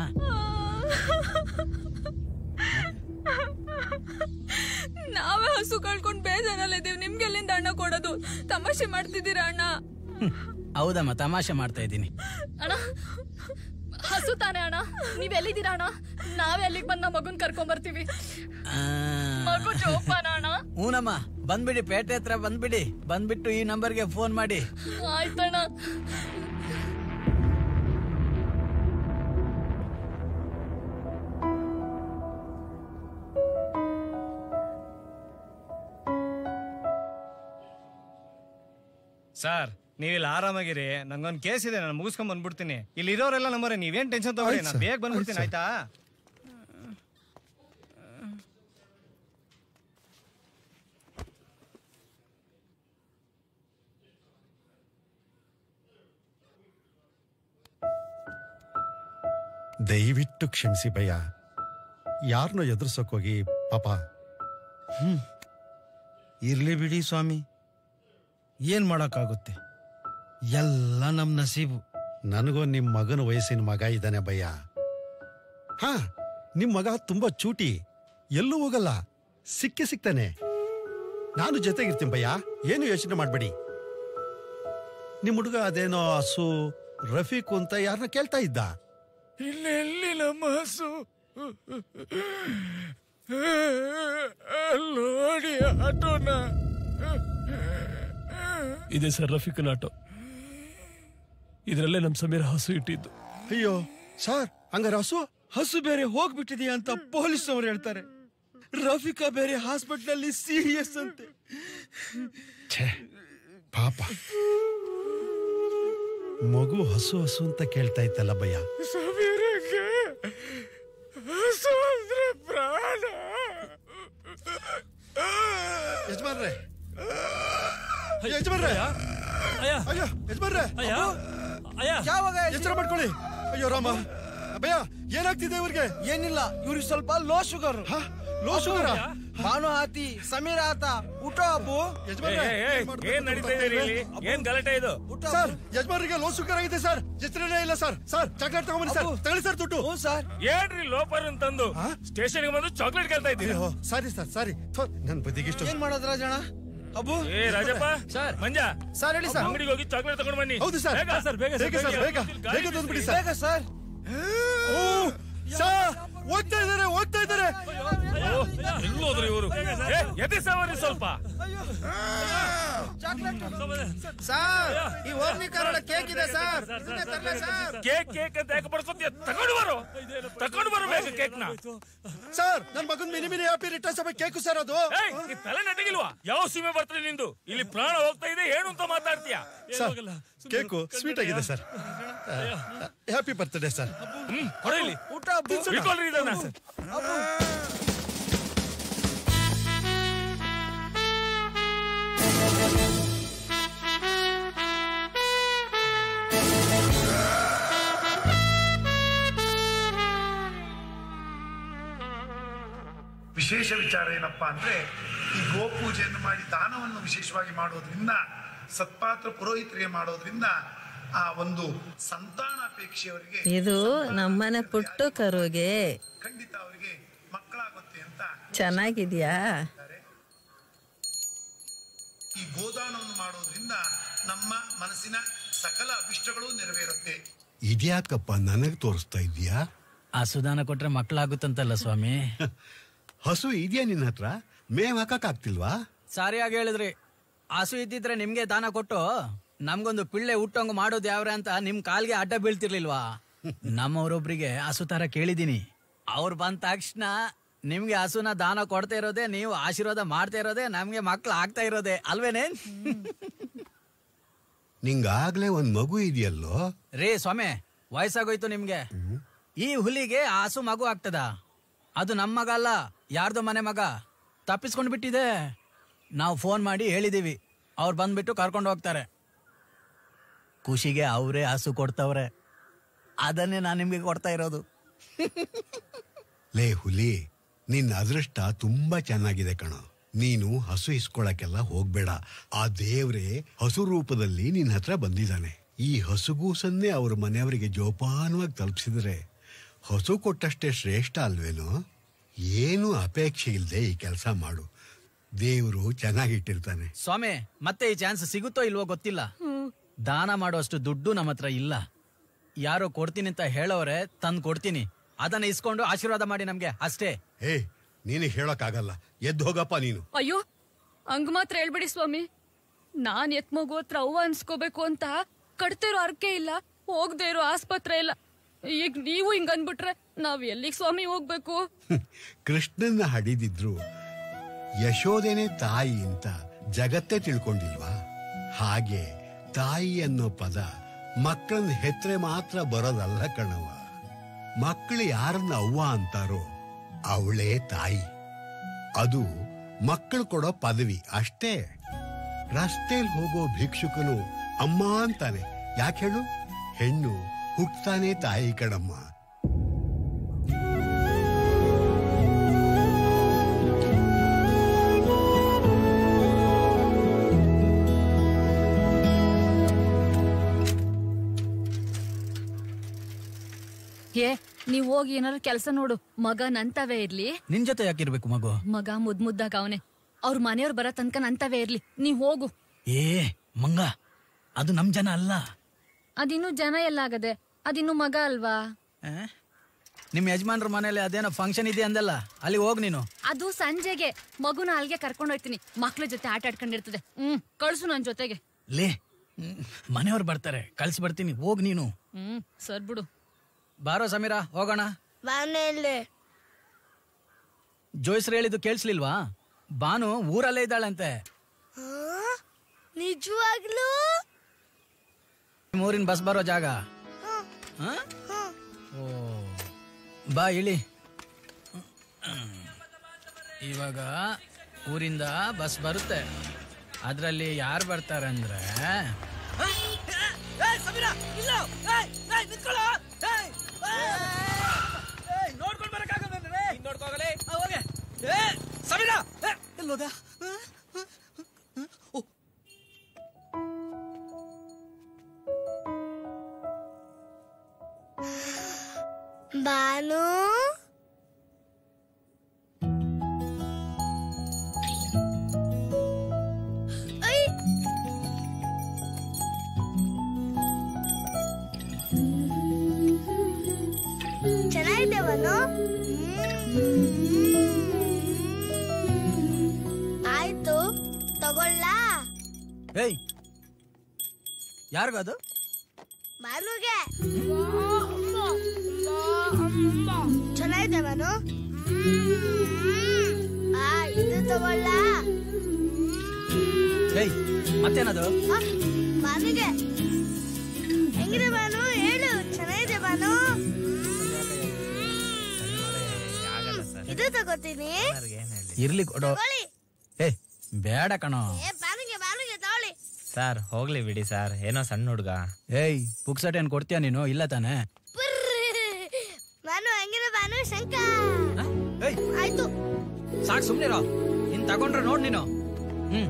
ನಾವೇ ಹಸು ಕಳ್ಕೊಂಡ್ ಬೇಜಾರಲ್ಲ ಇದೀವಿ ನಿಮ್ಗೆ ಎಲ್ಲಿಂದ ಅಣ್ಣ ಕೊಡೋದು ತಮಾಷೆ ಮಾಡ್ತಿದ್ದೀರಾ ಅಣ್ಣ ಹೌದಮ್ಮ ತಮಾಷೆ ಮಾಡ್ತಾ ಇದ್ದೀನಿ ಅಣ್ಣ ಹಸು ತಾನೆ ಅಣ್ಣ ನೀವ್ ಎಲ್ಲಿದ್ದೀರಾ ಅಣ್ಣ ನಾವೇ ಅಲ್ಲಿಗೆ ಬಂದ್ ನಮ್ ಮಗುನ್ ಕರ್ಕೊಂಡ್ ಬರ್ತೀವಿ ಮಗು ಜೋಪಾನ ಅಣ್ಣ ಹೂನಮ್ಮ ಬಂದ್ಬಿಡಿ ಪೇಟೆ ಹತ್ರ ಬಂದ್ಬಿಡಿ ಬಂದ್ಬಿಟ್ಟು ಈ ನಂಬರ್ಗೆ ಫೋನ್ ಮಾಡಿ ಆಯ್ತಣ್ಣ ಸರ್ ನೀವು ಇಲ್ಲಿ ಆರಾಮಾಗಿರಿ ನಂಗೊಂದು ಕೇಸ್ ಇದೆ ನಾನು ಮುಗಿಸ್ಕೊಂಡ್ ಬಂದ್ಬಿಡ್ತೀನಿ ಇಲ್ಲಿ ಇರೋರೆಲ್ಲ ನಂಬರ್ ನೀವೇನ್ ಟೆನ್ಷನ್ ತಗೊಳ್ಳಿ ಆಯ್ತು ನಾನು ಸರ್, ಬೇಗ ಬಂದ್ಬಿಡ್ತೀನಿ ಆಯ್ತು ಆಯ್ತಾ ದಯವಿಟ್ಟು ಕ್ಷಮಿಸಿ ಭಯ್ಯ ಯಾರನ್ನೋ ಎದುರ್ಸೋಕೋಗಿ ಪಾಪ ಹ್ಮ್ ಇರ್ಲಿ ಬಿಡಿ ಸ್ವಾಮಿ ಏನ್ ಮಾಡಕ್ಕಾಗುತ್ತೆ ಎಲ್ಲ ನಮ್ ನಸೀಬು ನನಗೂ ನಿಮ್ ಮಗನ ವಯಸ್ಸಿನ ಮಗ ಇದ್ದಾನೆ ಭಯ್ಯ ಹಾ ನಿಮ್ ಮಗ ತುಂಬಾ ಚೂಟಿ ಎಲ್ಲೂ ಹೋಗಲ್ಲ ಸಿಕ್ಕಿ ಸಿಗ್ತಾನೆ ನಾನು ಜೊತೆಗಿರ್ತೀನಿ ಭಯ್ಯ ಏನು ಯೋಚನೆ ಮಾಡ್ಬೇಡಿ ನಿಮ್ ಹುಡುಗ ಅದೇನೋ ಹಸು ರಫೀಕ್ ಅಂತ ಯಾರನ್ನ ಕೇಳ್ತಾ ಇದ್ದ ಇಲ್ಲಿ ಎಲ್ಲಿ ನಮ್ಮ ಹಸು ನೋಡಿ ಆಟೋನ ಇದೆ ಸರ್ ರಫೀಕನ್ ಆಟೋ ಇದರಲ್ಲೇ ನಮ್ ಸಮೀರ ಹಸು ಇಟ್ಟಿದ್ದು ಅಯ್ಯೋ ಸರ್ ಹಂಗಾರೆ ಹಸು ಹಸು ಬೇರೆ ಹೋಗ್ಬಿಟ್ಟಿದೆಯಾ ಅಂತ ಪೊಲೀಸ್ ಅವರು ಹೇಳ್ತಾರೆ ರಫಿಕಾ ಬೇರೆ ಹಾಸ್ಪಿಟಲ್ ಸೀರಿಯಸ್ ಅಂತೆ ಛೇ ಪಾಪ ಮಗು ಹಸು ಹಸು ಅಂತ ಕೇಳ್ತಾ ಇತ್ತಲ್ಲ ಭಯ್ಯ ಸಮೀರಕ್ಕೆ ಹಸು ಅಂದ್ರೆ ಪ್ರಾಣ ಯಜಮಾನ್ರೆ ಯಜಮಾನ್ರೆ ಅಯ್ಯೋ ಯಜಮಾನ್ರೆ ಯಾವಾಗ ಎಚ್ಚರ ಮಾಡ್ಕೊಳ್ಳಿ ಅಯ್ಯೋ ರಾಮ ಭಯ್ಯ ಏನಾಗ್ತಿದೆ ಇವ್ರಿಗೆ ಏನಿಲ್ಲ ಇವ್ರಿಗೆ ಸ್ವಲ್ಪ low sugar low sugar Bhanu ಹಾತಿ ಸಮೀರ ಆತ ಊಟ ಹಬ್ಬು ಏನ್ ನಡೀತಾ ಇದೆ ಇಲ್ಲಿ ಏನ್ ಗಲಾಟೆ ಇದು ಸರ್ ಯಜಮಾನ್ರಿಗೆ ಲೋ ಶುಗರ್ ಆಗಿದೆ ಸರ್ ಎಚ್ಚರನೇ ಇಲ್ಲ ಸರ್ ಸರ್ ಚಾಕ್ಲೇಟ್ ತಗೊಂಬನ್ನಿ ಸರ್ ತಗೊಳ್ಳಿ ಸರ್ ದುಡ್ಡು ಸರ್ ಏನ್ರಿ ಲೋಪರ್ ಅಂತಂದು ಸ್ಟೇಷನ್ಗೆ ಬಂದು ಚಾಕ್ಲೇಟ್ ಕೇಳ್ತಾ ಇದ್ದೀರಿ ಸಾರಿ ಸರ್ ಸಾರಿ ನನ್ ಬದಿಗಿಷ್ಟು ಏನ್ ಮಾಡೋದ್ ರಾಜಣ್ಣ ಅಬ್ಬು ಏ ರಾಜಪ್ಪ ಸರ್ ಮಂಜ ಸರ್ ಹೇಳಿ ಸರ್ ಅಂಗಡಿಗೆ ಹೋಗಿ ಚಾಕ್ಲೇಟ್ ತಗೊಂಡು ಬನ್ನಿ ಹೌದು ಸರ್ ಬೇಗ ಸರ್ ಬೇಗ ಬೇಗ ಸರ್ ಬೇಗ ಬೇಗ ತಂದ್ಬಿಡಿ ಸರ್ ಬೇಗ ಸರ್ ಸರ್ ಹೋಗ್ತಾ ಇದಾರೆ ಹೋಗ್ತಾ ಇದಾರೆ ಎಲ್ಲೋದ್ರು ಇವರು ಎದೆ ಸವಾರಿ ಸ್ವಲ್ಪ ಸರ್ ಈ ಓಮ್ನಿ ಕಾರಣ ಕೇಕ್ ಇದೆ ಸರ್ ಕೇಕ್ ಕೇಕ್ ಅಂತ ಯಾಕೆ ಬಡ್ಕೊತೀಯ ತಗೊಂಡು ಬರೋ ತಗೊಂಡು ಬರೋ ಬೇಗ ಕೇಕ್ ನ ಸರ್ ನನ್ ಮಗನ್ many many happy returns of cake sir ಅದು ಏಯ್, ಈ ತಲೆ ನಟಗಿಲ್ವಾ ಯಾವ ಸೀಮೆ ಬರ್ತದೆ ನಿಂದು ಇಲ್ಲಿ ಪ್ರಾಣ ಹೋಗ್ತಾ ಇದೆ ಏನು ಅಂತ ಮಾತಾಡ್ತೀಯ ಸರ್ ಕೇಕು ಸ್ವೀಟ್ ಆಗಿದೆ ಸರ್ ಹ್ಯಾಪಿ ಬರ್ತ್ಡೇ ಸರ್ ಹ್ಮ್ ಕೊಡು ಇಲ್ಲಿ ಊಟ ಇಟ್ಕೊಳ್ರಿ ಇದನ್ನ ವಿಶೇಷ ವಿಚಾರ ಏನಪ್ಪಾ ಅಂದ್ರೆ ಈ ಗೋಪೂಜೆಯನ್ನು ಮಾಡಿ ದಾನವನ್ನು ವಿಶೇಷವಾಗಿ ಮಾಡೋದ್ರಿಂದ ಸತ್ಪಾತ್ರ ಪುರೋಹಿತರಿಗೆ ಮಾಡೋದ್ರಿಂದ ಆ ಒಂದು ಸಂತಾನಾಪೇಕ್ಷೆಯವರಿಗೆ ಇದು ನಮ್ಮನೆ ಪುಟ್ಟು ಕರುಗೆ ಖಂಡಿತ ಅವರಿಗೆ ಮಕ್ಕಳಾಗುತ್ತೆ ಅಂತ ಚೆನ್ನಾಗಿದ್ಯಾ ಈ ಗೋದಾನವನ್ನು ಮಾಡೋದ್ರಿಂದ ನಮ್ಮ ಮನಸ್ಸಿನ ಸಕಲ ಅಭಿಷ್ಟಗಳು ನೆರವೇರುತ್ತೆ ಇದ್ಯಾಕಪ್ಪ ನನಗ್ ತೋರಿಸ್ತಾ ಇದೀಯಾ ಹಸುದಾನ ಕೊಟ್ರೆ ಮಕ್ಕಳಾಗುತ್ತಂತಲ್ಲ ಸ್ವಾಮಿ ಹಸು ಇದೆಯಾ ನಿನ್ನ ಹತ್ರ ಮೇವ್ ಹಾಕಕ್ ಆಗ್ತಿಲ್ವಾ ಸರಿಯಾಗಿ ಹೇಳಿದ್ರಿ ಹಸು ಇದ್ದಿದ್ರೆ ನಿಮ್ಗೆ ದಾನ ಕೊಟ್ಟು ನಮ್ಗೊಂದು ಪಿಳ್ಳೆ ಹುಟ್ಟಂಗ್ ಮಾಡೋದು ಯಾವ್ರೆ ಅಂತ ನಿಮ್ ಕಾಲ್ಗೆ ಅಡ್ಡ ಬೀಳ್ತಿರ್ಲಿಲ್ವಾ ನಮ್ಮವ್ರೊಬ್ರಿಗೆ ಹಸು ತರ ಕೇಳಿದೀನಿ ಅವ್ರು ಬಂದ ತಕ್ಷಣ ನಿಮ್ಗೆ ಹಸುನ ದಾನ ಕೊಡ್ತಾ ಇರೋದೇ ನೀವು ಆಶೀರ್ವಾದ ಮಾಡ್ತಾ ಇರೋದೇ ನಮ್ಗೆ ಮಕ್ಳು ಆಗ್ತಾ ಇರೋದೇ ಅಲ್ವೇನೆ ನಿಂಗಾಗ್ಲೇ ಒಂದ್ ಮಗು ಇದೆಯಲ್ಲೋ ರೇ ಸ್ವಾಮಿ ವಯಸ್ಸಾಗೋಯ್ತು ನಿಮ್ಗೆ ಈ ಹುಲಿಗೆ ಆ ಹಸು ಮಗು ಆಗ್ತದ ಅದು ನಮ್ಮ ಮಗ ಅಲ್ಲ ಯಾರ್ದೋ ಮನೆ ಮಗ ತಪ್ಪಿಸ್ಕೊಂಡ್ ಬಿಟ್ಟಿದೆ ನಾವು ಫೋನ್ ಮಾಡಿ ಹೇಳಿದೀವಿ ಅವ್ರು ಬಂದ್ಬಿಟ್ಟು ಕರ್ಕೊಂಡು ಹೋಗ್ತಾರೆ ಖುಷಿಗೆ ಅವರೇ ಹಸು ಕೊಡ್ತವ್ರೆ ಅದನ್ನೇ ನಾನು ನಿಮ್ಗೆ ಕೊಡ್ತಾ ಇರೋದು ಲೇ ಹುಲಿ ನಿನ್ನ ಅದೃಷ್ಟ ತುಂಬಾ ಚೆನ್ನಾಗಿದೆ ಕಣ ನೀನು ಹಸು ಇಸ್ಕೊಳಕ್ಕೆಲ್ಲ ಹೋಗ್ಬೇಡ ಆ ದೇವ್ರೆ ಹಸು ರೂಪದಲ್ಲಿ ನಿನ್ನ ಹತ್ರ ಬಂದಿದ್ದಾನೆ ಈ ಹಸುಗೂಸನ್ನೇ ಅವ್ರ ಮನೆಯವರಿಗೆ ಜೋಪಾನವಾಗಿ ತಲುಪಿಸಿದ್ರೆ ಹಸು ಕೊಟ್ಟಷ್ಟೇ ಶ್ರೇಷ್ಠ ಅಲ್ವೇನೋ ಏನು ಅಪೇಕ್ಷೆ ಇಲ್ಲದೆ ಈ ಕೆಲಸ ಮಾಡು ದೇವರು ಚೆನ್ನಾಗಿಟ್ಟಿರ್ತಾನೆ ಸ್ವಾಮಿ ಮತ್ತೆ ಈ ಚಾನ್ಸ್ ಸಿಗುತ್ತೋ ಇಲ್ವೋ ಗೊತ್ತಿಲ್ಲ ದಾನ ಮಾಡುವಷ್ಟು ದುಡ್ಡು ನಮ್ಮ ಹತ್ರ ಇಲ್ಲ ಯಾರೋ ಕೊಡ್ತೀನಿ ಅಂತ ಹೇಳೋರೆ ತಂದು ಕೊಡ್ತೀನಿ ಅದನ್ನ ಇಸ್ಕೊಂಡು ಆಶೀರ್ವಾದ ಮಾಡಿ ನಮ್ಗೆ ಅಷ್ಟೇ ಹೇ ನೀನು ಹೇಳೋಕ್ಕಾಗಲ್ಲ ಎದ್ದು ಹೋಗಪ್ಪ ನೀನು ಅಯ್ಯೋ ಹಂಗ್ ಮಾತ್ರ ಹೇಳ್ಬಿಡಿ ಸ್ವಾಮಿ ನಾನ್ ಎತ್ ಮಗು ಹತ್ರ ಅವ್ವ ಅನ್ಸ್ಕೋಬೇಕು ಅಂತ ಕಟ್ತಿರೋ ಅರ್ಕೆ ಇಲ್ಲ ಹೋಗ್ದೇ ಇರೋ ಆಸ್ಪತ್ರೆ ಇಲ್ಲ ಈಗ ನೀವು ಹಿಂಗ್ ಅಂದ್ಬಿಟ್ರೆ ನಾವ್ ಎಲ್ಲಿಗ್ ಸ್ವಾಮಿ ಹೋಗ್ಬೇಕು ಕೃಷ್ಣನ್ನ ಹಡಿದಿದ್ರು ಯಶೋದೆನೆ ತಾಯಿ ಅಂತ ಜಗತ್ತೇ ತಿಳ್ಕೊಂಡಿಲ್ವಾ ಹಾಗೆ ತಾಯಿ ಅನ್ನೋ ಪದ ಮಕ್ಕಳನ್ನ ಹೆತ್ರೆ ಮಾತ್ರ ಬರೋದಲ್ಲ ಕಣವ ಮಕ್ಕಳು ಯಾರನ್ನ ಅವ್ವ ಅಂತಾರೋ ಅವಳೇ ತಾಯಿ ಅದು ಮಕ್ಕಳು ಕೊಡೋ ಪದವಿ ಅಷ್ಟೇ ರಸ್ತೆಲ್ ಹೋಗೋ ಭಿಕ್ಷುಕನು ಅಮ್ಮ ಅಂತಾನೆ ಯಾಕೆ ಹೇಳು ಹೆಣ್ಣು ಹುಟ್ತಾನೆ ತಾಯಿ ಕಣಮ್ಮ ಏ ನೀವ್ ಹೋಗಿ ಏನಾರು ಕೆಲಸ ನೋಡು ಮಗ ನಂತವೇ ಇರ್ಲಿ ನಿನ್ ಜೊತೆ ಯಾಕಿರ್ಬೇಕು ಮಗು ಮಗ ಮುದ್ ಮುದ್ದಾಗ ಅವನೆ ಅವ್ರ ಮನೆಯವ್ರು ಬರೋ ತನಕ ನಂತವೇ ಇರ್ಲಿ ನೀವ್ ಹೋಗು ಏ ಮಂಗ ಅದು ನಮ್ ಜನ ಅಲ್ಲ ಅದಿನ್ನೂ ಜನ ಎಲ್ಲಾಗದೆ ಅದಿನ್ನು ಮಗ ಅಲ್ವಾ ಆ? ನಿಮ್ ಯಜಮಾನ್ರ ಮನೇಲಿ ಅದೇನೋ ಫಂಕ್ಷನ್ ಇದೆ ಅಂದಲ್ಲ ಅಲ್ಲಿ ಹೋಗ್ ನೀನು ಅದು ಸಂಜೆಗೆ ಮಗುನ ಅಲ್ಲಿಗೆ ಕರ್ಕೊಂಡು ಹೋಯ್ತೀನಿ ಮಕ್ಳ ಜೊತೆ ಆಟ ಆಡ್ಕೊಂಡಿರ್ತದೆ ಹ್ಮ್ ಕಳ್ಸು ನನ್ ಜೊತೆಗೆ ಲೇ ಮನೆಯವ್ರು ಬರ್ತಾರೆ ಕಳ್ಸಿ ಬರ್ತೀನಿ ಹೋಗ್ ನೀನು ಹ್ಮ್ ಸರ್ ಬಿಡು ಬಾರೋ ಸಮೀರಾ ಹೋಗೋಣ ಮನೇಲಿ ಜೋಯ್ಸ್ರು ಹೇಳಿದ್ದು ಕೇಳಿಸ್ಲಿಲ್ವಾ ಬಾನು ಊರಲ್ಲೇ ಇದ್ದಾಳಂತೆ ನಿಜವಾಗ್ಲೂ ಊರಿನ ಬಸ್ ಬರೋ ಜಾಗ ಹ? ಓ ಬಾ ಇಳಿ ಇವಾಗ ಊರಿಂದ ಬಸ್ ಬರುತ್ತೆ ಅದ್ರಲ್ಲಿ ಯಾರು ಬರ್ತಾರೆ ಅಂದ್ರೆ ನೋಡ್ಕೊಂಡು ಬರಕ್ಕಾಗಲ್ಲ ನೋಡ್ಕೋಗಲೇ ಹೋಗೆ ಸಮೀರಾ ಎಲ್ಲೋದ ಬಾನು ಐ! ಚೆನ್ನಾಗಿದೆ ಬಾನು ಆಯ್ತು ತಗೊಳ್ಳಾ ಏಯ್ ಯಾರಿಗದು ಬಾನುಗೆ ಚೆನ್ನಾಗಿದೆ ಬಾನು ಬಾನು ಆ ಇದು ತಗೊಳ್ಳ ಏಯ್ ಮತ್ತೇನದು ಬಾನುಗೆ ಹೆಂಗಿದೆ ಬಾನು ಹೇಳು ಚೆನ್ನಾಗಿದೆ ಬಾನು ಇದು ತಗೋತೀನಿ ಇರ್ಲಿ ಕೊಡು ತಗೊಳ್ಳಿ ಏಯ್ ಬೇಡ ಕಣೋ ಏ ಬಾನುಗೆ ಬಾನುಗೆ ತಗೊಳ್ಳಿ ಸರ್ ಹೋಗ್ಲಿ ಬಿಡಿ ಸರ್ ಏನೋ ಸಣ್ಣ ಹುಡ್ಗ ಏಯ್ ಪುಕ್ಸಟ್ ಏನ್ ಕೊಡ್ತೀಯ ನೀನು ಇಲ್ಲ ತಾನೆ ಬಾನು ಹೆಂಗಿದೆ ಬಾನು ಶಂಕ ಏಯ್ ಆಯ್ತು ಸಾಕ್ ಸುಮ್ನಿರೋ ಇನ್ ತಗೊಂಡ್ರೆ ನೋಡ್ ನೀನು ಹ್ಮ್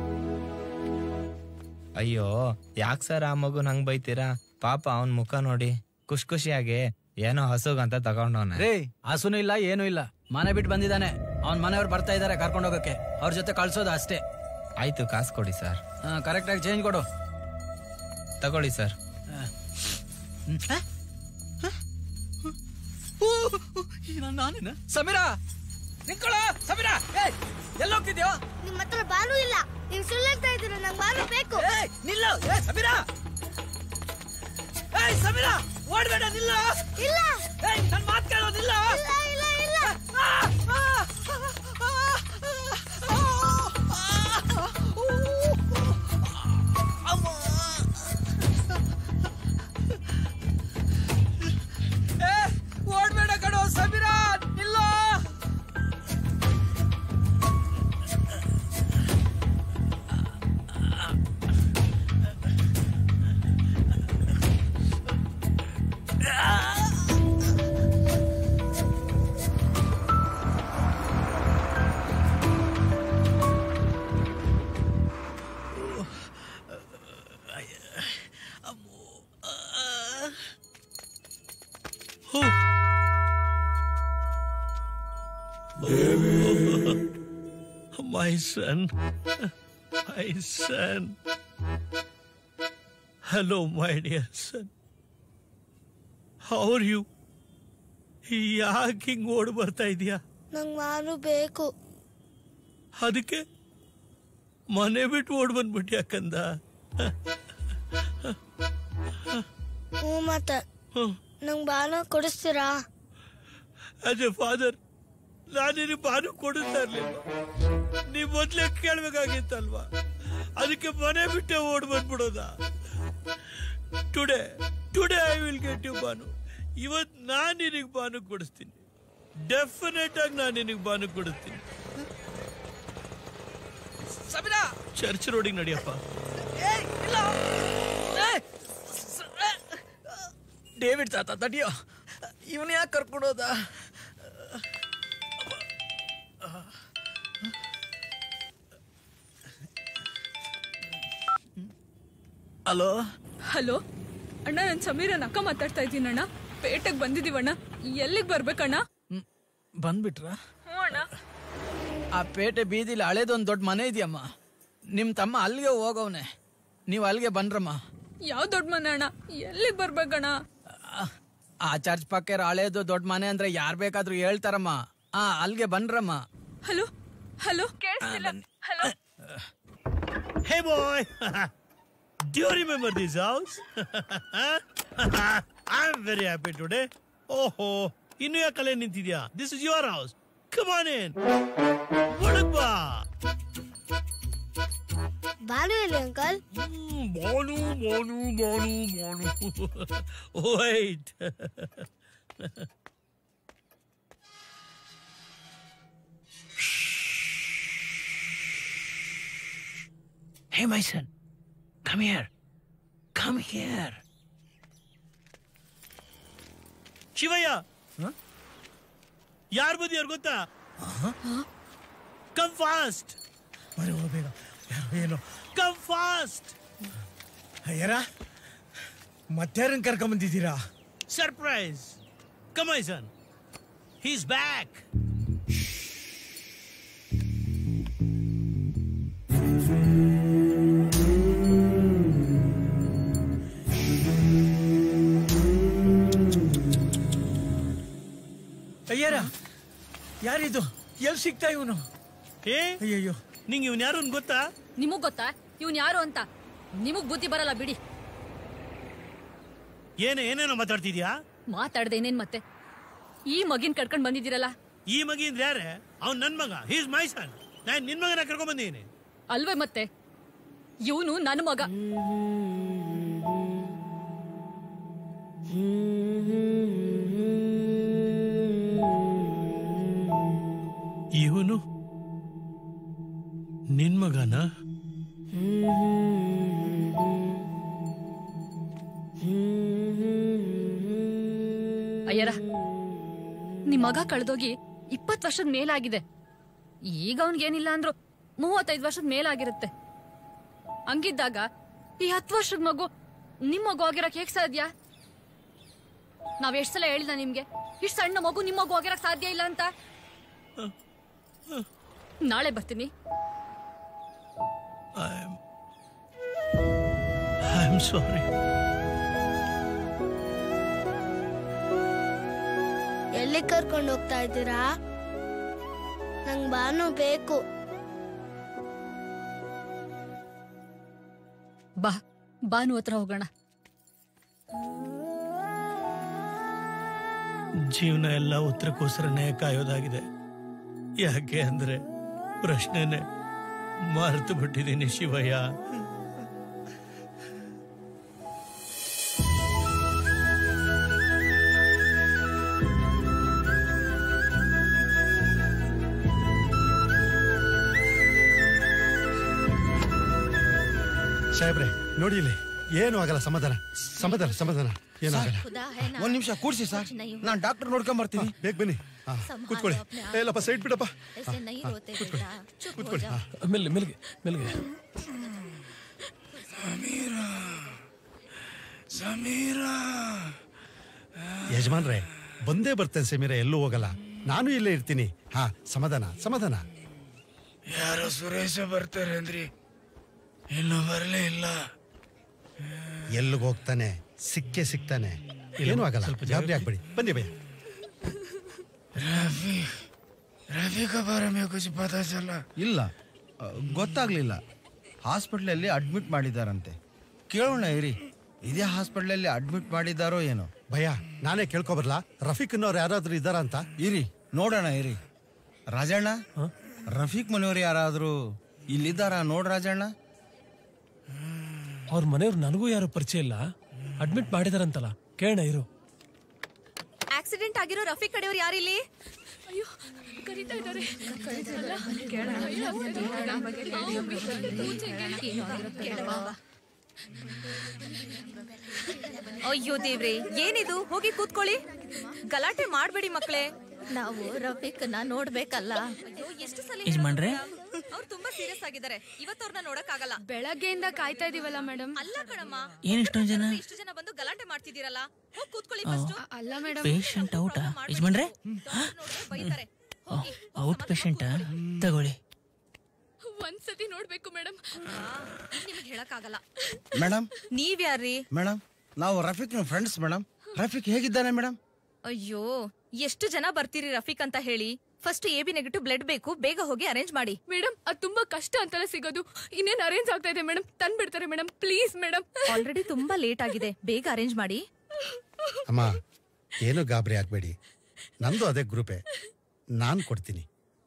ಅಯ್ಯೋ ಯಾಕ್ ಸರ್ ಆ ಮಗುನ್ ಹಂಗ್ ಬೈತೀರಾ ಪಾಪ ಅವನ್ ಮುಖ ನೋಡಿ ಖುಷ್ ಖುಷಿಯಾಗಿ ಏನೋ ಹಸುಗಂತ ತಗೊಂಡವನೆ ರೇ ಹಸುನು ಇಲ್ಲ ಏನೂ ಇಲ್ಲ ಮನೆ ಬಿಟ್ಟು ಬಂದಿದ್ದಾನೆ ಅವ್ನ್ ಮನೆಯವ್ರು ಬರ್ತಾ ಇದಾರೆ ಕರ್ಕೊಂಡು ಹೋಗಕ್ಕೆ ಅವ್ರ ಜೊತೆ ಕಳ್ಸೋದು ಅಷ್ಟೇ ಆಯ್ತು ಕಾಸು ಕೊಡಿ ಸರ್ ಕರೆಕ್ಟ್ ಆಗಿ ಚೇಂಜ್ ಕೊಡು ತಗೊಳ್ಳಿ ಸರ್ ನಾನೇನ ಸಮೀರಾ ನಿಂತ್ಕೊಳ್ಳ ಸಮೀರಾ ಏಯ್ ಎಲ್ಲೋಗ್ತಿದ್ಯೋ ನಿಮ್ ಹತ್ರ ಬಾನು ಇಲ್ಲ ನೀವು ಸುಳ್ಳು ಹೇಳ್ತಾ ಇದ್ದೀರ ನಂಗೆ ಬಾನು ಬೇಕು ನಿಲ್ಲ ಏ ಸಮೀರಾ ಏಯ್ ಸಮೀರಾ ಓಡ್ಬೇಡ ನಿಲ್ಲ ಇಲ್ಲ ಏಯ್ ನನ್ ಮಾತ್ ಕೇಳೋ ನಿಲ್ಲ ಇಲ್ಲ ಇಲ್ಲ ಇಲ್ಲ ಏ ಓಡ್ಬೇಡ ಕಣೋ ಸಮೀರಾ ನಿಲ್ಲ My son. My son. Hello, my dear son. How are you? ಯಾಕೆ ಹಿಂಗ್ ಓಡ್ ಬರ್ತಾ ಇದೀಯಾ ನಂಗೆ ಬಾನು ಬೇಕು ಅದಕ್ಕೆ ಮನೆ ಬಿಟ್ಟು ಓಡ್ ಬಂದ್ಬಿಟ್ಟು ಯಾಕಂದ ಹ್ಞೂ ಮತ್ತೆ ನಂಗೆ ಬಾನು ಕೊಡಿಸ್ತೀರಾ ಆಸ್ ಎ ಫಾದರ್ ನಾನು ನಿನಗೆ ಬಾನು ಕೊಡುತ್ತಾ ಇರ್ಲಿಲ್ಲ ನೀ ಮೊದ್ಲೇ ಕೇಳ್ಬೇಕಾಗಿತ್ತಲ್ವಾ ಅದಕ್ಕೆ ಮನೆ ಬಿಟ್ಟೆ ಓಡ್ ಬಂದ್ಬಿಡೋದ today today I will get you Banu ಇವತ್ ನಾನ್ ನಿನಗೆ ಬಾನು ಕೊಡಿಸ್ತೀನಿ ಡೆಫಿನೆಟ್ ಆಗಿ ನಾನು ನಿನಗೆ ಬಾನು ಕೊಡಿಸ್ತೀನಿ ಸಮೀರಾ ಚರ್ಚ್ ರೋಡಿಗೆ ನಡಿಯಪ್ಪ ಏಯ್ ಇಲ್ಲ ಏಯ್ ಸ- ಏ, ಡೇವಿಡ್ ತಾತ ತಡಿಯೋ ಇವನ್ ಯಾಕೆ ಕರ್ಕೊಂಡೋದ ಹಲೋ ಹಲೋ ಅಣ್ಣ ನಾನು ಸಮೀರನ್ ಅಕ್ಕ ಮಾತಾಡ್ತಾ ಇದ್ದೀನಿ ಅಣ್ಣ ಪೇಟೆಗೆ ಬಂದಿದೀವಣ್ಣ ಎಲ್ಲಿಗೆ ಬರ್ಬೇಕಣ್ಣ ಬಂದ್ಬಿಟ್ರ ಹ್ಞೂ ಅಣ್ಣ ಆ ಪೇಟೆ ಬೀದಿಲಿ ಹಳೇದೊಂದು ದೊಡ್ಡ ಮನೆ ಇದೆಯಮ್ಮ ನಿಮ್ ತಮ್ಮ ಅಲ್ಲಿಗೆ ಹೋಗವ್ನೆ ನೀವು ಅಲ್ಲಿಗೆ ಬನ್ರಮ್ಮ ಯಾವ ದೊಡ್ಡ ಮನೆ ಅಣ್ಣ ಎಲ್ಲಿಗೆ ಬರ್ಬೇಕಣ್ಣ ಆ ಚರ್ಚ್ ಪಕ್ಕ ಇರೋ ಹಳೇದು ದೊಡ್ಡ ಮನೆ ಅಂದ್ರೆ ಯಾರ್ ಬೇಕಾದ್ರೂ ಹೇಳ್ತಾರಮ್ಮ ಆ ಅಲ್ಲಿಗೆ ಬನ್ರಮ್ಮ ಹಲೋ ಹಲೋ ಕೇಳಿಸ್ತಿಲ್ಲ hello Hey boy! Do you remember this house? I'm very happy today. ಓಹೋ ಇನ್ನು ಯಾಕಲ್ಲೇ ನಿಂತಿದ್ಯಾ this is your house come on in ಒಳಗ್ ಬಾ ಬಾನು ಎಲ್ಲಿ uncle Banu Banu Banu Banu wait Hey, my son, come here. Come here. Shivayya ಯಾರ್ ಬಂದಿಯಾರು ಗೊತ್ತಾ ಕಮ್ ಫಾಸ್ಟ್ ಬೇಗ ಏನೋ ಕಮ್ ಫಾಸ್ಟ್ ಅಯ್ಯರ ಮತ್ತಾರನ್ ಕರ್ಕೊಂಬಂದಿದ್ದೀರಾ surprise come I son he's back ಅಯ್ಯರ ಯಾರಿದು ಎಲ್ಲಿ ಸಿಗ್ತಾ ಇವನು ಏ ಅಯ್ಯಯ್ಯೋ ನಿಂಗೆ ಇವ್ನು ಯಾರು ಅಂತ ಗೊತ್ತಾ ನಿಮಗ್ ಗೊತ್ತಾ ಇವ್ನ್ ಯಾರು ಅಂತ ನಿಮಗ್ ಬುದ್ಧಿ ಬರಲ್ಲ ಬಿಡಿ ಏನೇ ಏನೇನೋ ಮಾತಾಡ್ತಿದ್ಯಾ ಮಾತಾಡ್ದೆ ಏನೇನ್ ಮತ್ತೆ ಈ ಮಗಿನ್ ಕಟ್ಕೊಂಡ್ ಬಂದಿದ್ದೀರಲ್ಲ ಈ ಮಗಿಂದ್ರ ಯಾರೇ ಅವ್ನ್ ನನ್ ಮಗ ಹೀಸ್ ಮೈ ಸನ್ ನಾನು ನಿನ್ ಮಗನ ಕರ್ಕೊಂಡ್ ಬಂದೀನಿ ಅಲ್ವೇ ಮತ್ತೆ ಇವನು ನನ್ನ ಮಗ ಇವನು ನಿನ್ ಮಗನ ಅಯ್ಯರ ನಿಮ್ ಮಗ ಕಳೆದೋಗಿ ಇಪ್ಪತ್ ವರ್ಷದ ಮೇಲಾಗಿದೆ ಈಗ ಅವನ್ಗೇನಿಲ್ಲ ಅಂದ್ರು ಮೂವತ್ತೈದು ವರ್ಷದ ಮೇಲಾಗಿರುತ್ತೆ ಹಂಗಿದ್ದಾಗ ಈ ಹತ್ತು ವರ್ಷದ ಮಗು ನಿಮ್ ಮಗು ಆಗಿರಕ್ ಹೇಗ್ ಸಾಧ್ಯ ನಾವ್ ಎಷ್ಟ್ ಸಲ ಹೇಳಿದ ನಿಮ್ಗೆ ಇಷ್ಟ್ ಸಣ್ಣ ಮಗು ನಿಮ್ ಮಗು ಆಗಿರಕ್ ಸಾಧ್ಯ ಇಲ್ಲ ಅಂತ ನಾಳೆ ಬರ್ತೀನಿ ಐ ಆಮ್ ಸಾರಿ ಎಲ್ಲಿ ಕರ್ಕೊಂಡು ಹೋಗ್ತಾ ಇದ್ದೀರಾ ನಂಗ್ ಬಾನು ಬೇಕು ಬಾ ಬಾನು ಹತ್ರ ಹೋಗೋಣ ಜೀವನ ಎಲ್ಲ ಉತ್ತರಕ್ಕೋಸ್ಕರನೇ ಕಾಯೋದಾಗಿದೆ ಯಾಕೆ ಅಂದ್ರೆ ಪ್ರಶ್ನೆನೆ ಮರೆತು ಬಿಟ್ಟಿದ್ದೀನಿ ಶಿವಯ್ಯ ಸಾಹೇಬ್ರೆ ನೋಡಿ ಇಲ್ಲಿ ಏನು ಆಗಲ್ಲ ಸಮಾಧಾನ ಸಮಾಧಾನ ಸಮಾಧಾನ ಏನು ಆಗಲ್ಲ ಒಂದ್ ನಿಮಿಷ ಕೂಡ್ಸಿ ಸರ್ ನಾನ್ ಡಾಕ್ಟರ್ ನೋಡ್ಕೊಂಡ್ ಬರ್ತೀನಿ ಬೇಗ ಬನ್ನಿ ಹಾ, ಕೂತ್ಕೊಳ್ಳಿ ಏ, ಇಲ್ಲಪ್ಪ ಸೈಡ್ ಬಿಡಪ್ಪ ಕೂತ್ಕೊಳ್ಳಿ ಹಾ. ಮೆಲ್ಗೆ ಮೆಲ್ಗೆ ಮೆಲ್ಗೆ ಸಮೀರಾ ಸಮೀರಾ ಯಜಮಾನ್ರೆ ಬಂದೇ ಬರ್ತೇನೆ ಸಮೀರ ಎಲ್ಲೂ ಹೋಗಲ್ಲ ನಾನು ಇಲ್ಲೇ ಇರ್ತೀನಿ ಹಾ ಸಮಾಧಾನ ಸಮಾಧಾನ ಯಾರೋ ಸುರೇಶ ಬರ್ತಾರೆ ಅಂದ್ರಿ ಇನ್ನೂ ಬರಲೇ ಇಲ್ಲ ಎಲ್ಲಿಗೆ ಹೋಗ್ತಾನೆ ಸಿಕ್ಕೇ ಸಿಗ್ತಾನೆ ಏನೂ ಆಗಲ್ಲ ಗಾಬರಿ ಆಗ್ಬೇಡಿ ಬನ್ನಿ ಭಯ್ಯ ರಫಿ रफी के बारे में कुछ पता चला ಇಲ್ಲ ಆ, ಗೊತ್ತಾಗ್ಲಿಲ್ಲ ಹಾಸ್ಪಿಟ್ಲಲ್ಲಿ ಅಡ್ಮಿಟ್ ಮಾಡಿದಾರಂತೆ ಕೇಳೋಣ ಇರಿ ಇದೇ ಹಾಸ್ಪಿಟ್ಲಲ್ಲಿ ಅಡ್ಮಿಟ್ ಮಾಡಿದಾರೋ ಏನೋ ಭಯ ನಾನೇ ಕೇಳ್ಕೊಬರ್ಲಾ ರಫೀಕ್ ಅನ್ನೋರು ಯಾರಾದ್ರೂ ಇದ್ದಾರಾ ಅಂತ ಇರಿ ನೋಡೋಣ ಇರಿ ರಾಜಣ್ಣ ರಫೀಕ್ ಮನೆಯವ್ರು ಯಾರಾದ್ರೂ ಇಲ್ಲಿದ್ದಾರಾ ನೋಡ್ ರಾಜಣ್ಣ ಅವ್ರ ಮನೆಯವ್ರು ನನಗೂ ಯಾರು ಪರಿಚಯ ಇಲ್ಲ ಅಡ್ಮಿಟ್ ಮಾಡಿದಾರಂತಲ್ಲ ಕೇಳೋಣ ಇರು ಆಕ್ಸಿಡೆಂಟ್ ಆಗಿರೋ ರಫೀಕ್ ಕಡೆಯವ್ರು ಯಾರಿಲ್ಲಿ ಅಯ್ಯೋ ಕರೀತಾ ಇದ್ದಾರೆ ಅಯ್ಯೋ ದೇವ್ರೆ ಏನಿದು ಹೋಗಿ ಕೂತ್ಕೊಳ್ಳಿ ಗಲಾಟೆ ಮಾಡ್ಬೇಡಿ ಮಕ್ಳೇ ನಾವು ರಫೀಕ್ನ ನೋಡ್ಬೇಕಲ್ಲ ಎಷ್ಟು ಸಲ ಯಜಮಾನ್ರೆ? ಅವ್ರು ತುಂಬಾ ಸೀರಿಯಸ್ ಆಗಿದ್ದಾರೆ ಇವತ್ತವ್ರನ್ನ ನೋಡಕ್ ಆಗಲ್ಲ ಬೆಳಗ್ಗೆಯಿಂದ ಕಾಯ್ತಾ ಇದೀವಲ್ಲ ಮೇಡಮ್ ಅಲ್ಲ ಕಣಮ್ಮ ಏನ್ ಇಷ್ಟೊಂದ್ ಜನ? ಇಷ್ಟು ಜನ ಬಂದು ಗಲಾಟೆ ಮಾಡ್ತಿದ್ದೀರಲ್ಲ ಹೋಗ್ ಕೂತ್ಕೊಳ್ಳಿ ಆ. ಫಸ್ಟ್ ಅಲ್ಲ ಮೇಡಮ್ ಪೇಷಂಟ್ ಔಟಾ ಯಜಮಾನ್ರೆ ಬೈತಾರೆ ಔಟ್ ಪೇಷಂಟಾ ತಗೊಳ್ಳಿ ಒಂದ್ಸತಿ ನೋಡ್ಬೇಕು ಮೇಡಮ್ ನಿಮ್ಗೆ ಹೇಳಕ್ ಆಗಲ್ಲ ಮೇಡಮ್ ನೀವ್ ಯಾರ್ರಿ ಮೇಡಮ್ ನಾವು ರಫೀಕ್ ಫ್ರೆಂಡ್ಸ್ ಮೇಡಮ್ ರಫೀಕ್ ಹೇಗಿದ್ದಾನೆ ಮೇಡಮ್ ಅಯ್ಯೋ ಎಷ್ಟು ಜನ ಬರ್ತೀರಿ ರಫೀಕ್ ಅಂತ ಹೇಳಿ first A B negative blood ಬೇಕು ಬೇಗ ಹೋಗಿ ಅರೇಂಜ್ ಮಾಡಿ ಮೇಡಮ್ ಅದು ತುಂಬಾ ಕಷ್ಟ ಅಂತಲೇ ಸಿಗೋದು ಇನ್ನೇನ್ ಅರೇಂಜ್ ಆಗ್ತಾ ಇದೆ ಮೇಡಮ್ ತಂದ್ಬಿಡ್ತಾರೆ ಮೇಡಮ್ ಪ್ಲೀಸ್ ಮೇಡಮ್ ಆಲ್ರೆಡಿ ತುಂಬಾ ಲೇಟ್ ಆಗಿದೆ ಬೇಗ ಅರೇಂಜ್ ಮಾಡಿ ಅಮ್ಮ ಏನು ಗಾಬರಿ ಆಗ್ಬೇಡಿ ನಂದು ಅದೇ ಗ್ರೂಪೇ ನಾನು ಕೊಡ್ತೀನಿ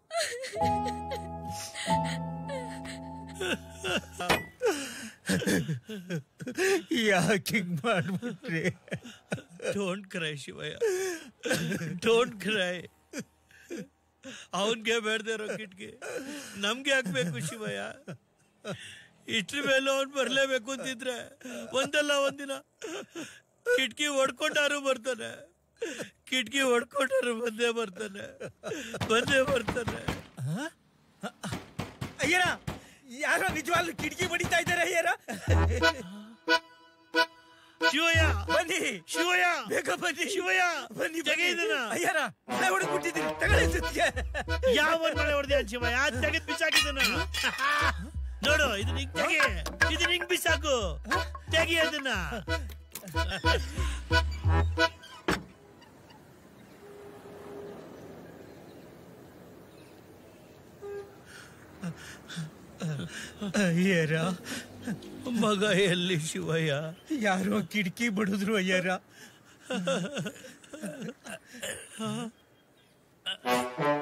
ಯಾಕೆ ಹಿಂಗ್ ಮಾಡ್ಬಿಟ್ರಿ don't cry Shivayya don't cry ಅವನ್ಗೆ ಬೇಡದೆ ಇರೋ ಕಿಟ್ಕಿ ನಮ್ಗೆ ಹಾಕ್ಬೇಕು ಶಿವಯ್ಯ ಇಷ್ಟ್ರ ಮೇಲೆ ಅವ್ನು ಬರ್ಲೇಬೇಕು ಅಂತಿದ್ರೆ ಒಂದಲ್ಲ ಒಂದಿನ ಕಿಟಕಿ ಹೊಡ್ಕೊಂಡಾರು ಬರ್ತಾನೆ ಕಿಟಕಿ ಹೊಡ್ಕೊಂಡಾರು ಬಂದೇ ಬರ್ತಾನೆ ಬಂದೇ ಬರ್ತಾನೆ ಅಯ್ಯರ ಯಾರೋ ನಿಜವಾಗ್ಲೂ ಕಿಟಕಿ ಬಡಿತಾ ಇದ್ದಾರೆ ಅಯ್ಯರ ಶಿವಯ್ಯ ಬನ್ನಿ ಶಿವಯ್ಯ ಬೇಗ ಬನ್ನಿ ಶಿವಯ್ಯ ಬನ್ನಿ ತೆಗೆ ಇದನ್ನ. ಅಯ್ಯರ ಮಳೆ ಹೊಡೆದ್ಬಿಟ್ಟಿದ್ದೀರಿ ತಗೊಳ್ಳಿ ಸುತ್ತಿಗೆ ಯಾವ ಮಳೆ ಹೊಡೆದೆ ಶಿವಯ್ಯ ತೆಗೆದು ಬಿಸಾಕಿದನ ನೋಡು ಇದು ನಿಂಗ್ ತೆಗಿ ಇದು ನಿಂಗ್ ಬಿಸಾಕು ತೆಗಿ ಅದನ್ನ ಅಯ್ಯರ ಮಗ ಎಲ್ಲಿ ಶಿವಯ್ಯ ಯಾರೋ ಕಿಟಕಿ ಬಡಿದ್ರು ಅಯ್ಯರ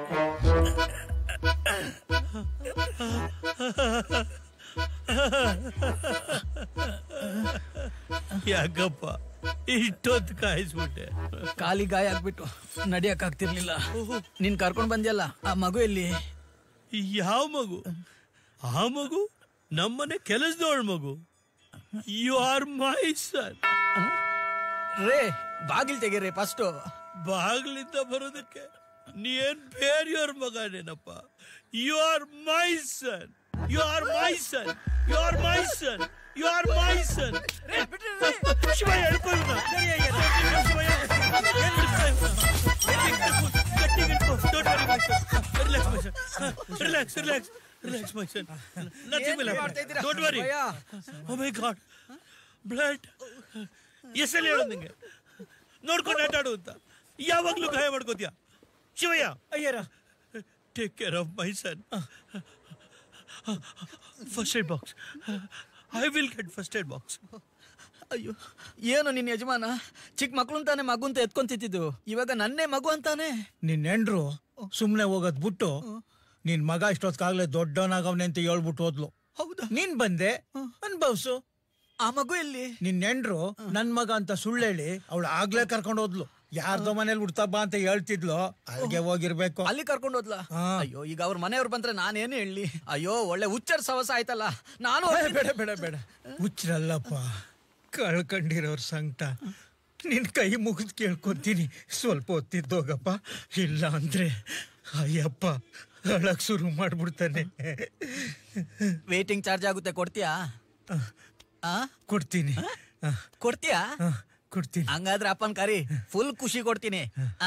ಯಾಕಪ್ಪ ಇಷ್ಟೊತ್ತು ಕಾಯಿಸ್ಬಿಟ್ಟೆ ಕಾಲಿ ಗಾಯ ಆಗ್ಬಿಟ್ಟು ನಡಿಯಕ್ ಆಗ್ತಿರ್ಲಿಲ್ಲ ನೀನ್ ಕರ್ಕೊಂಡ್ ಬಂದ್ಯಲ್ಲ ಆ ಮಗು ಎಲ್ಲಿ ಯಾವ ಮಗು ಆ ಮಗು ನಮ್ಮನೆ ಕೆಲಸದವಳ ಮಗು ಯು ಆರ್ ಮೈ ಸನ್ ರೇ ಬಾಗಿಲ್ ತೆಗೀರಿ ಫಸ್ಟ್ ಬಾಗ್ಲಿಂದ ಬರೋದಕ್ಕೆ ನೀನ್ ಬೇರೆಯವ್ರ ಮಗನೇನಪ್ಪ you are my son you are my son you are my son you are my son Shiva ಹೇಳ್ಕೊಳ್ಳ relax relax relax my son nothing will happen don't worry oh my god blood ಎಸ್ಎಲ್ ಹೇಳೋದು ನಿಂಗೆ ನೋಡ್ಕೊಂಡು ಆಟ ಆಡು ಅಂತ ಯಾವಾಗ್ಲೂ ಗಾಯ ಮಾಡ್ಕೋತೀಯ ಶಿವಯ್ಯ ಅಯ್ಯರ take care of my son first aid box I will get first aid box ಅಯ್ಯೋ ಏನು ನಿನ್ ಯಜಮಾನ ಚಿಕ್ಕ ಮಕ್ಳು ಅಂತಾನೆ ಮಗು ಅಂತ ಎತ್ಕೊಂತಿದ್ದು ಇವಾಗ ನನ್ನೇ ಮಗು ಅಂತಾನೆ ನಿನ್ ಹೆಂಡ್ರು ಸುಮ್ನೆ ಹೋಗೋದ್ ಬಿಟ್ಟು ನಿನ್ ಮಗ ಇಷ್ಟೊತ್ತಾಗ್ಲೇ ದೊಡ್ಡವನಾಗವ್ನೆ ಅಂತ ಹೇಳ್ಬಿಟ್ಟು ಹೋದ್ಲು ಹೌದಾ ನೀನ್ ಬಂದೆ ಅನ್ಭವ್ಸು ಆ ಮಗು ಎಲ್ಲಿ ನಿನ್ ಹೆಂಡ್ರು ನನ್ ಮಗ ಅಂತ ಸುಳ್ಳು ಹೇಳಿ ಅವಳು ಆಗ್ಲೇ ಕರ್ಕೊಂಡು ಹೋದ್ಲು ಯಾರ್ದೋ ಮನೇಲಿ ಹುಡ್ತಾ ಬಾ ಅಂತ ಹೇಳ್ತಿದ್ಲು ಅಲ್ಲಿಗೆ ಹೋಗಿರ್ಬೇಕು ಅಲ್ಲಿ ಕರ್ಕೊಂಡು ಹೋದ್ಲ ಅಯ್ಯೋ ಈಗ ಅವ್ರ ಮನೆಯವ್ರು ಬಂದ್ರೆ ನಾನೇನು ಹೇಳಿ ಅಯ್ಯೋ ಒಳ್ಳೆ ಹುಚ್ಚರ್ ಸವಸ ಆಯ್ತಲ್ಲ ನಾನು ಏ, ಬೇಡ ಬೇಡ ಬೇಡ ಹುಚ್ಚರಲ್ಲಪ್ಪ ಕಳ್ಕೊಂಡಿರೋರ್ ಸಂಕಟ ನಿನ್ ಕೈ ಮುಗಿದ್ ಕೇಳ್ಕೊಂತೀನಿ ಸ್ವಲ್ಪ ಹೊತ್ತಿದ್ದೋಗಪ್ಪ ಇಲ್ಲ ಅಂದ್ರೆ ಅಯ್ಯಪ್ಪ ಅಳಕ್ ಶುರು ಮಾಡ್ಬಿಡ್ತಾನೆ ವೇಟಿಂಗ್ ಚಾರ್ಜ್ ಆಗುತ್ತೆ ಕೊಡ್ತೀಯಾ ಆ ಕೊಡ್ತೀನಿ ಕೊಡ್ತೀಯಾ ಕೊಡ್ತೀನಿ ಹಂಗಾದ್ರೆ ಅಪ್ಪನ್ ಕರಿ ಫುಲ್ ಖುಷಿ ಕೊಡ್ತೀನಿ ಆ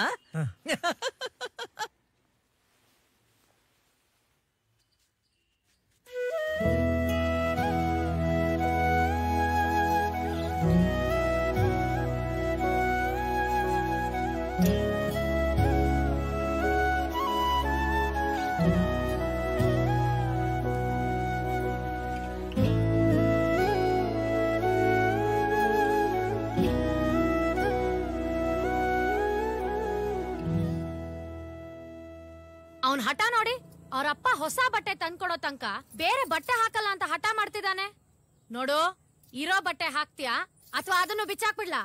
ಅವನ್ ಹಠ ನೋಡಿ ಅವ್ರಪ್ಪ ಹೊಸ ಬಟ್ಟೆ ತಂದ್ಕೊಡೋ ತನಕ ಬೇರೆ ಬಟ್ಟೆ ಹಾಕಲ್ಲ ಅಂತ ಹಠ ಮಾಡ್ತಿದ್ದಾನೆ ನೋಡು ಇರೋ ಬಟ್ಟೆ ಹಾಕ್ತೀಯಾ ಅಥವಾ ಅದನ್ನು ಬಿಚ್ಚಾಕ್ಬಿಡ್ಲಾ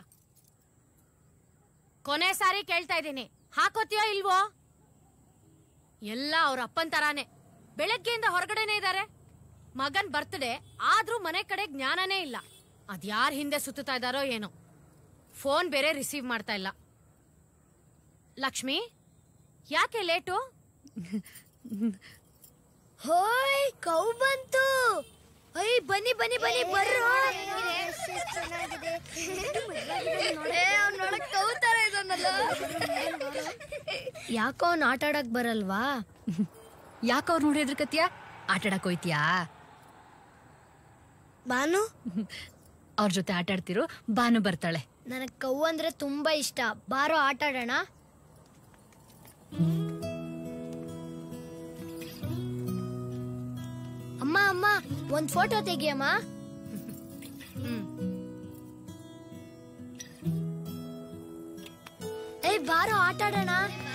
ಕೊನೆ ಸಾರಿ ಕೇಳ್ತಾ ಇದ್ದೀನಿ ಹಾಕೋತೀಯೋ ಇಲ್ವೋ ಎಲ್ಲ ಅವ್ರ ಅಪ್ಪನ್ ತರಾನೇ ಬೆಳಗ್ಗೆಯಿಂದ ಹೊರಗಡೆನೆ ಇದ್ದಾರೆ ಮಗನ್ ಬರ್ತ್ಡೇ ಆದ್ರೂ ಮನೆ ಕಡೆ ಜ್ಞಾನನೇ ಇಲ್ಲ ಅದ್ಯಾರ ಹಿಂದೆ ಸುತ್ತಾ ಇದಾರೋ ಏನೋ ಫೋನ್ ಬೇರೆ ರಿಸೀವ್ ಮಾಡ್ತಾ ಇಲ್ಲ ಲಕ್ಷ್ಮಿ ಯಾಕೆ ಲೇಟು ಹೋಯ್ ಕೌ ಬಂತು ಅಯ್ಯ ಬನ್ನಿ ಬನ್ನಿ ಬನ್ನಿ ಬರ್ರು ಯಾಕೋ ಅವ್ನ್ ಆಟ ಆಡಕ್ ಬರಲ್ವಾ ಯಾಕ ಅವ್ರು ನೋಡಿ ಹೆದರ್ಕತ್ಯಾ ಆಟಾಡಕ್ ಹೋಯ್ತ್ಯಾ ಬಾನು ಅವ್ರ ಜೊತೆ ಆಟ ಆಡ್ತಿರು ಬಾನು ಬರ್ತಾಳೆ ನನಗ್ ಕೌ ಅಂದ್ರೆ ತುಂಬಾ ಇಷ್ಟ ಬಾರೋ ಆಟ ಆಡೋಣ ಅಮ್ಮ ಅಮ್ಮ ಒಂದ್ ಫೋಟೋ ತೆಗಿಯಮ್ಮ ಏಯ್ ಬಾರೋ ಆಟ ಆಡೋಣ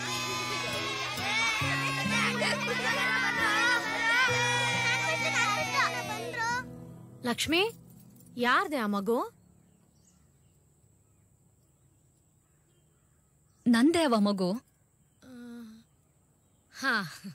ಲಕ್ಷ್ಮಿ ಯಾರ್ದೆ ಆ ಮಗು ನಂದೇ ಅವ ಮಗು ಹಾ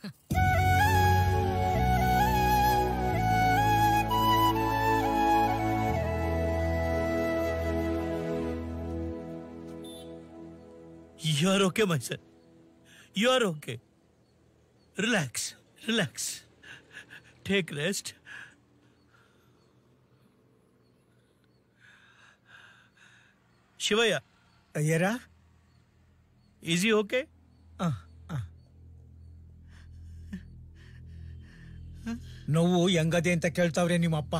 You are okay, my son. You are okay. Relax. Relax. Take rest. Shivayya ಅಯ್ಯರ ಈಸ್ ಯು ಓಕೆ ನೋವು ಹೆಂಗದೆ ಅಂತ ಕೇಳ್ತಾವ್ರೆ ನಿಮ್ಮಪ್ಪ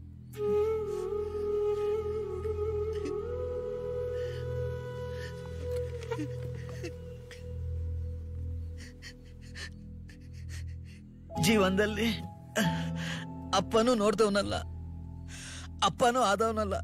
ಜೀವನದಲ್ಲಿ ಅಪ್ಪನೂ ನೋಡ್ದವನಲ್ಲ ಅಪ್ಪನೂ ಆದವನಲ್ಲ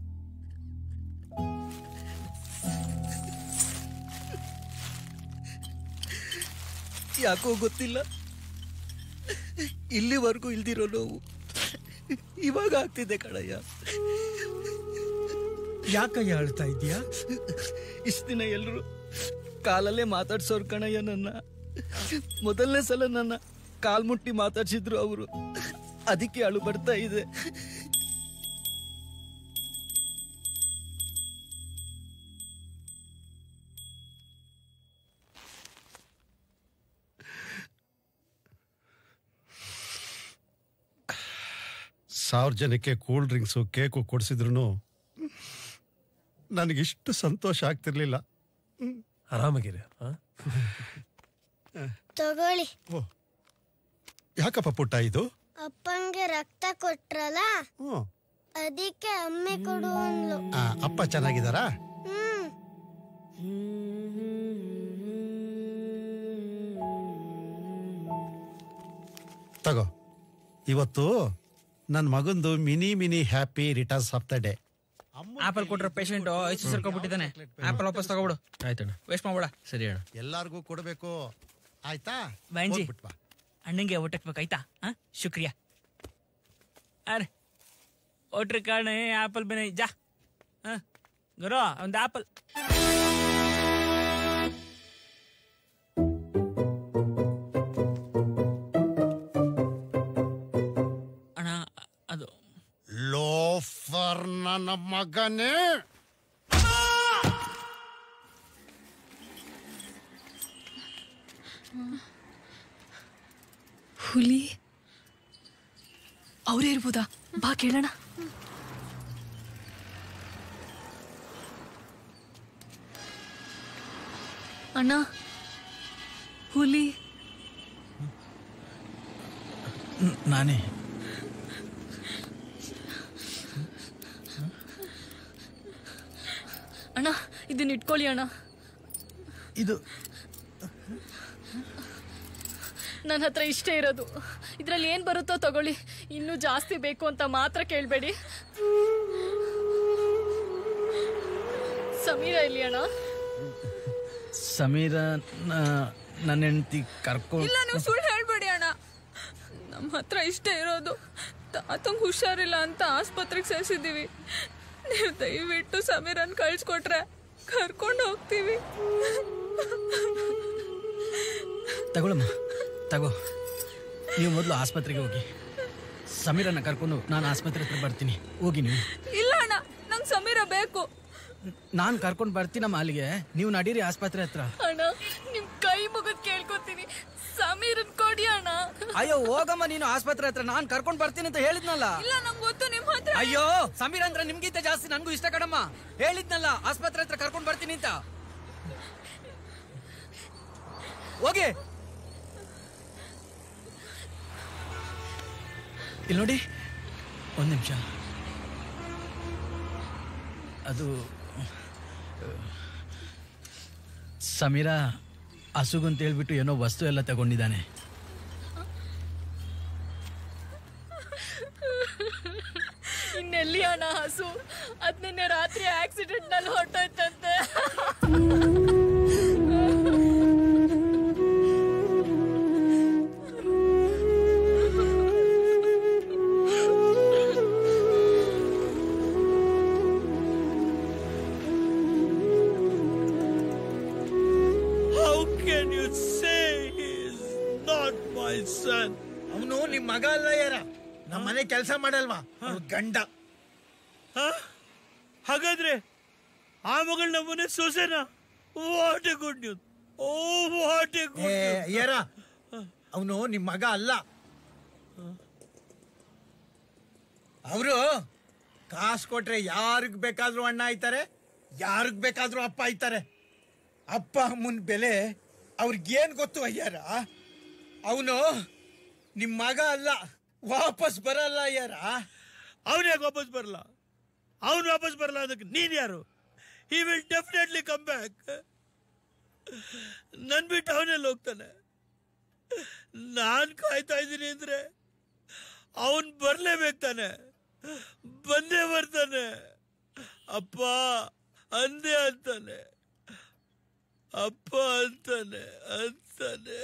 ಯಾಕೋ ಗೊತ್ತಿಲ್ಲ ಇಲ್ಲಿವರೆಗೂ ಇಲ್ದಿರೋ ನೋವು ಇವಾಗ ಆಗ್ತಿದೆ ಕಣಯ್ಯ ಯಾಕಯ್ಯ ಅಳ್ತಾ ಇದೀಯಾ ಇಷ್ಟ ದಿನ ಎಲ್ರು ಕಾಲಲ್ಲೇ ಮಾತಾಡ್ಸೋರ್ ಕಣಯ್ಯ ನನ್ನ ಮೊದಲನೇ ಸಲ ನನ್ನ ಕಾಲ್ ಮುಟ್ಟಿ ಮಾತಾಡ್ಸಿದ್ರು ಅವರು ಅದಕ್ಕೆ ಅಳು ಬರ್ತಾ ಇದೆ ಸಾವಿರ ಜನಕ್ಕೆ ಕೂಲ್ ಡ್ರಿಂಕ್ಸು ಕೇಕು ಕೊಡಿಸಿದ್ರು ನನಗಿಷ್ಟು ಸಂತೋಷ ಆಗ್ತಿರ್ಲಿಲ್ಲ ಆರಾಮಾಗಿರಿ ತಗೊಳ್ಳಿ ಯಾಕಪ್ಪ ಪುಟ್ಟ ಇದು ಅಪ್ಪಂಗೆ ರಕ್ತ ಕೊಟ್ರಲ್ಲ ಹ್ಮ್. ಅದಕ್ಕೆ ಅಮ್ಮೆ ಕೊಡು ಅಂದ್ಲು ಆ, ಅಪ್ಪ ಚೆನ್ನಾಗಿದ್ದಾರಾ ಹ್ಮ್ ತಗೋ ಇವತ್ತು ನನ್ನ ಮಗಂದು many many happy returns of the day apple ಕೊಟ್ರ ಪೇಷಂಟ್ ಐಸು ಸರ್ಕೊಂಡ್ಬಿಟ್ಟಿದ್ದಾನೆ ಆಪಲ್ ವಾಪಸ್ ತಗೋಬಿಡು ಆಯ್ತಣ್ಣ ವೇಸ್ಟ್ ಮಾಡ್ಬೇಡ ಸರಿ ಅಣ್ಣ ಎಲ್ಲಾರ್ಗೂ ಕೊಡಬೇಕು ಆಯ್ತಾ ಬಾಂಜಿ ಹೋಗ್ಬಿಟ್ ಬಾ. ಅಣ್ಣಂಗೆ ಒಟ್ಟಕ್ಬೇಕಾಯ್ತಾ ಹಾ ಶುಕ್ರಿಯಾ ಅರೆ ಒಟ್ರ ಕಾರಣ ಆಪಲ್ ಬೇನೆ ಜಾ ಹಾ ಗುರು ಒಂದು ಆಪಲ್ ಅಣ್ಣ ಅದು ಲೋಫರ್ ನನ್ನ ಮಗನೇ ಹುಲಿ ಅವರೇ ಇರ್ಬೋದಾ ಬಾ ಕೇಳೋಣ ಅಣ್ಣ ಹುಲಿ ನಾನೇ ಅಣ್ಣ ಇದನ್ನ ಇಟ್ಕೊಳ್ಳಿ ಅಣ್ಣ ಇದು ನನ್ನ ಹತ್ರ ಇಷ್ಟೇ ಇರೋದು ಇದ್ರಲ್ಲಿ ಏನ್ ಬರುತ್ತೋ ತಗೊಳ್ಳಿ ಇನ್ನೂ ಜಾಸ್ತಿ ಬೇಕು ಅಂತ ಮಾತ್ರ ಕೇಳಬೇಡಿ ಸಮೀರ ಇಲ್ಲಿ ಅಣ್ಣ ಸಮೀರ ನ- ನನ್ನ ಹೆಂಡತಿ ಕರ್ಕೊಂಡು ಇಲ್ಲ ನೀವು ಸುಳ್ಳು ಹೇಳ್ಬೇಡಿ ಅಣ್ಣ ನಮ್ಮ ಹತ್ರ ಇಷ್ಟೇ ಇರೋದು ತಾತಂಗ್ ಹುಷಾರಿಲ್ಲ ಅಂತ ಆಸ್ಪತ್ರೆಗೆ ಸೇರಿಸಿದ್ದೀವಿ ನೀವು ದಯವಿಟ್ಟು ಸಮೀರನ್ ಕಳ್ಸ್ಕೊಟ್ರೆ ಕರ್ಕೊಂಡು ಹೋಗ್ತೀವಿ ತಗೊಳಮ್ಮ ತಗೋ ನೀವು ಮೊದಲು ಆಸ್ಪತ್ರೆಗೆ ಹೋಗಿ ಸಮೀರನ್ನ ಕರ್ಕೊಂಡು ನಾನು ಆಸ್ಪತ್ರೆ ಹತ್ರ ಬರ್ತೀನಿ ಹೋಗಿ ನೀವು ಇಲ್ಲ ಅಣ್ಣ ನಂಗೆ ಸಮೀರ ಬೇಕು ನಾನು ಕರ್ಕೊಂಡು ಬರ್ತೀನಮ್ಮ ಅಲ್ಲಿಗೆ ನೀವು ನಡೀರಿ ಆಸ್ಪತ್ರೆ ಹತ್ರ ಅಣ್ಣ ನಿಮ್ ಕೈ ಮುಗಿದ್ ಕೇಳ್ಕೊತೀನಿ ಸಮೀರನ್ ಕೊಡಿ ಅಣ್ಣ ಅಯ್ಯೋ ಹೋಗಮ್ಮ ನೀನು ಆಸ್ಪತ್ರೆ ಹತ್ರ ನಾನು ಕರ್ಕೊಂಡು ಬರ್ತೀನಿ ಅಂತ ಹೇಳಿದ್ನಲ್ಲ ಇಲ್ಲ ನಂಗೆ ಗೊತ್ತು ನಿಮ್ಮ ಹತ್ರ ಅಯ್ಯೋ ಸಮೀರ್ ಅಂದ್ರೆ ನಿಮ್ಗಿಂತ ಜಾಸ್ತಿ ನನಗೂ ಇಷ್ಟ ಕಣಮ್ಮ ಹೇಳಿದ್ನಲ್ಲ ಆಸ್ಪತ್ರೆ ಹತ್ರ ಕರ್ಕೊಂಡು ಬರ್ತೀನಿ ಅಂತ ಹೋಗಿ ಇಲ್ಲಿ ನೋಡಿ ಒಂದ್ ನಿಮಿಷ ಅದು ಸಮೀರ ಹಸುಗು ಅಂತ ಹೇಳ್ಬಿಟ್ಟು ಏನೋ ವಸ್ತು ಎಲ್ಲ ತಗೊಂಡಿದ್ದಾನೆ ಇನ್ನೆಲ್ಲಿ ಅಣ್ಣ ಹಸು ಅದ್ ನಿನ್ನೆ ರಾತ್ರಿ ಆಕ್ಸಿಡೆಂಟ್ ನಲ್ಲಿ ಹೊಟ್ಟೋಯ್ತಂತೆ How can you say he is not my son? ಅವನು ನಿಮ್ ಮಗ ಅಲ್ಲ ಯಾರ ನಮ್ಮ ಮನೆ ಕೆಲಸ ಮಾಡಲ್ವಾ ಅವ್ನ್ ಗಂಡ ಹ? ಹಾಗಾದ್ರೆ ಆ ಮಗಳ ನಮ್ಮನೆ ಸೊಸೆನ what a good news oh what a ಏ ಗುಡ್ ಅಯ್ಯರ ಅವನು ನಿಮ್ ಮಗ ಅಲ್ಲ ಅವರು ಕಾಸು ಕೊಟ್ರೆ ಯಾರಿಗ್ ಬೇಕಾದ್ರೂ ಅಣ್ಣ ಆಯ್ತಾರೆ ಯಾರಿಗ್ ಬೇಕಾದ್ರೂ ಅಪ್ಪ ಆಯ್ತಾರೆ ಅಪ್ಪ ಅಮ್ಮನ ಬೆಲೆ ಅವ್ರಿಗೇನ್ ಗೊತ್ತು ಅಯ್ಯಾರ ಅವನು ನಿಮ್ ಮಗ ಅಲ್ಲ ವಾಪಸ್ ಬರಲ್ಲ ಅಯ್ಯಾರ ಅವನು ಯಾಕೆ ವಾಪಸ್ ಬರಲ್ಲ ಅವನು ವಾಪಸ್ ಬರಲ್ಲ ಅದಕ್ಕೆ ನೀನ್ ಯಾರು he will definitely come back ನನ್ ಬಿಟ್ಟು ಅವನೆಲ್ಲ ಹೋಗ್ತಾನೆ ನಾನ್ ಕಾಯ್ತಾ ಇದ್ದೀನಿ ಅಂದ್ರೆ ಅವನ್ ಬರ್ಲೇಬೇಕು ತಾನೆ ಬಂದೇ ಬರ್ತಾನೆ ಅಪ್ಪ ಅಂದೇ ಅಂತಾನೆ ಅಪ್ಪ ಅಂತಾನೆ ಅಂತಾನೆ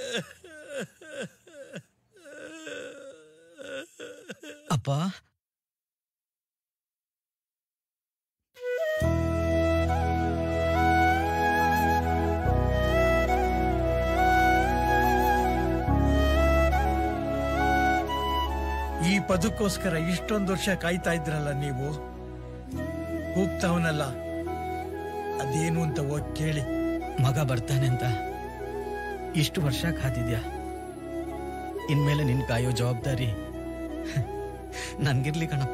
ಅಪ್ಪ ಬದುಕೋಸ್ಕರ ಇಷ್ಟೊಂದು ವರ್ಷ ಕಾಯ್ತಾ ಇದ್ರಲ್ಲ ನೀವು ಹೋಗ್ತಾವನಲ್ಲ ಅದೇನು ಅಂತ ಹೋಗಿ ಕೇಳಿ ಮಗ ಬರ್ತಾನೆ ಅಂತ ಇಷ್ಟು ವರ್ಷ ಕಾದಿದ್ಯಾ ಇನ್ಮೇಲೆ ನಿನ್ ಕಾಯೋ ಜವಾಬ್ದಾರಿ ನನ್ಗಿರ್ಲಿ ಕಣಪ್ಪ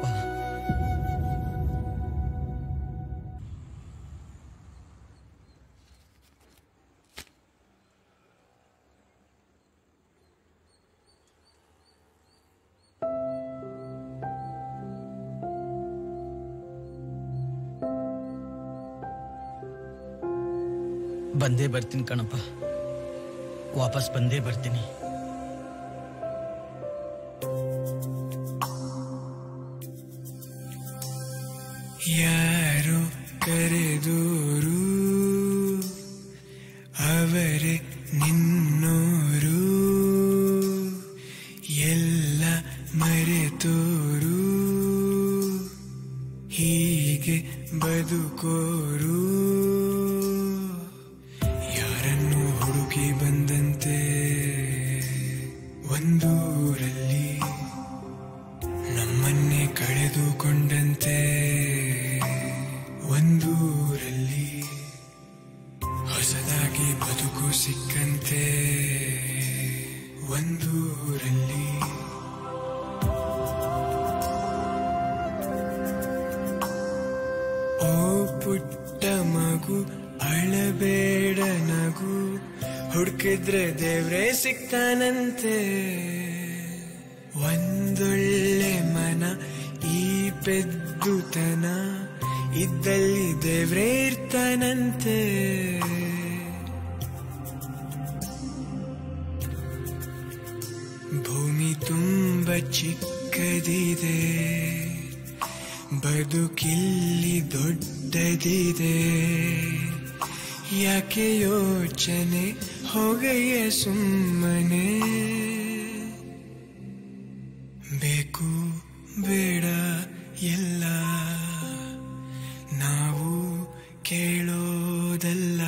ಬಂದೇ ಬರ್ತೀನಿ ಕಣಪ್ಪ ವಾಪಸ್ ಬಂದೇ ಬರ್ತೀನಿ ಯಾರು ಕರೆದೋರು ಅವರೇ ನಿನ್ನೋರು ಎಲ್ಲ ಮರೆತೋರು ಹೀಗೆ ಬದುಕೋರು ಯಾರನ್ನು ಹುಡುಕಿ ಬಂದಂತೆ ಒಂದೂರಲ್ಲಿ ನಮ್ಮನ್ನೇ ಕಳೆದುಕೊಂಡಂತೆ ಒಂದೂರಲ್ಲಿ ಹೊಸದಾಗಿ ಬದುಕು ಸಿಕ್ಕಂತೆ ಒಂದೂರಲ್ಲಿ ಓ ಪುಟ್ಟ ಮಗು ಅಳಬೇಡ ನಗು ಹುಡುಕಿದ್ರೆ ದೇವ್ರೇ ಸಿಗ್ತಾನಂತೆ ಒಂದೊಳ್ಳೆ ಮನ ಈ ಪೆದ್ದುತನ ಇದ್ದಲ್ಲಿ ದೇವ್ರೇ ಇರ್ತಾನಂತೆ ಭೂಮಿ ತುಂಬ ಚಿಕ್ಕದಿದೆ ಬದುಕಿಲ್ಲಿ ದೊಡ್ಡದಿದೆ ಯಾಕೆ ಯೋಚನೆ ಹೋಗಯ್ಯ ಸುಮ್ಮನೆ ಬೇಕು ಬೇಡ ಎಲ್ಲ ನಾವು ಕೇಳೋದಲ್ಲ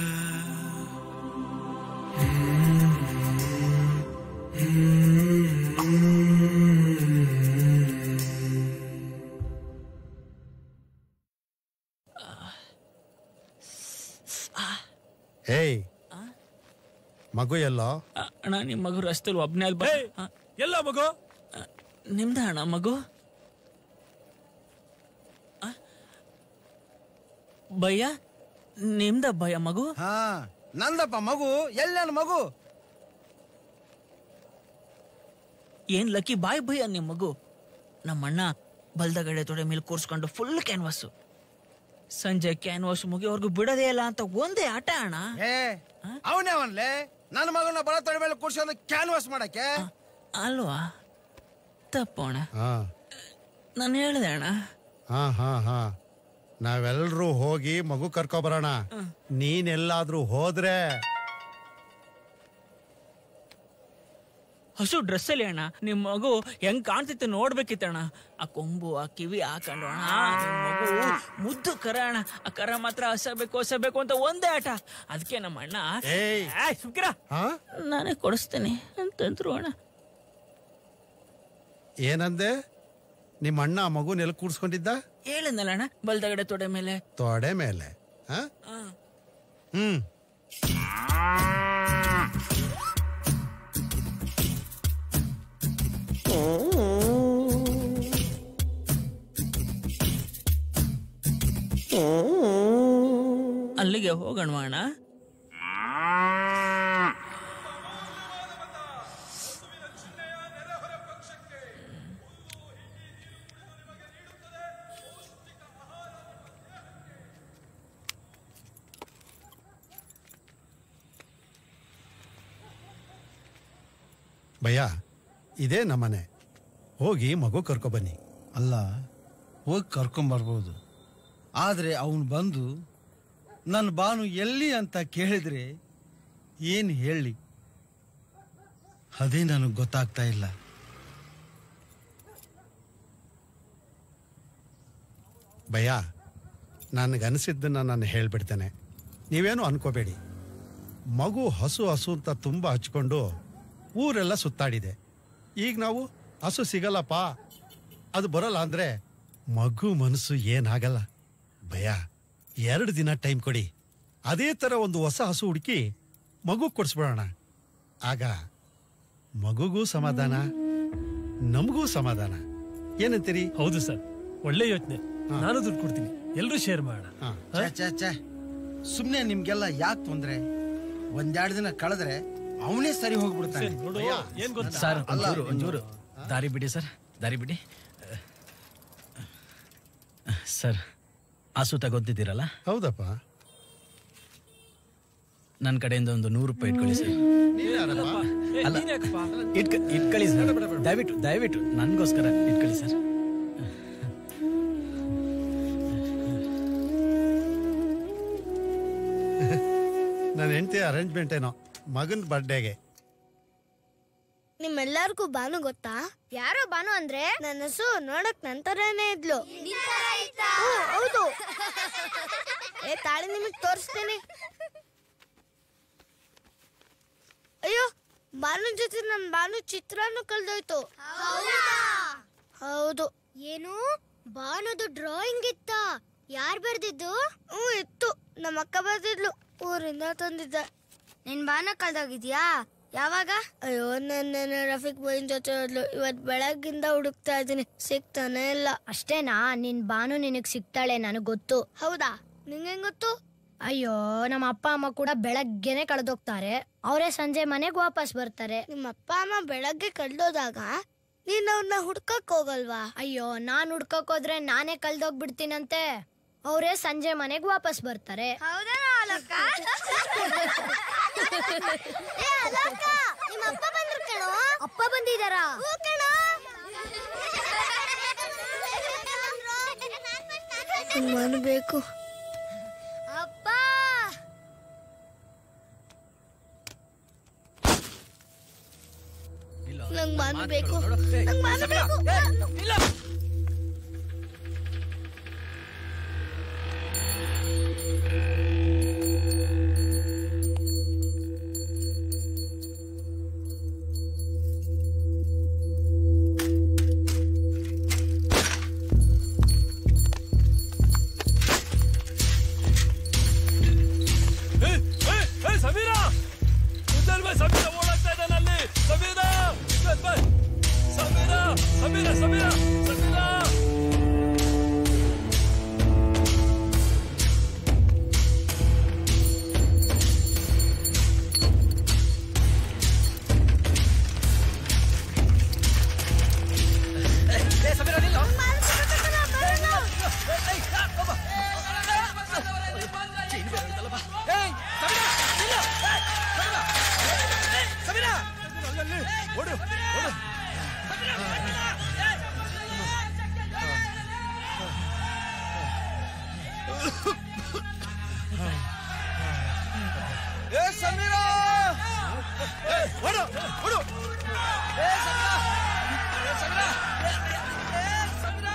ಹೇಯ್ ಮಗು ಎಲ್ಲೋ ಅಣ್ಣ ನಿಮ್ ಮಗು ರಸ್ತೆಲಿ ಒಬ್ನೇ ಅಲ್ಲಿ ಬ ಎಲ್ಲ ಮಗು ನಿಮ್ದ ಅಣ್ಣ ಮಗು ಆ? ಭಯ್ಯ ನಿಮ್ದ ಭಯ ಮಗು ಹಾ ನಂದಪ್ಪ ಮಗು ಎಲ್ಲ ಮಗು ಏನ್ ಲಕ್ಕಿ ಬಾಯ್ ಭಯ್ಯ ನಿಮ್ ಮಗು ನಮ್ಮಣ್ಣ ಬಲ್ದಗಡೆ ತೊಡೆ ಮೇಲೆ ಕೂರ್ಸ್ಕೊಂಡು ಫುಲ್ ಕ್ಯಾನ್ವಾಸು ಸಂಜೆ ಕ್ಯಾನ್ವಾಸ್ ಮುಗಿಯೋರ್ಗು ಬಿಡದೇ ಇಲ್ಲ ಅಂತ ಒಂದೇ ಆಟ ಅಣ್ಣ ಏ ಅವನೇ ಅವನ್ಲೆ ನನ್ನ ಮಗನ ಬಲ ತೊಡೆ ಮೇಲೆ ಕೂರ್ಸೋದು ಕ್ಯಾನ್ವಾಸ್ ಮಾಡಕ್ಕೆ ಅಲ್ವಾ ತಪ್ಪು ಅಣ್ಣ ಹಾ ನಾನು ಹೇಳ್ದೆ ಅಣ್ಣ ಹಾ ಹಾ ಹಾ ನಾವೆಲ್ಲರೂ ಹೋಗಿ ಮಗು ಕರ್ಕೊ ಬರೋಣ ನೀನೆಲ್ಲಾದ್ರೂ ಹೋದ್ರೆ ಹಸು ಡ್ರೆಸ್ ಅಲ್ಲಿ ಅಣ್ಣ ನಿಮ್ ಮಗು ಹೆಂಗ್ ಕಾಣ್ತಿತ್ತು ನೋಡ್ಬೇಕಿತ್ತಣ್ಣ ಆ ಕೊಂಬು ಆ ಕಿವಿ ಹಾಕೊಂಡು ಅಣ್ಣ ನಿಮ್ ಮಗು ಮುದ್ದು ಕರ ಅಣ್ಣ ಆ ಕರ ಮಾತ್ರ ಹಸಬೇಕು ಹಸಬೇಕು ಅಂತ ಒಂದೇ ಆಟ ಅದಕ್ಕೆ ನಮ್ಮ ಅಣ್ಣ ಏಯ್. ಏಯ್, ಸುಮ್ಕಿರ. ನಾನೇ ಕೊಡಿಸ್ತೇನೆ ಅಂತಂದ್ರು ಅಣ್ಣ ಏನಂದೆ ನಿಮ್ಮ ಅಣ್ಣ ಆ ಮಗು ನೆಲ ಕೂಡ್ಸ್ಕೊಂಡಿದ್ದ ಹೇಳಿದ್ನಲ್ಲ ಅಣ್ಣ ಬಲ್ದಗಡೆ ತೊಡೆ ಮೇಲೆ ತೊಡೆ ಮೇಲೆ ಹಾ ಆ. ಹ್ಮ್ ಅಲ್ಲಿಗೆ ಹೋಗೋಣ ಅಣ್ಣ ಭಯ್ಯ ಇದೇ ನಮ್ಮನೆ ಹೋಗಿ ಮಗು ಕರ್ಕೊ ಬನ್ನಿ ಅಲ್ಲ ಹೋಗಿ ಕರ್ಕೊಂಬರ್ಬೋದು ಆದರೆ ಅವನು ಬಂದು ನನ್ನ ಬಾನು ಎಲ್ಲಿ ಅಂತ ಕೇಳಿದ್ರೆ ಏನು ಹೇಳಿ ಅದೇ ನನಗೆ ಗೊತ್ತಾಗ್ತಾ ಇಲ್ಲ ಭಯ್ಯ ನನಗನ್ಸಿದ್ದನ್ನ ನಾನು ಹೇಳ್ಬಿಡ್ತೇನೆ ನೀವೇನು ಅನ್ಕೋಬೇಡಿ ಮಗು ಹಸು ಹಸು ಅಂತ ತುಂಬ ಹಚ್ಕೊಂಡು ಊರೆಲ್ಲ ಸುತ್ತಾಡಿದೆ ಈಗ ನಾವು ಹಸು ಸಿಗಲ್ಲಪ್ಪ ಅದು ಬರಲ್ಲ ಅಂದ್ರೆ ಮಗು ಮನಸ್ಸು ಏನಾಗಲ್ಲ ಭಯ ಎರಡು ದಿನ ಟೈಮ್ ಕೊಡಿ ಅದೇ ತರ ಒಂದು ಹೊಸ ಹಸು ಹುಡುಕಿ ಮಗು ಕೊಡಿಸ್ಬಿಡೋಣ ಆಗ ಮಗುಗೂ ಸಮಾಧಾನ ನಮಗೂ ಸಮಾಧಾನ ಏನಂತೀರಿ ಹೌದು ಸರ್ ಒಳ್ಳೆ ಯೋಚನೆ ನಾನು ದುಡ್ಡು ಕೊಡ್ತೀನಿ ಎಲ್ರೂ ಶೇರ್ ಮಾಡೋಣ ಛೆ, ಛೆ, ಛೆ. ಸುಮ್ನೆ ನಿಮ್ಗೆಲ್ಲ ಯಾಕೆ ತೊಂದ್ರೆ ಒಂದೆರಡು ದಿನ ಕಳೆದ್ರೆ ಅವನೇ ಸರಿ ಹೋಗ್ಬಿಡ್ತಾನೆ ಭಯ. ಸರ್ ಅಲ್ಲ, ಒಂಚೂರು ಒಂಚೂರು ದಾರಿ ಬಿಡಿ ಸರ್ ದಾರಿ ಬಿಡಿ ಸರ್ ಆಸು ತಗೋತಿದ್ದೀರಲ್ಲ ಹೌದಪ್ಪ ನನ್ನ ಕಡೆಯಿಂದ ಒಂದು ನೂರು ರೂಪಾಯಿ ಇಟ್ಕೊಳ್ಳಿ ಸರ್ ಅಲ್ಲ ಇಟ್ಕ ಇಟ್ಕೊಳ್ಳಿ ಸರ್ ದಯವಿಟ್ಟು ದಯವಿಟ್ಟು ನನಗೋಸ್ಕರ ಇಟ್ಕೊಳ್ಳಿ ಸರ್ ನನ್ನ ಹೆಂಡತಿ ಅರೇಂಜ್ಮೆಂಟ್ ಏನೋ ಮಗನ ಬರ್ಡೇಗೆ ನಿಮ್ಮೆಲ್ಲರಿಗೂ ಬಾನು ಗೊತ್ತಾ ಯಾರೋ ಬಾನು ಅಂದ್ರೆ ನನ್ನ ಹೆಸರು ನೋಡಕ್ ನನ್ ತರಾನೇ ಇದ್ಲು ಹ್ಞೂ, ಹೌದು ಏ ತಾಳಿ ನಿಮಗ್ ತೋರಿಸ್ತೀನಿ ಅಯ್ಯೋ ಬಾನು ಜೊತೆ ನನ್ ಬಾನು ಚಿತ್ರನೂ ಕಳ್ದೋಯ್ತು ಹೌದು ಏನು ಬಾನುದು ಡ್ರಾಯಿಂಗ್ ಇತ್ತ ಯಾರ್ ಬರ್ದಿದ್ದು ಹ್ಞೂ ಇತ್ತು ನಮ್ಮ ಅಕ್ಕ ಬರ್ದಿದ್ಲು ಊರಿಂದ ತಂದಿದ್ದೆ ನಿನ್ ಬಾನ ಕಳ್ದೋಗಿದ್ಯಾ ಯಾವಾಗ ಅಯ್ಯೋ ನನ್ನ ರಫೀಕ್ ಬೈನ್ ಜೊತೆ ಹೋದ್ಲು ಇವತ್ ಬೆಳಗ್ಗಿಂದ ಹುಡುಕ್ತಾ ಇದೀನಿ ಸಿಗ್ತಾನೆ ಇಲ್ಲ ಅಷ್ಟೇನಾ ನಿನ್ ಬಾನು ನಿನಗ್ ಸಿಗ್ತಾಳೆ ನನಗ್ ಗೊತ್ತು ಹೌದಾ ನಿಂಗೆ ಗೊತ್ತು ಅಯ್ಯೋ ನಮ್ಮ ಅಪ್ಪ ಅಮ್ಮ ಕೂಡ ಬೆಳಗ್ಗೆನೆ ಕಳೆದೋಗ್ತಾರೆ ಅವರೇ ಸಂಜೆ ಮನೆಗ್ ವಾಪಸ್ ಬರ್ತಾರೆ ನಿಮ್ಮ ಅಪ್ಪ ಅಮ್ಮ ಬೆಳಗ್ಗೆ ಕಳ್ದೋದಾಗ ನೀನ್ ಅವ್ರನ್ನ ಹುಡ್ಕಕ್ ಹೋಗಲ್ವಾ ಅಯ್ಯೋ ನಾನ್ ಹುಡ್ಕಕ್ ಹೋದ್ರೆ ನಾನೇ ಕಳ್ದೋಗ್ಬಿಡ್ತೀನಂತೆ ಅವರೇ ಸಂಜೆ ಮನೆಗ್ ವಾಪಸ್ ಬರ್ತಾರೆ ನಿಮ್ಮ ಅಪ್ಪ ಬಂದ್ರು ಕಣೋ ಅಪ್ಪ ಬಂದಿದಾರಾ ಮನು ಬೇಕು ಅಪ್ಪ ನಂಗ್ ಮನು ಬೇಕು ನಂಗ್ ಮನು ಬೇಕು ಏ, ಏ, ಏ, ಸಮೀರ ಉಜ್ಜಲ್ ಬೈ ಸಮೀರ ಓಡಾಡ್ತಾ ಇದ್ದಾನೆ ಅಲ್ಲಿ ಸಮೀರ ಉಜ್ಜಲ್ ಬೈ ಸಮೀರ ಸಮೀರ ಸಮೀರ ಸಮೀರ ಏ ಸಮೀರ ಹೊಡು ಹೊಡು ಏ ಸಮೀರ ಏ ಸಮೀರ ಏ ಸಮೀರ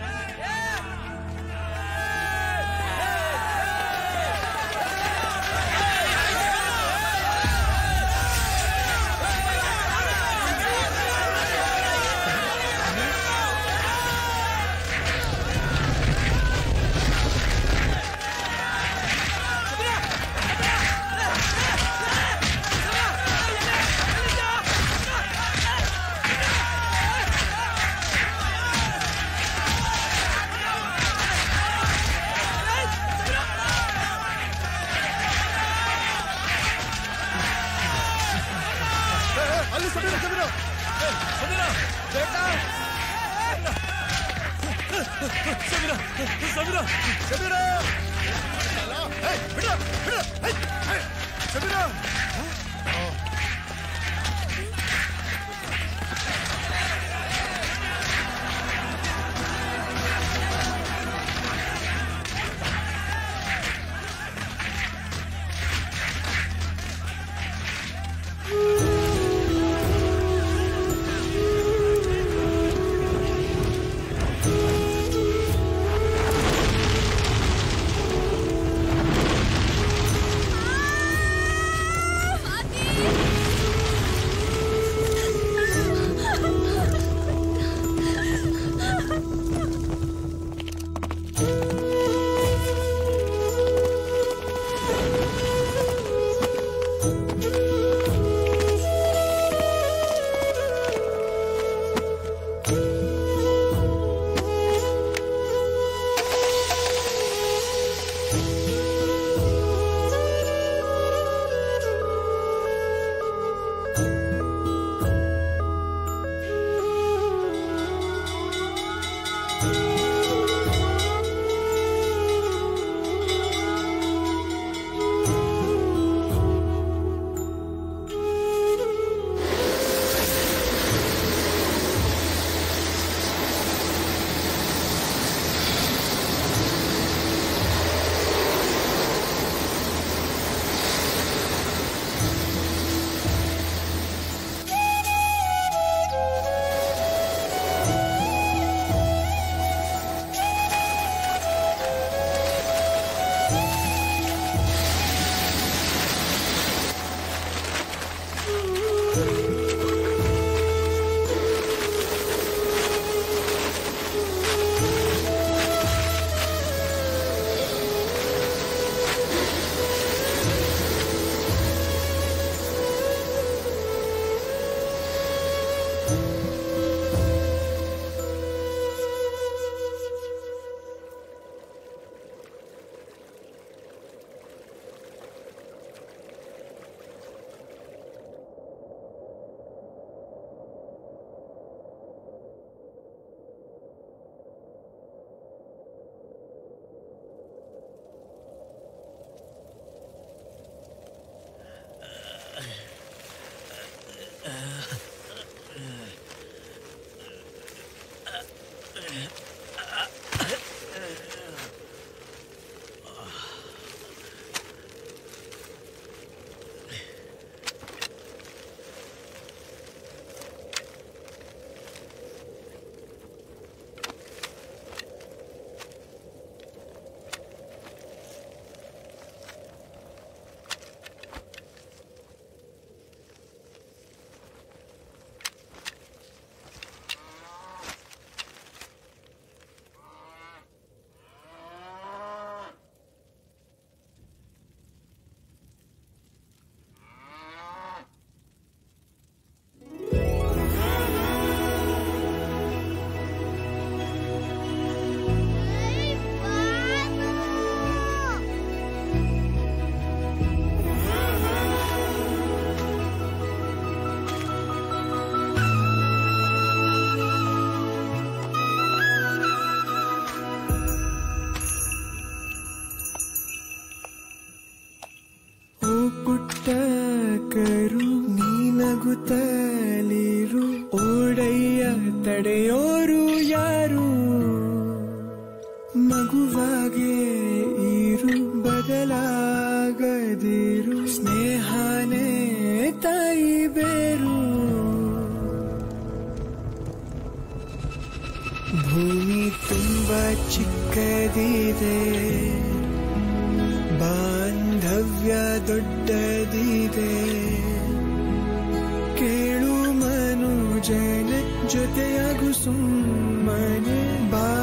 ಅಲ್ಲಿ ಸಮೀರ ಸಮೀರ ಸಮೀರ ಬೇಟಾ ಸಮೀರ ಸಮೀರ ಸಮೀರ ಏಯ್, ಬಿಡು, ಬಿಡು, ಏಯ್, ಏಯ್, ಸಮೀರ ಆ ಓ ಪುಟ್ಟ ಕರು ನೀನಗುತ್ತಲಿರು ಓಡಯ್ಯ ತಡೆಯೋರು ಯಾರು ಮಗುವಾಗೆ ಇರು ಬದಲಾಗದಿರು ಸ್ನೇಹನೇ ತಾಯಿ ಬೇರು ಭೂಮಿ ತುಂಬ ಚಿಕ್ಕದಿದೆ ಬಾಂಧವ್ಯ ದೊಡ್ಡದಿದೆ ಕೇಳು ಮನುಜನ ಜೊತೆಯಾಗು ಸುಮ್ಮನೆ ಬಾ